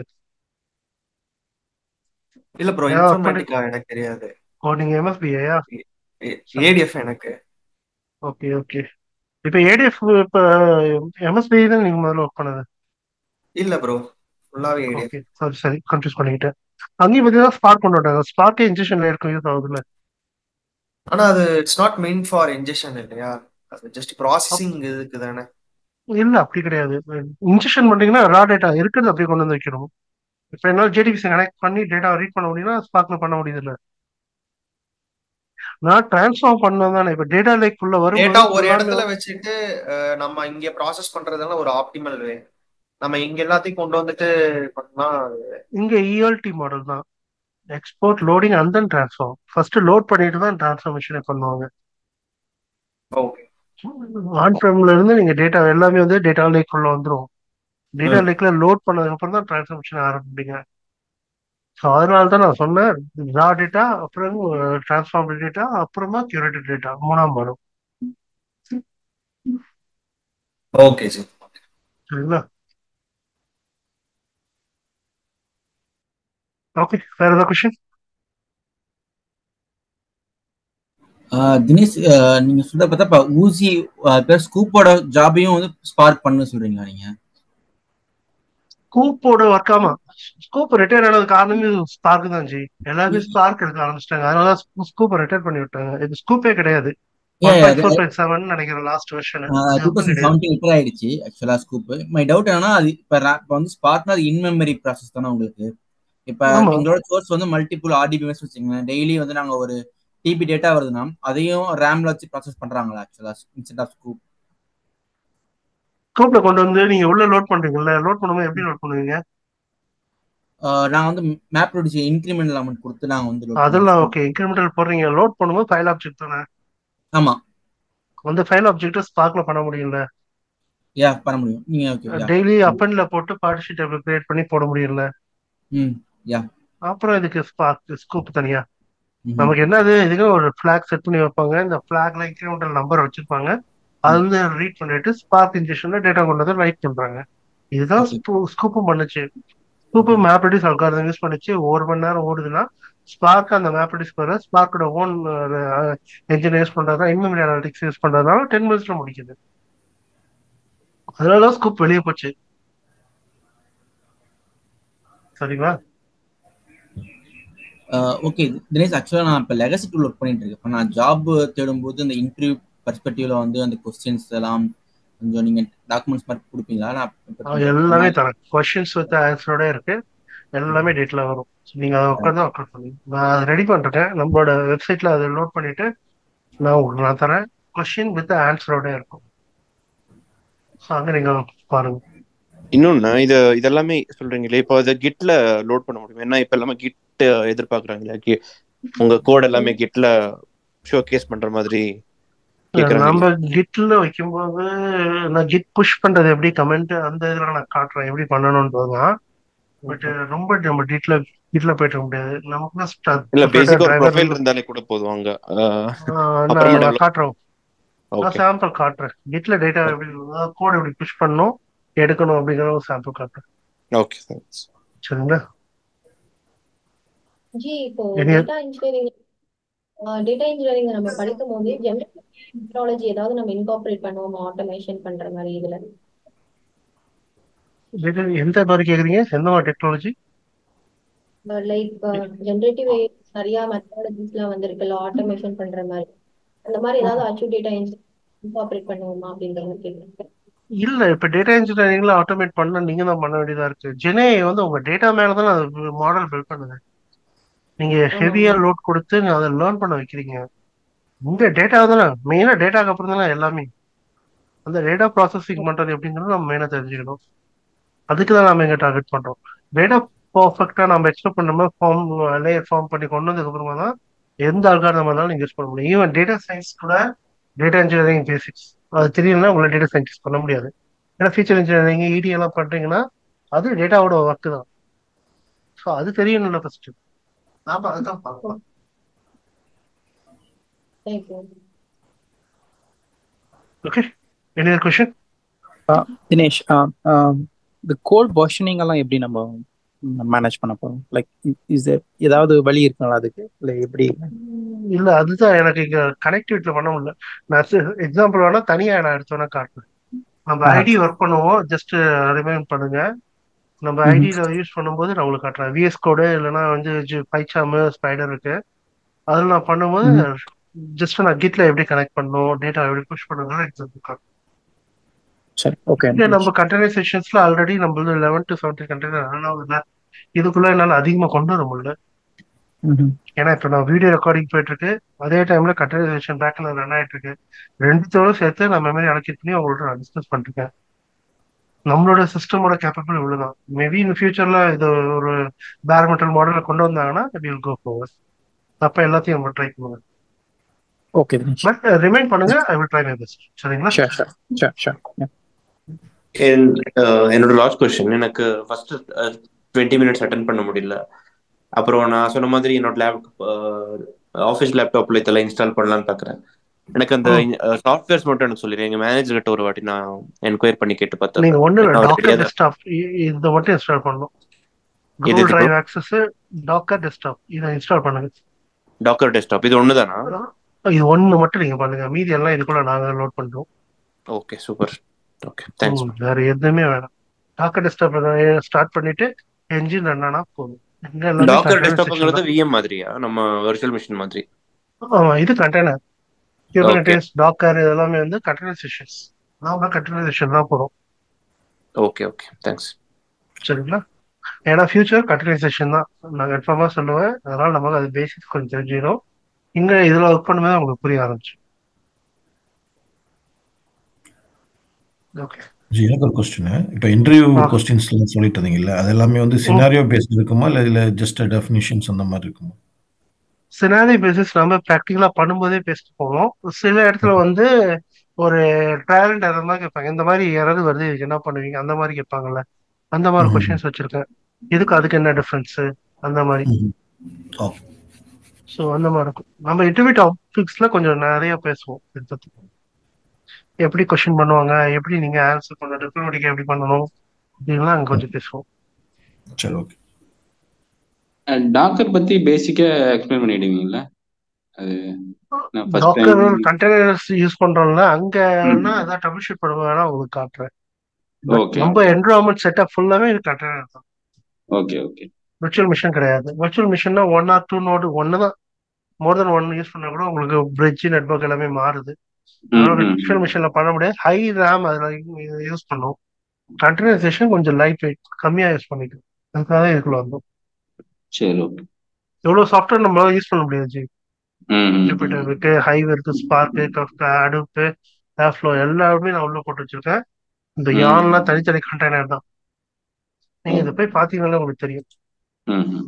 இல்ல ப்ரோ ஏன் work பண்ணி இன்ஃபர்மேட்டிக்கா எனக்கு தெரியாது ஓ நீங்க எம்எஸ்பிஐயா ஏடிஎஃப் எனக்கு ஓகே ஓகே இப்ப ஏடிஎஃப் இப்ப எம்எஸ்பி தான் நீங்க முதல்ல ஒர்க் பண்ணது இல்ல ப்ரோ ஃபுல்லாவே ஏடிஎஃப் ஓகே சாரி சரி கன்ஃபியூஸ் பண்ணிக்கிட்டேன் அங்கேயும் பார்த்தீங்கன்னா ஸ்பார்க் கொண்டு வந்தாங்க ஸ்பார்க்கே இன்ஜெக்ஷன்ல இருக்கும் யூஸ் ஆகுதுல்ல ஆனா அது it's not main for injection இல்லையா அது ஜஸ்ட் ப்ராசஸிங் இதுக்கு தானே இல்ல அப்படி கிடையாது இன்ஜெக்ஷன் பண்ணீங்கன்னா ரா டேட்டா இருக்கிறது அப்படியே கொண்டு வந்து வைக்கணும் இப்போ என்னால் ஜேடிபிசி கனெக்ட் பண்ணி டேட்டா ரீட் பண்ண முடியும்னா ஸ்பார்க்ல பண்ண முடியுது இல்ல நான் டிரான்ஸ்ஃபார்ம் பண்ணது தானே இப்போ டேட்டா லேக் உள்ள டேட்டா வரும்போது ஒரு எல்லாமே இடத்துல வச்சுட்டு அஹ், நம்ம இங்க ப்ராசஸ் பண்றதெல்லாம் ஒரு ஆப்டிமல் வே நம்ம இங்க எல்லாத்தையும் கொண்டு வந்துட்டு பண்ணா அது- இங்க இஎல்டி மாடல் தான் export loading and then transform first load பண்ணிட்டு தான் டிரான்ஸ்ஃபார்மேஷனே பண்ணுவாங்க ஓகே ஆன் ப்ரெம்ல இருந்து நீங்க டேட்டா எல்லாமே வந்து டேட்டா லேக் உள்ள வந்துரும் டேட்டா ம் லேக்ல லோட் பண்ணதுக்கு அப்புறம் தான் டிரான்ஸ்ஃபார்மேஷன் ஆரம்பிப்பீங்க ஸோ அதனால தான் நான் சொன்னேன் ரா டேட்டா அப்புறம் டிரான்ஸ்ஃபார்ம் டேட்டா அப்புறமா கியூரேட்டட் டேட்டா மூணாம் வரும் ஓகே ஜி சரிங்களா ஓகே வேற ஏதாவது கொஸ்டின் ஆஹ் தினேஷ் ஆஹ் நீங்க சொல்ற பார்த்தா இப்ப ஊசி ஆஹ் பேர் ஸ்கூப்போட ஜாபையும் வந்து ஸ்பார்க் பண்ண சொல்றீங்களா நீங்க ஸ்கூப்போட ஒர்க் ஆமா ஸ்கூப் ரிட்டையர் ஆனது காரணமே ஸ்பார்க் தான் ஜி எல்லாருமே ஸ்பார்க் எடுக்க ஆரம்பிச்சிட்டாங்க அதனால ஸ்கூப்பை ரிட்டையர் பண்ணி விட்டாங்க இது ஸ்கூப்பே கிடையாது one point four point seven நினைக்கிறேன் last version two thousand seventeen லிட்டர் ஆயிடுச்சு ஆக்சுவலா ஸ்கூப் மை டவுட் என்னன்னா அது இப்ப ra- இப்ப வந்து ஸ்பார்க்னா அது இன் மெமரி ப்ராசஸ் தானே உங்களுக்கு இப்ப ஆமா எங்களோட சோர்ஸ் வந்து மல்டிபிள் ஆர்டிபிஎஸ் வச்சுக்கோங்களேன் டெய்லி வந்து நாங்க ஒரு டிபி டேட்டா வருதுன்னா அதையும் ரேம்ல வச்சு ப்ராசஸ் பண்றாங்களா ஆக்சுவலா இன்ஸ்டெட் ஆஃப் ஸ்கூப் ஸ்கூப்ல கொண்டு வந்து நீங்க உள்ள லோட் பண்றீங்கல்ல லோட் பண்ணும்போது எப்படி லோட் பண்ணுவீங்க நாங்க வந்து மேப் ப்ரொடியூஸ் இன்க்ரிமெண்டல் அமௌண்ட் கொடுத்து நாங்க வந்து load அதெல்லாம் பண்ணுவோம் ஓகே இன்கிரிமெண்டல் போடுறீங்க லோட் பண்ணும்போது ஃபைல் ஆப்ஜெக்ட் தானே ஆமா அந்த ஃபைல் ஆப்ஜெக்ட் ஸ்பார்க்ல பண்ண முடியல யா பண்ண முடியும் நீங்க ஓகே யா டெய்லி அப்பன்ல போட்டு பார்ட்டிஷன் டேபிள் கிரியேட் பண்ணி போட முடியல ம் யா அப்புறம் இதுக்கு ஸ்பார்க் ஸ்கூப் தனியா ம்ஹும். நமக்கு என்னது இதுக்கு ஒரு ஃபிளாக் செட் பண்ணி வைப்பாங்க இந்த ஃபிளாக்ல இன்க்ரிமெண்டல் நம்பர் வச்சிருப்பாங்க அது வந்து ரீட் பண்ணிட்டு ஸ்பார்க் இன்ஜெக்ஷன்ல டேட்டா கொண்டு வந்து ரைட் பண்றாங்க இதுதான் ஸ்கூப்பும் பண்ணுச்சு Sqoop map reduce algorithm use பண்ணிச்சு ஒரு மணி நேரம் ஓடுதுன்னா ஸ்பார்க் அந்த மேப் ரெடியூஸ் பண்ண ஸ்பார்க்கோட ஓன் என்ஜின் யூஸ் பண்றதா இன்மெமரி அனாலிட்டிக்ஸ் யூஸ் பண்றதுனால டென் மினிட்ஸ்ல முடிக்குது அதனால ஸ்கூப் வெளியே போச்சு சரிங்களா ஓகே தினேஷ் ஆக்சுவலாக நான் இப்போ லெகசி டூல் ஒர்க் பண்ணிட்டு இருக்கேன் இப்போ நான் ஜாப் தேடும்போது இந்த இன்டர்வியூ பர்ஸ்பெக்டிவ்ல வந்து அந்த கொஸ்டின்ஸ் எல்லாம் கொஞ்சம் நீங்க டாக்குமெண்ட்ஸ் மாதிரி கொடுப்பீங்களா நான் இப்ப ஆஹ் எல்லாமே தரேன் கொஸ்டின்ஸ் வித் ஆன்சரோட இருக்கு எல்லாமே டேட்ல வரும் So நீங்க அதை உட்காந்து உட்காந்து பண்ணுங்க நான் அதை ரெடி பண்ணிருக்கேன் நம்மளோட வெப்சைட்ல அதை லோட் பண்ணிட்டு நான் உங்களுக்கு நான் தரேன் கொஸ்டின் வித் ஆன்சரோட இருக்கும் ஸோ அங்க நீங்க பாருங்க இன்னொன்னு இது இதெல்லாமே சொல்றீங்களே இப்போ இதை கிட்ல லோட் பண்ண முடியும் ஏன்னா இப்ப எல்லாமே கிட் எதிர்பார்க்கறாங்களே Git- உங்க கோட் எல்லாமே கிட்ல ஷோ கேஸ் பண்ற மாதிரி கேக்குறாங்க நம்ம கிட்ல வைக்கும்போது நான் கிட் புஷ் பண்றது எப்படி கமெண்ட் அந்த இதுல நான் காட்டுறேன் எப்படி பண்ணணும்ன்றதுதான் பட் ரொம்ப நம்ம கிட்ல கிட்ல போயிட்டு முடியாது நமக்கு இல்ல பேசிக்கா ஒரு ப்ரொஃபைல் டிரைவர் இருந்தாலே கூட போதும் அங்க அஹ், நான் அப்புறமா நான் டெவலப் காட்டுறோம் நான் ஓகே சாம்பிள் காட்டுறேன் கிட்ல டேட்டா எப்படி கோட் எப்படி புஷ் பண்ணணும் எடுக்கணும் அப்படிங்கிற ஒரு சாம்பிள் காட்டுறேன் ஓகே தேங்க்ஸ் சரிங்களா ஜி இப்போ Any- data engineering data engineering நம்ம படிக்கும் போது ஜெனரல் டெக்னாலஜி ஏதாவது நம்ம இன்கார்பரேட் பண்ணுவோமா ஆட்டோமேஷன் பண்ற மாதிரி இதுல Data- எந்த மாதிரி கேக்குறீங்க எந்த மாதிரி டெக்னாலஜி லைக் ஜெனரேட்டிவ் நிறைய மெத்தடாலஜிஸ்லாம் வந்திருக்குல்ல ஆட்டோமேஷன் பண்ற மாதிரி அந்த மாதிரி ஏதாவது அச்சீவ் டேட்டா இன்கார்பரேட் பண்ணுவோமா அப்படின்ற மாதிரி கேட்குறேன் இல்ல இப்ப டேட்டா இன்ஜினியரிங்ல ஆட்டோமேட் பண்ண நீங்க தான் பண்ண வேண்டியதா இருக்கு ஜெனே வந்து உங்க டேட்டா மேல தான் அது மாடல் பில்ட் பண்ணுது நீங்க ஹெவியா லோட் கொடுத்து நீங்க அதை லேர்ன் பண்ண வைக்கிறீங்க இந்த டேட்டா தானே மெயினா டேட்டாக்கு அப்புறம் தானே எல்லாமே அந்த டேட்டா ப்ராசஸிங் பண்றது எப்படிங்கிறது நம்ம மெயினா தெரிஞ்சுக்கணும் அதுக்கு தான் நம்ம இங்க டார்கெட் பண்றோம் டேட்டா பர்ஃபெக்டா நம்ம எக்ஸ்பெக்ட் பண்ண மாதிரி ஃபார்ம் லேயர் ஃபார்ம் பண்ணி கொண்டு வந்ததுக்கு அப்புறமா தான் எந்த அல்காரதம் இருந்தாலும் நீங்க யூஸ் பண்ண முடியும் ஈவன் டேட்டா சயின்ஸ் கூட டேட்டா இன்ஜினியரிங் பேசிக்ஸ் அது தெரியலன்னா உங்களை டேட்டா சயின்டிஸ்ட் பண்ண முடியாது ஏன்னா ஃபீச்சர் இன்ஜினியரிங் இடி எல்லாம் பண்றீங்கன்னா அது டேட்டாவோட ஒர்க் தான் ஸோ அது தெரியணும்ல ஃபர்ஸ்ட் நாம அதுதான் பார்க்கலாம் thank you okay any question Dinesh இந்த கோட் வருஷனிங் எல்லாம் எப்படி நம்ம மேனேஜ் பண்ண போறோம் லைக் இஸ் ஏதாவது வழி இருக்குங்களா அதுக்கு இல்ல எப்படி இல்ல அதுதான் எனக்கு இங்க கனெக்டிவிட்டில பண்ண முடியல நான் எக்ஸாம்பிள் வேணா தனியா நான் எடுத்தோன்னா காட்டுறேன் நம்ம ஆஹா. ஐடி ஒர்க் பண்ணுவோம் ஜஸ்ட் ரிமைண்ட் பண்ணுங்க நம்ம ம்ஹும். ஐடியில யூஸ் பண்ணும்போது நான் உங்களுக்கு காட்டுறேன் விஎஸ் கோடு இல்லைன்னா வந்து பைச்சாமு ஸ்பைடர் இருக்கு அதில் நான் பண்ணும்போது ஜஸ்ட் நான் கிட்ல எப்படி கனெக்ட் பண்ணணும் டேட்டா எப்படி புஷ் பண்ணுறது எக்ஸாம்பிள் காட்டுறேன் சரி ஓகே இங்க நம்ம கண்டெய்னரைசேஷன்ஸ்ல ஆல்ரெடி நம்மளது eleven to seventy container run ஆகுதுல இதுக்குள்ள என்னால அதிகமா கொண்டு வர முடியல ஏன்னா இப்ப நான் வீடியோ ரெக்கார்டிங் போயிட்டு இருக்கு அதே டைம்ல கண்டெய்னரைசேஷன் பேக்ல ரன் ஆயிட்டு இருக்கு ரெண்டுத்தோட சேர்த்து நான் மெமரி அலோகேட் பண்ணி அவங்கள்ட்ட நான் டிஸ்கஸ் பண்ணிருக்கேன் நம்மளோட சிஸ்டமோட கேப்பபிள் இவ்வளவுதான் மேபி இந்த ஃபியூச்சர்ல இது ஒரு பேர் மெட்டல் மாடல கொண்டு வந்தாங்கன்னா வில் கோ ஃபோர் அப்ப எல்லாத்தையும் நம்ம ட்ரை பண்ணுவோம் ஓகே தினேஷ் பட் ரிமைண்ட் பண்ணுங்க I will try my best சரிங்களா ஷூர் ஷூர் ஷூர் ஷூர் என்- அஹ் என்னோட லாஸ்ட் கொஸ்டின் எனக்கு ஃபர்ஸ்ட் டுவெண்ட்டி மினிட்ஸ் அட்டன் பண்ண முடியல அப்புறம் நான் சொன்ன மாதிரி என்னோட லேப் ஆஃபீஸ் லேப்டாப்ல இதெல்லாம் இன்ஸ்டால் பண்ணலாம்னு பார்க்குறேன் எனக்கு அந்த சாஃப்ட்வேர்ஸ் மட்டும் எனக்கு சொல்லிடுறேன் எங்க மேனேஜர் கிட்ட ஒரு வாட்டி நான் என்கொயர் பண்ணி கேட்டு பார்த்தேன் நீங்க ஒண்ணு இல்ல அவர் டாக்கர் தெரியாத டெஸ்க்டாப் இதை மட்டும் இன்ஸ்டால் பண்ணணும் எது Google bro? Drive access Docker Desktop இதை இன்ஸ்டால் பண்ணுங்க டாக்கர் டெஸ்க்டாப் இது ஒண்ணுதானா இது ஒண்ணு மட்டும் நீங்க பண்ணுங்க மீதி எல்லாம் இதுக்குள்ள நாங்க லோட் பண்றோம் ஓகே சூப்பர் ஓகே தேங்க்ஸ் ம், வேற எதுவுமே வேணாம் டாக்கர் டெஸ்க்டாப் ஸ்டார்ட் பண்ணிட்டு என்ஜின் ரன் ஆனா போதும் இங்க எல்லாமே டாக்கர் container section டெஸ்க்டாப்ங்கிறது தான். விஎம் மாதிரியா நம்ம வர்ச்சுவல் மிஷின் மாதிரி ஆமா இது கண்டெய்னர் ஓகே குபர்னட்டிஸ் டாக்கர் இதெல்லாமே வந்து கண்டெய்னரைசேஷன்ஸ் நாம கண்டெய்னரைசேஷன் தான் போறோம் ஓகே ஓகே தேங்க்ஸ் சரிங்களா ஏன்னா ஃபியூச்சர் கண்டெய்னரைசேஷன் தான் நான் கன்ஃபார்மா சொல்லுவேன் அதனால நமக்கு அது பேசிக்ஸ் கொஞ்சம் தெரிஞ்சிடும் இங்க இதுல ஒர்க் பண்ணும்போது உங்களுக்கு புரிய ஆரம்பிச்சு ஓகே ஜி எனக்கு ஒரு கொஸ்டின் இப்போ இன்டர்வியூ ஆ. கொஸ்டின்ஸ்லாம் சொல்லிட்டு இருந்தீங்கல்ல அது எல்லாமே வந்து சினாரியோ பேஸ்ட் இருக்குமா இல்லை இதில் ஜஸ்ட் டெஃபினிஷன்ஸ் அந்த மாதிரி இருக்குமா சினாரி பேசிஸ் நம்ம ப்ராக்டிக்கலா பண்ணும்போதே பேசிட்டு போவோம் சில இடத்துல வந்து ஒரு ட்ரையல் எரர் மாதிரி கேட்பாங்க இந்த மாதிரி எரர் வருது இதுக்கு என்ன பண்ணுவீங்க அந்த மாதிரி கேட்பாங்கல்ல அந்த மாதிரி ம்ஹும். கொஸ்டின்ஸ் வச்சிருக்கேன் இதுக்கு அதுக்கு என்ன டிஃபரன்ஸ் அந்த மாதிரி ஓ ஸோ அந்த மாதிரி இருக்கும் நம்ம இன்டர்வியூ டாபிக்ஸ்ல கொஞ்சம் நிறைய பேசுவோம் இதை பத்தி எப்படி கொஸ்டின் பண்ணுவாங்க எப்படி நீங்க ஆன்சர் பண்ண டிப்ளமேட்டிக் எப்படி பண்ணணும் இப்படின்லாம் அங்க கொஞ்சம் பேசுவோம் சரி ஓகே டாக்கர் பத்தி பேசிக்கா எக்ஸ்பிளைன் பண்ணிடுவீங்கல்ல அது நான் first Docker time containers use பண்றோம்ல அங்கன்னா அதான் ட்ரபிள் ஷூட் பண்ணுவேன் உங்களுக்கு காட்டுறேன் பட் ஓகே நம்ம என்வரான்மெண்ட் செட்டப் ஃபுல்லாவே இது கண்டெய்னர் தான் ஓகே ஓகே விர்ச்சுவல் மிஷின் கிடையாது விர்ச்சுவல் மிஷின்னா ஒன் ஆர் டூ நோடு ஒன்று தான் மோர் தென் ஒன் யூஸ் பண்ணா கூட உங்களுக்கு பிரிட்ஜ் நெட்ஒர்க் எல்லாமே மாறுது அதனால விர்ச்சுவல் மிஷின்ல பண்ண முடியாது ஹை ரேம் அதில் யூஸ் பண்ணும் கண்டெய்னரைசேஷன் கொஞ்சம் லைட் வெயிட் கம்மியா யூஸ் பண்ணிக்கலாம் அதுக்காக இதுக்குள்ள வந்தோம் சரி ஓகே எவ்வளவு சாஃப்ட்வேர் நம்மளால யூஸ் பண்ண முடியாது ஜி ம் ஜூபிட்டர் இருக்கு ஹைவ் இருக்கு ஸ்பார்க்கு கஃப்கா அடுப்பு ஏர்ஃப்ளோ எல்லாமே நான் உள்ள போட்டு வச்சிருக்கேன் இந்த ம் யான்லாம் தனித்தனி கண்டெய்னர் தான் நீங்க இதை போய் பாத்தீங்கன்னா உங்களுக்கு தெரியும் ம்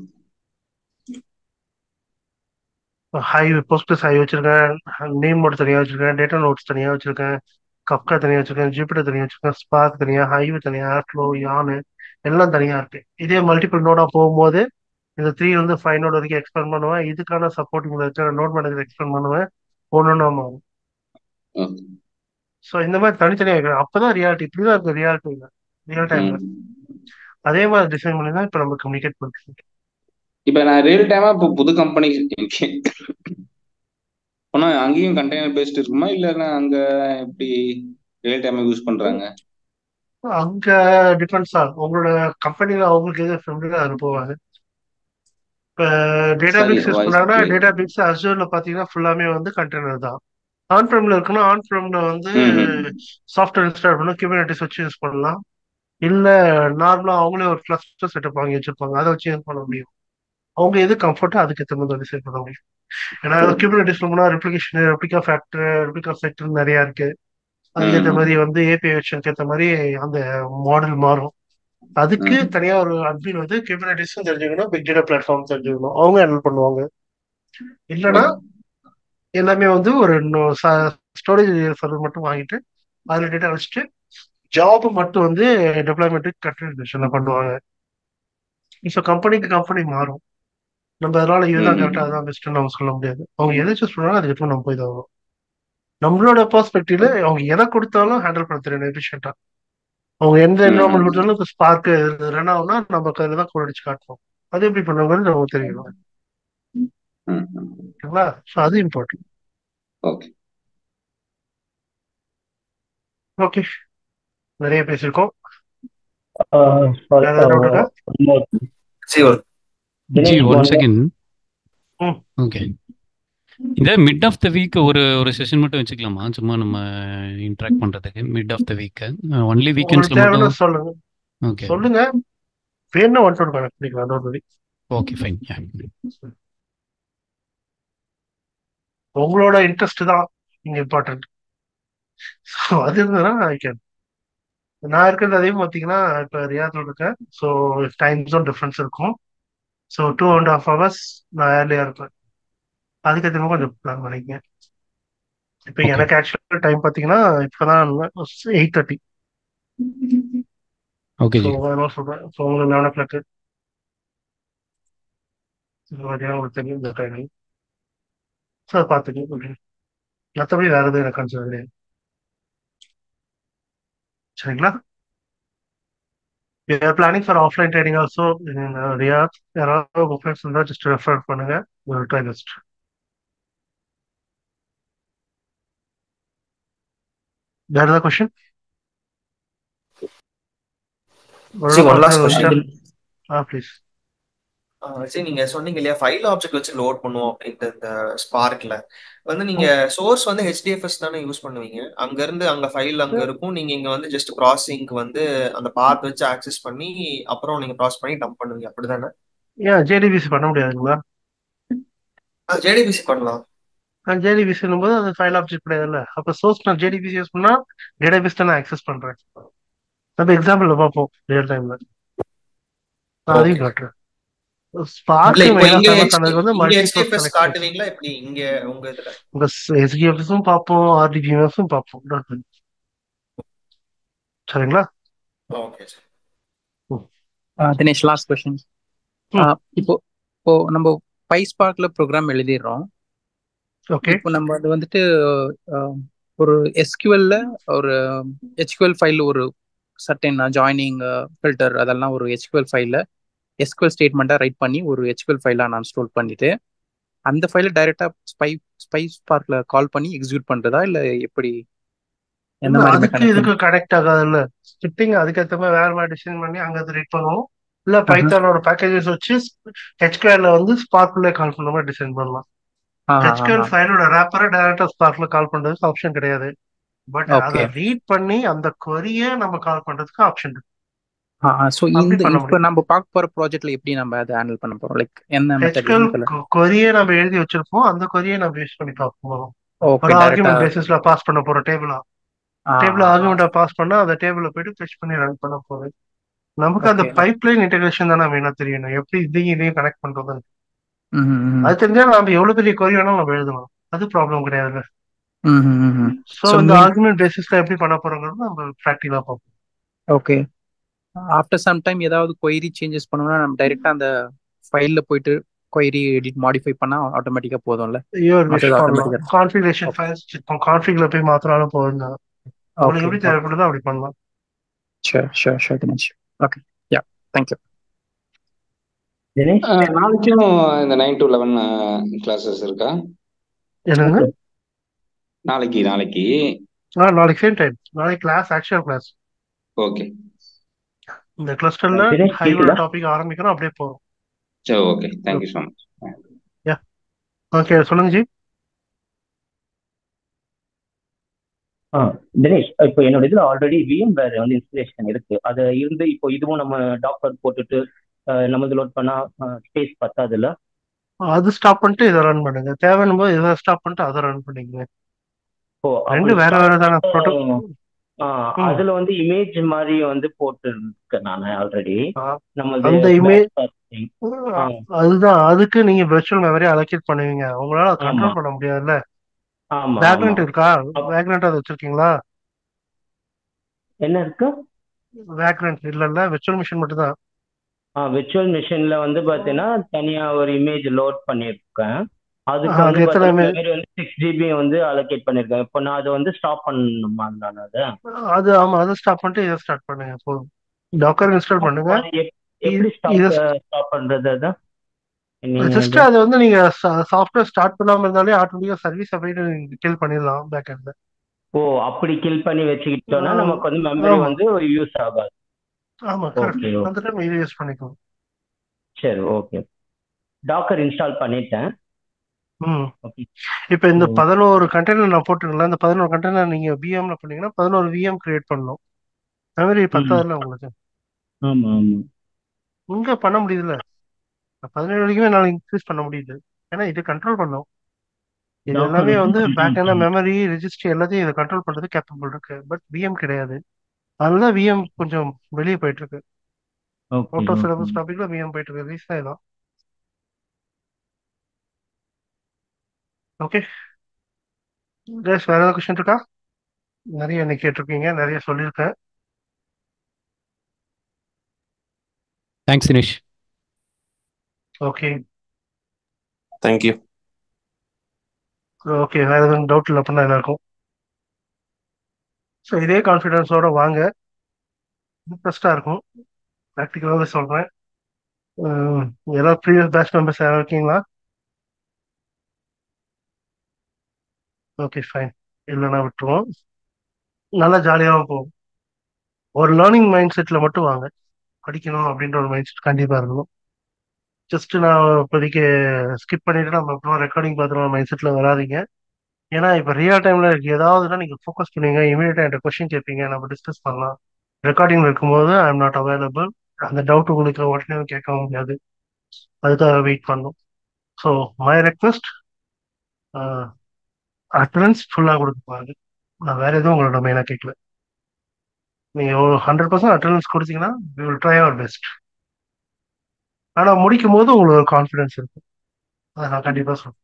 ஹைவ் போஸ்டஸ் ஹை வச்சிருக்கேன் நேம் நோட் தனியா வச்சிருக்கேன் டேட்டா நோட்ஸ் தனியா வச்சிருக்கேன் கப்கா தனியா வச்சிருக்கேன் ஜூபிட்டர் தனியா வச்சிருக்கேன் ஸ்பார்க் தனியா ஹைவ் தனியா ஏர்ஃப்ளோ யானு எல்லாம் தனியா இருக்கு இதே மல்டிபிள் நோடா போகும்போது இந்த த்ரீ வந்து ஃபைவ் நோட் வரைக்கும் எக்ஸ்பெண்ட் பண்ணுவேன் இதுக்கான சப்போர்ட்டிங் இருக்கிற நோட் மேனேஜர் எக்ஸ்பெண்ட் பண்ணுவேன் ஒன்னொன்னா மாறும் ஓகே ஸோ இந்த மாதிரி தனித்தனியாக இருக்கு அப்பதான் ரியாலிட்டி இப்படிதான் இருக்கு ரியாலிட்டி இல்லை ரியல் டைம்ல ம் அதே மாதிரி டிசைன் பண்ணி தான் இப்போ நம்ம கம்யூனிகேட் பண்ணுறோம் இப்போ நான் ரியல் டைமா இப்போ புது கம்பெனி போனா அங்கேயும் கண்டெய்னர் பேஸ்ட் இருக்குமா இல்லைன்னா அங்க எப்படி ரியல் டைமா யூஸ் பண்றாங்க அங்க டிஃபென்ஸ் ஆகும் உங்களோட கம்பெனில அவங்களுக்கு எது ஃபெமிலியர் அது போவாங்க இப்போ டேட்டா சரி பிக்ஸ் யூஸ் வாய்ஸ் பண்ணாங்கன்னா பிரேக் டேட்டா பிக்ஸ் அசூர்ல பாத்தீங்கன்னா ஃபுல்லாமே வந்து கண்டெய்னர் தான் ஆன் ஃப்ரம்ல இருக்குன்னா ஆன் ஃப்ரம்ல வந்து ம் ம் சாஃப்ட்வேர் இன்ஸ்டால் பண்ணணும் கியூபர்னட்டிஸ் வச்சு யூஸ் பண்ணலாம் இல்ல நார்மலா அவங்களே ஒரு கிளஸ்டர் செட்டப் வாங்கி வச்சிருப்பாங்க அதை வச்சு யூஸ் பண்ண முடியும் அவங்க எது கம்ஃபர்ட்டோ அதுக்கு ஏற்ற மாதிரி டிசைட் பண்ண முடியும் ஏன்னா கியூபர்னட்டிஸ் போனா replication replica factor replica factor நிறைய இருக்கு அதுக்கேற்ற ம் மாதிரி வந்து ஏபிஐ வெர்ஷனுக்கு ஏற்ற மாதிரி அந்த மாடல் மாறும் அதுக்கு ம் தனியா ஒரு அட்மின் வந்து கியூபர்னட்டிஸும் தெரிஞ்சுக்கணும் பிக் டேட்டா பிளாட்ஃபார்ம் தெரிஞ்சுக்கணும் அவங்க ஹேண்டில் பண்ணுவாங்க இல்லைன்னா எல்லாமே வந்து ஒரு ஸ்டோரேஜ் சர்வர் மட்டும் வாங்கிட்டு அதில் டேட்டா வச்சுட்டு ஜாப் மட்டும் வந்து டெவலப்மெண்ட்டுக்கு கன்ட்ரிபியூஷன்ல பண்ணுவாங்க ஸோ கம்பெனிக்கு கம்பெனி மாறும் நம்ம அதனால இதுதான் ம் கரெக்டாக அதுதான் பெஸ்ட்னு நம்ம சொல்ல முடியாது அவங்க எதை சூஸ் பண்ணாலும் அதுக்கு நம்ம போய் தான் ஆகணும் நம்மளோட பெர்ஸ்பெக்டிவ்ல அவங்க எதை கொடுத்தாலும் ஹேண்டில் பண்ண தெரியும் எஃபிஷியண்டா அவங்க எந்த ம் என்வரான்மெண்ட் கொடுத்தாலும் இப்போ ஸ்பார்க் ரன் ஆகும்னா நம்ம அதில் தான் கோட் அடிச்சு காட்டுவோம் அது எப்படி பண்ணுவாங்கன்னு நமக்கு தெரியணும் ம் ஓகேங்களா ஸோ அது இம்பார்ட்டன்ட் ஓகே ஓகே நிறைய பேசியிருக்கோம் சாரி வேற ஏதாவது டவுட் இருக்கா சரி ஒரு ji Dinesh one one second hmm okay இந்த மிட் ஆஃப் த வீக் ஒரு ஒரு செஷன் மட்டும் வச்சுக்கலாமா சும்மா நம்ம இன்ட்ராக்ட் பண்றதுக்கு mid of the week only வீக்கெண்ட்ஸ்ல உங்களுக்கு தேவைன்னா மட்டும் சொல்லுங்க ஓகே சொல்லுங்க வேணும்னா ஒன் டு கனெக்ட் பண்ணிக்கலாம் டோன்ட் வரி ஓகே ஃபைன் உங்களோட இன்ட்ரெஸ்ட் தான் இங்க இம்பார்ட்டன்ட் ஸோ அது இருந்ததுன்னா ஐ கேன் நான் இருக்கிறது அதே பார்த்தீங்கன்னா இப்போ ரியாத்ல இருக்கேன் ஸோ டைம் ஜோன் டிஃப்ரென்ஸ் இருக்கும் so two and half hours நான் ஏர்லியா இருப்பேன் அதுக்கேற்ற மாதிரி கொஞ்சம் பிளான் பண்ணிக்கங்க இப்போ ஓகே எனக்கு ஆக்சுவல் டைம் பார்த்தீங்கன்னா இப்போதான் eight thirty okay so ji அதனால சொல்கிறேன் ஸோ உங்களுக்கு லெவன் ஓ கிளாக்கு உங்களுக்கு தெரியும் இந்த டைமிங் ஸோ அதை பார்த்துக்கங்க மற்றபடி வேறு எதுவும் எனக்கு கன்சர்ன் கிடையாது சரிங்களா We are planning for offline training also in uh, Riyadh. யாராவது உங்க ஃப்ரெண்ட்ஸ் இருந்தா ஜஸ்ட் ரெஃபர் பண்ணுங்க ஒரு ட்ரை லிஸ்ட் வேற ஏதாவது கொஸ்டின் சரி ஒன் லாஸ்ட் கொஸ்டின் ஆ ப்ளீஸ் சரி நீங்க சொன்னீங்க இல்லையா ஃபைல் ஆப்ஜெக்ட் வச்சு லோட் பண்ணுவோம் அப்படின்ட்டு இந்த ஸ்பார்க்ல வந்து நீங்க சோர்ஸ் வந்து ஹெச்டிஎஃப்எஸ் தானே யூஸ் பண்ணுவீங்க அங்க இருந்து அங்க ஃபைல் அங்க இருக்கும் நீங்க இங்க வந்து ஜஸ்ட் ப்ராசஸிங்க்கு வந்து அந்த பாத் வச்சு ஆக்சஸ் பண்ணி அப்புறம் நீங்க ப்ராசஸ் பண்ணி டம்ப் பண்ணுவீங்க அப்படிதானே ஏன் ஜேடிபிசி பண்ண முடியாதுங்களா ஜேடிபிசி பண்ணலாம் ஜேடிபிசி போது அது ஃபைல் ஆப்ஜெக்ட் கிடையாதுல்ல அப்போ சோர்ஸ் நான் ஜேடிபிசி யூஸ் பண்ணா டேட்டாபேஸ் தான் நான் ஆக்சஸ் பண்றேன் நம்ம எக்ஸாம்பிள் பார்ப்போம் ரியல் டைம்ல நான் அதையும் காட்டுறேன் இல்ல ஸ்பார்க் இப்போ மெயினா இங்க ஃபேமஸ் ஆனது வந்து இங்க மல்டி சோர்ஸ் ஹெச்டிஎஃப்எஸ் கனெக்ஷன்ஸ் காட்டுவீங்களா எப்படி இங்க உங்க இதுல உங்க எஸ்டிஎஃப்எஸும் பார்ப்போம் ஆர்டிபிஎம்எஸும் பார்ப்போம் Don't worry. சரிங்களா ஓகே சார் ம். தினேஷ் லாஸ்ட் கொஸ்டின் ம். இப்போ இப்போ நம்ம பைஸ்பார்க்ல ப்ரோக்ராம் எழுதிடுறோம் ஓகே இப்போ நம்ம அது வந்துட்டு அஹ், ஒரு எஸ்கியூஎல்ல ஒரு ஹெச்கியூஎல் ஃபைல் ஒரு சர்டன் ஜாயினிங் ஃபில்டர் அதெல்லாம் ஒரு ஹெச்கியூஎல் ஃபைல்ல எஸ்கியூஎல் ஸ்டேட்மெண்ட்டாக ரைட் பண்ணி ஒரு ஹெச்கியூஎல் ஃபைலாக நான் ஸ்டோர் பண்ணிட்டு அந்த ஃபைலை டைரெக்டாக ஸ்பை ஸ்பைஸ் பார்க்ல கால் பண்ணி எக்ஸிக்யூட் பண்றதா இல்லை எப்படி எந்த இல்ல மாதிரி அதுக்கு மெக்கானிசம் இதுக்கு கனெக்ட் ஆகாதுல்ல ஸ்கிரிப்டிங் அதுக்கேற்ற மாதிரி வேற மாதிரி டிசைன் பண்ணி அங்க அது ரீட் பண்ணுவோம் இல்ல பைத்தானோட பேக்கேஜஸ் வச்சு ஹெச்கேல வந்து ஸ்பார்க்ல கால் பண்ண மாதிரி டிசைன் பண்ணலாம் ஹெச்கேஎல் ஃபைலோட ரேப்பரை டைரக்டா ஸ்பார்க்ல கால் பண்றதுக்கு ஆப்ஷன் கிடையாது பட் Okay. அதை ரீட் பண்ணி அந்த கொரிய நம்ம கால் பண்றதுக்கு ஆப்ஷன் இருக்கு ஸோ அப்படி இந்த பண்ண இப்போ நம்ம பார்க்க போற ப்ராஜெக்ட்ல எப்படி நம்ம அதை ஹேண்டில் பண்ண போறோம் லைக் என்ன ஹெச்கேஎல் மெத்தட் கொரியை நம்ம எழுதி வச்சிருப்போம் அந்த கொரியை நம்ம யூஸ் பண்ணி பார்க்க போறோம் ஓகே ஒரு டைரக்டா ஆர்குமெண்ட் பேசிஸ்ல பாஸ் பண்ண போறோம் டேபிளா டேபிள் ஆர்குமெண்ட்டை பாஸ் பண்ணா அந்த டேபிள போயிட்டு ஃபெச் பண்ணி ரன் பண்ண போகுது நமக்கு அந்த ஓகே பைப்லைன் இன்டெகிரேஷன் தானே மெயினா தெரியணும் எப்படி இதையும் இதையும் கனெக்ட் பண்றது அது தெரிஞ்சா நம்ம எவ்வளவு பெரிய கொரி வேணாலும் நம்ம எழுதலாம் அது ப்ராப்ளம் கிடையாது ஸோ ஸோ இந்த மீன் ஆர்குமெண்ட் பேசிஸ்ல எப்படி பண்ண போறோங்கிறது நம்ம ப்ராக்டிகலா பார்ப்போம் ஓகே ஆஃப்டர் சம் டைம் ஏதாவது கொயரி சேஞ்சஸ் பண்ணணும்னா நம்ம டைரெக்டா அந்த ஃபைல்ல போயிட்டு கொயரி எடிட் மாடிஃபை பண்ணா ஆட்டோமேட்டிக்கா போதும்ல யோர் விஷ் மற்றது பண்ணலாம் ஆட்டோமேட்டிக்கா கான்ஃபிகரேஷன் ஃபைல்ஸ் கான்ஃபிக்ல போய் மாத்தினாலும் போதும் உங்களுக்கு ஓகே எப்படி தேவைப்படுதோ அப்படி பண்ணலாம் sure sure sure Dinesh okay yeah thank you Dinesh அஹ் நாளைக்கும் இந்த நைன் டு லெவன் கிளாஸஸ் இருக்கா என்னங்க நாளைக்கு நாளைக்கு ஆ நாளைக்கு சேம் டைம் நாளைக்கு கிளாஸ் ஆக்சுவல் கிளாஸ் ஓகே இந்த கிளஸ்டர்ல தினேஷ் ஹைவோட கேக்குதா டாபிக் ஆரம்பிக்கிறோம் அப்படியே போறோம் சரி okay thank you so much yeah okay சொல்லுங்க ஜி ஆ தினேஷ் இப்போ என்னோட இதுல ஆல்ரெடி விஎம் வேற வந்து இன்ஸ்பிரேஷன் இருக்கு அது இருந்து இப்போ இதுவும் நம்ம டாக்டர் போட்டுட்டு அஹ், நம்மது லோட் பண்ணா ஸ்பேஸ் பத்தாதுல்ல அது ஸ்டாப் பண்ணிட்டு இதை ரன் பண்ணுங்க தேவைன்னும் போது இதை ஸ்டாப் பண்ணிட்டு அதை ரன் பண்ணிக்கங்க ஓ ரெண்டு அப்படி வேற ஸ்டாப் வேற தானே பண்ணிட்டு ப்ரோட்டோ ஆ, ம் அதுல வந்து இமேஜ் மாதிரி வந்து போட்டு இருக்கேன் நான் ஆல்ரெடி நம்மளது அந்த பேட்ச் இமேஜ் ப்ராசஸிங் ஆ அதுதான் அதுக்கு நீங்க வெர்ச்சுவல் மெமரி அலோகேட் பண்ணுவீங்க உங்களால அதை ஆமா கண்ட்ரோல் பண்ண முடியாதுல்ல ஆமா ஆமா பேக்ரவுண்ட் இருக்கா அப்- பேக்ரவுண்ட் அதை வச்சிருக்கீங்களா என்ன இருக்கு பேக்ரவுண்ட் இல்ல இல்ல வெர்ச்சுவல் மிஷின் மட்டும் தான் விர்ச்சுவல் மிஷின்ல வந்து பாத்தீங்கன்னா தனியா ஒரு இமேஜ் லோட் பண்ணியிருக்கேன் அதுக்கு அது வந்து எத்தனை பாத்தீங்கன்னா image? மெமரி வந்து சிக்ஸ் ஜிபி வந்து அலோகேட் பண்ணியிருக்கேன் இப்போ நான் அதை வந்து ஸ்டாப் பண்ணணுமா நான் அதை அது ஆமா அதை ஸ்டாப் பண்ணிட்டு இதை ஸ்டார்ட் பண்ணுங்க போதும் டாக்கர் இன்ஸ்டால் பண்ணுங்க அது எப்- எப்படி இ- ஸ்டாப் இதை ஸ்டாப் பண்றது அதான் நீங்க ஜஸ்ட் அது அதை வந்து நீங்க சாஃப்ட்வேர் ஸ்டார்ட் பண்ணாம இருந்தாலே ஆட்டோமேட்டிக்கா சர்வீஸ் அப்படியே கில் பண்ணிடலாம் பேக் எண்ட்ல ஓ அப்படி கில் பண்ணி வச்சுக்கிட்டோம்னா நமக்கு வந்து மெமரி ஆமா வந்து யூஸ் ஆகாது ஆமா கரெக்ட் ஓகே அந்த டைம் இது யூஸ் பண்ணிக்கணும் சரி ஓகே டாக்கர் இன்ஸ்டால் பண்ணிட்டேன் ம் ஓகே இப்போ இந்த ஓ பதினோரு கண்டெய்னர் நான் போட்டுருங்களேன் இந்த பதினோரு கண்டெய்னர் நீங்க விஎம்ல பண்ணீங்கன்னா பதினோரு விஎம் கிரியேட் பண்ணணும் மெமரி ம் பத்தாதுல உங்களுக்கு ஆமா ஆமா இங்க பண்ண முடியுதுல்ல பதினேழு வரைக்குமே என்னால இன்க்ரீஸ் பண்ண முடியுது ஏன்னா இது கண்ட்ரோல் பண்ணும் இது டாக்கர் எல்லாமே வந்து வந்து கண்ட்ரோல் பேக் எண்ட்ல பண்ணும் மெமரி ரெஜிஸ்ட்ரி எல்லாத்தையும் இதை கண்ட்ரோல் பண்றது கேப்பபிள் இருக்கு பட் விஎம் கிடையாது அதனால விஎம் கொஞ்சம் வெளியே போயிட்டு இருக்கு okay out of okay syllabus டாபிக்ல விஎம் போயிட்டு இருக்கு ரீசன் இதான் ஓகே கேஸ் வேற ஏதாவது கொஸ்டின் இருக்கா நிறைய இன்னைக்கு கேட்டிருக்கீங்க நிறைய சொல்லியிருக்கேன் thanks Dinesh okay thank you okay வேற எதுவும் டவுட் இல்லை அப்படின்னா எல்லாருக்கும் ஸோ இதே கான்ஃபிடென்ஸோட வாங்க இன்ட்ரெஸ்டாக இருக்கும் ப்ராக்டிக்கலாகவே சொல்கிறேன் எல்லாரும் ப்ரீவியஸ் பேட்ச் மெம்பர்ஸ் யாராவது இருக்கீங்களா ஓகே ஃபைன் இல்லைன்னா விட்டுருவோம் நல்லா ஜாலியாகவும் போகும் ஒரு லேர்னிங் மைண்ட் செட்டில் மட்டும் வாங்க படிக்கணும் அப்படின்ற ஒரு மைண்ட் செட் கண்டிப்பாக இருக்கணும் ஜஸ்ட் நான் இப்போதைக்கு ஸ்கிப் பண்ணிட்டு நம்ம அப்புறம் ரெக்கார்டிங் பார்த்துருவோம் மைண்ட் செட்டில் வராதீங்க ஏன்னா இப்போ ரியல் டைம்ல ஏதாவதுனா நீங்கள் ஃபோக்கஸ் பண்ணுவீங்க இமீடியட்டாக என்கிட்ட கொஸ்டின் கேட்பீங்க நம்ம டிஸ்கஸ் பண்ணலாம் ரெக்கார்டிங் இருக்கும்போது ஐ எம் நாட் அவைலபிள் அந்த டவுட் உங்களுக்கு உடனே கேட்க முடியாது அதுக்காக வெயிட் பண்ணும் ஸோ மை ரெக்வெஸ்ட் அட்டண்டன்ஸ் ஃபுல்லாக கொடுக்க பாருங்க நான் வேற எதுவும் உங்களோட மெயினாக கேட்கல நீங்கள் ஒரு ஹண்ட்ரட் பர்சன்ட் அட்டண்டன்ஸ் கொடுத்தீங்கன்னா we will try our best ஆனால் முடிக்கும் போது உங்களுக்கு ஒரு கான்ஃபிடன்ஸ் இருக்கும் அதை நான் கண்டிப்பாக சொல்றேன்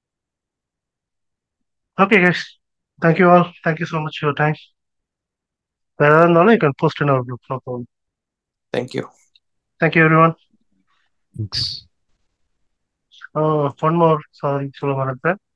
okay case thank you all thank you so much your time வேற ஏதாவது இருந்தாலும் you can post in our group no problem thank you thank you every one thanks one more sorry சொல்ல மறந்துட்டேன்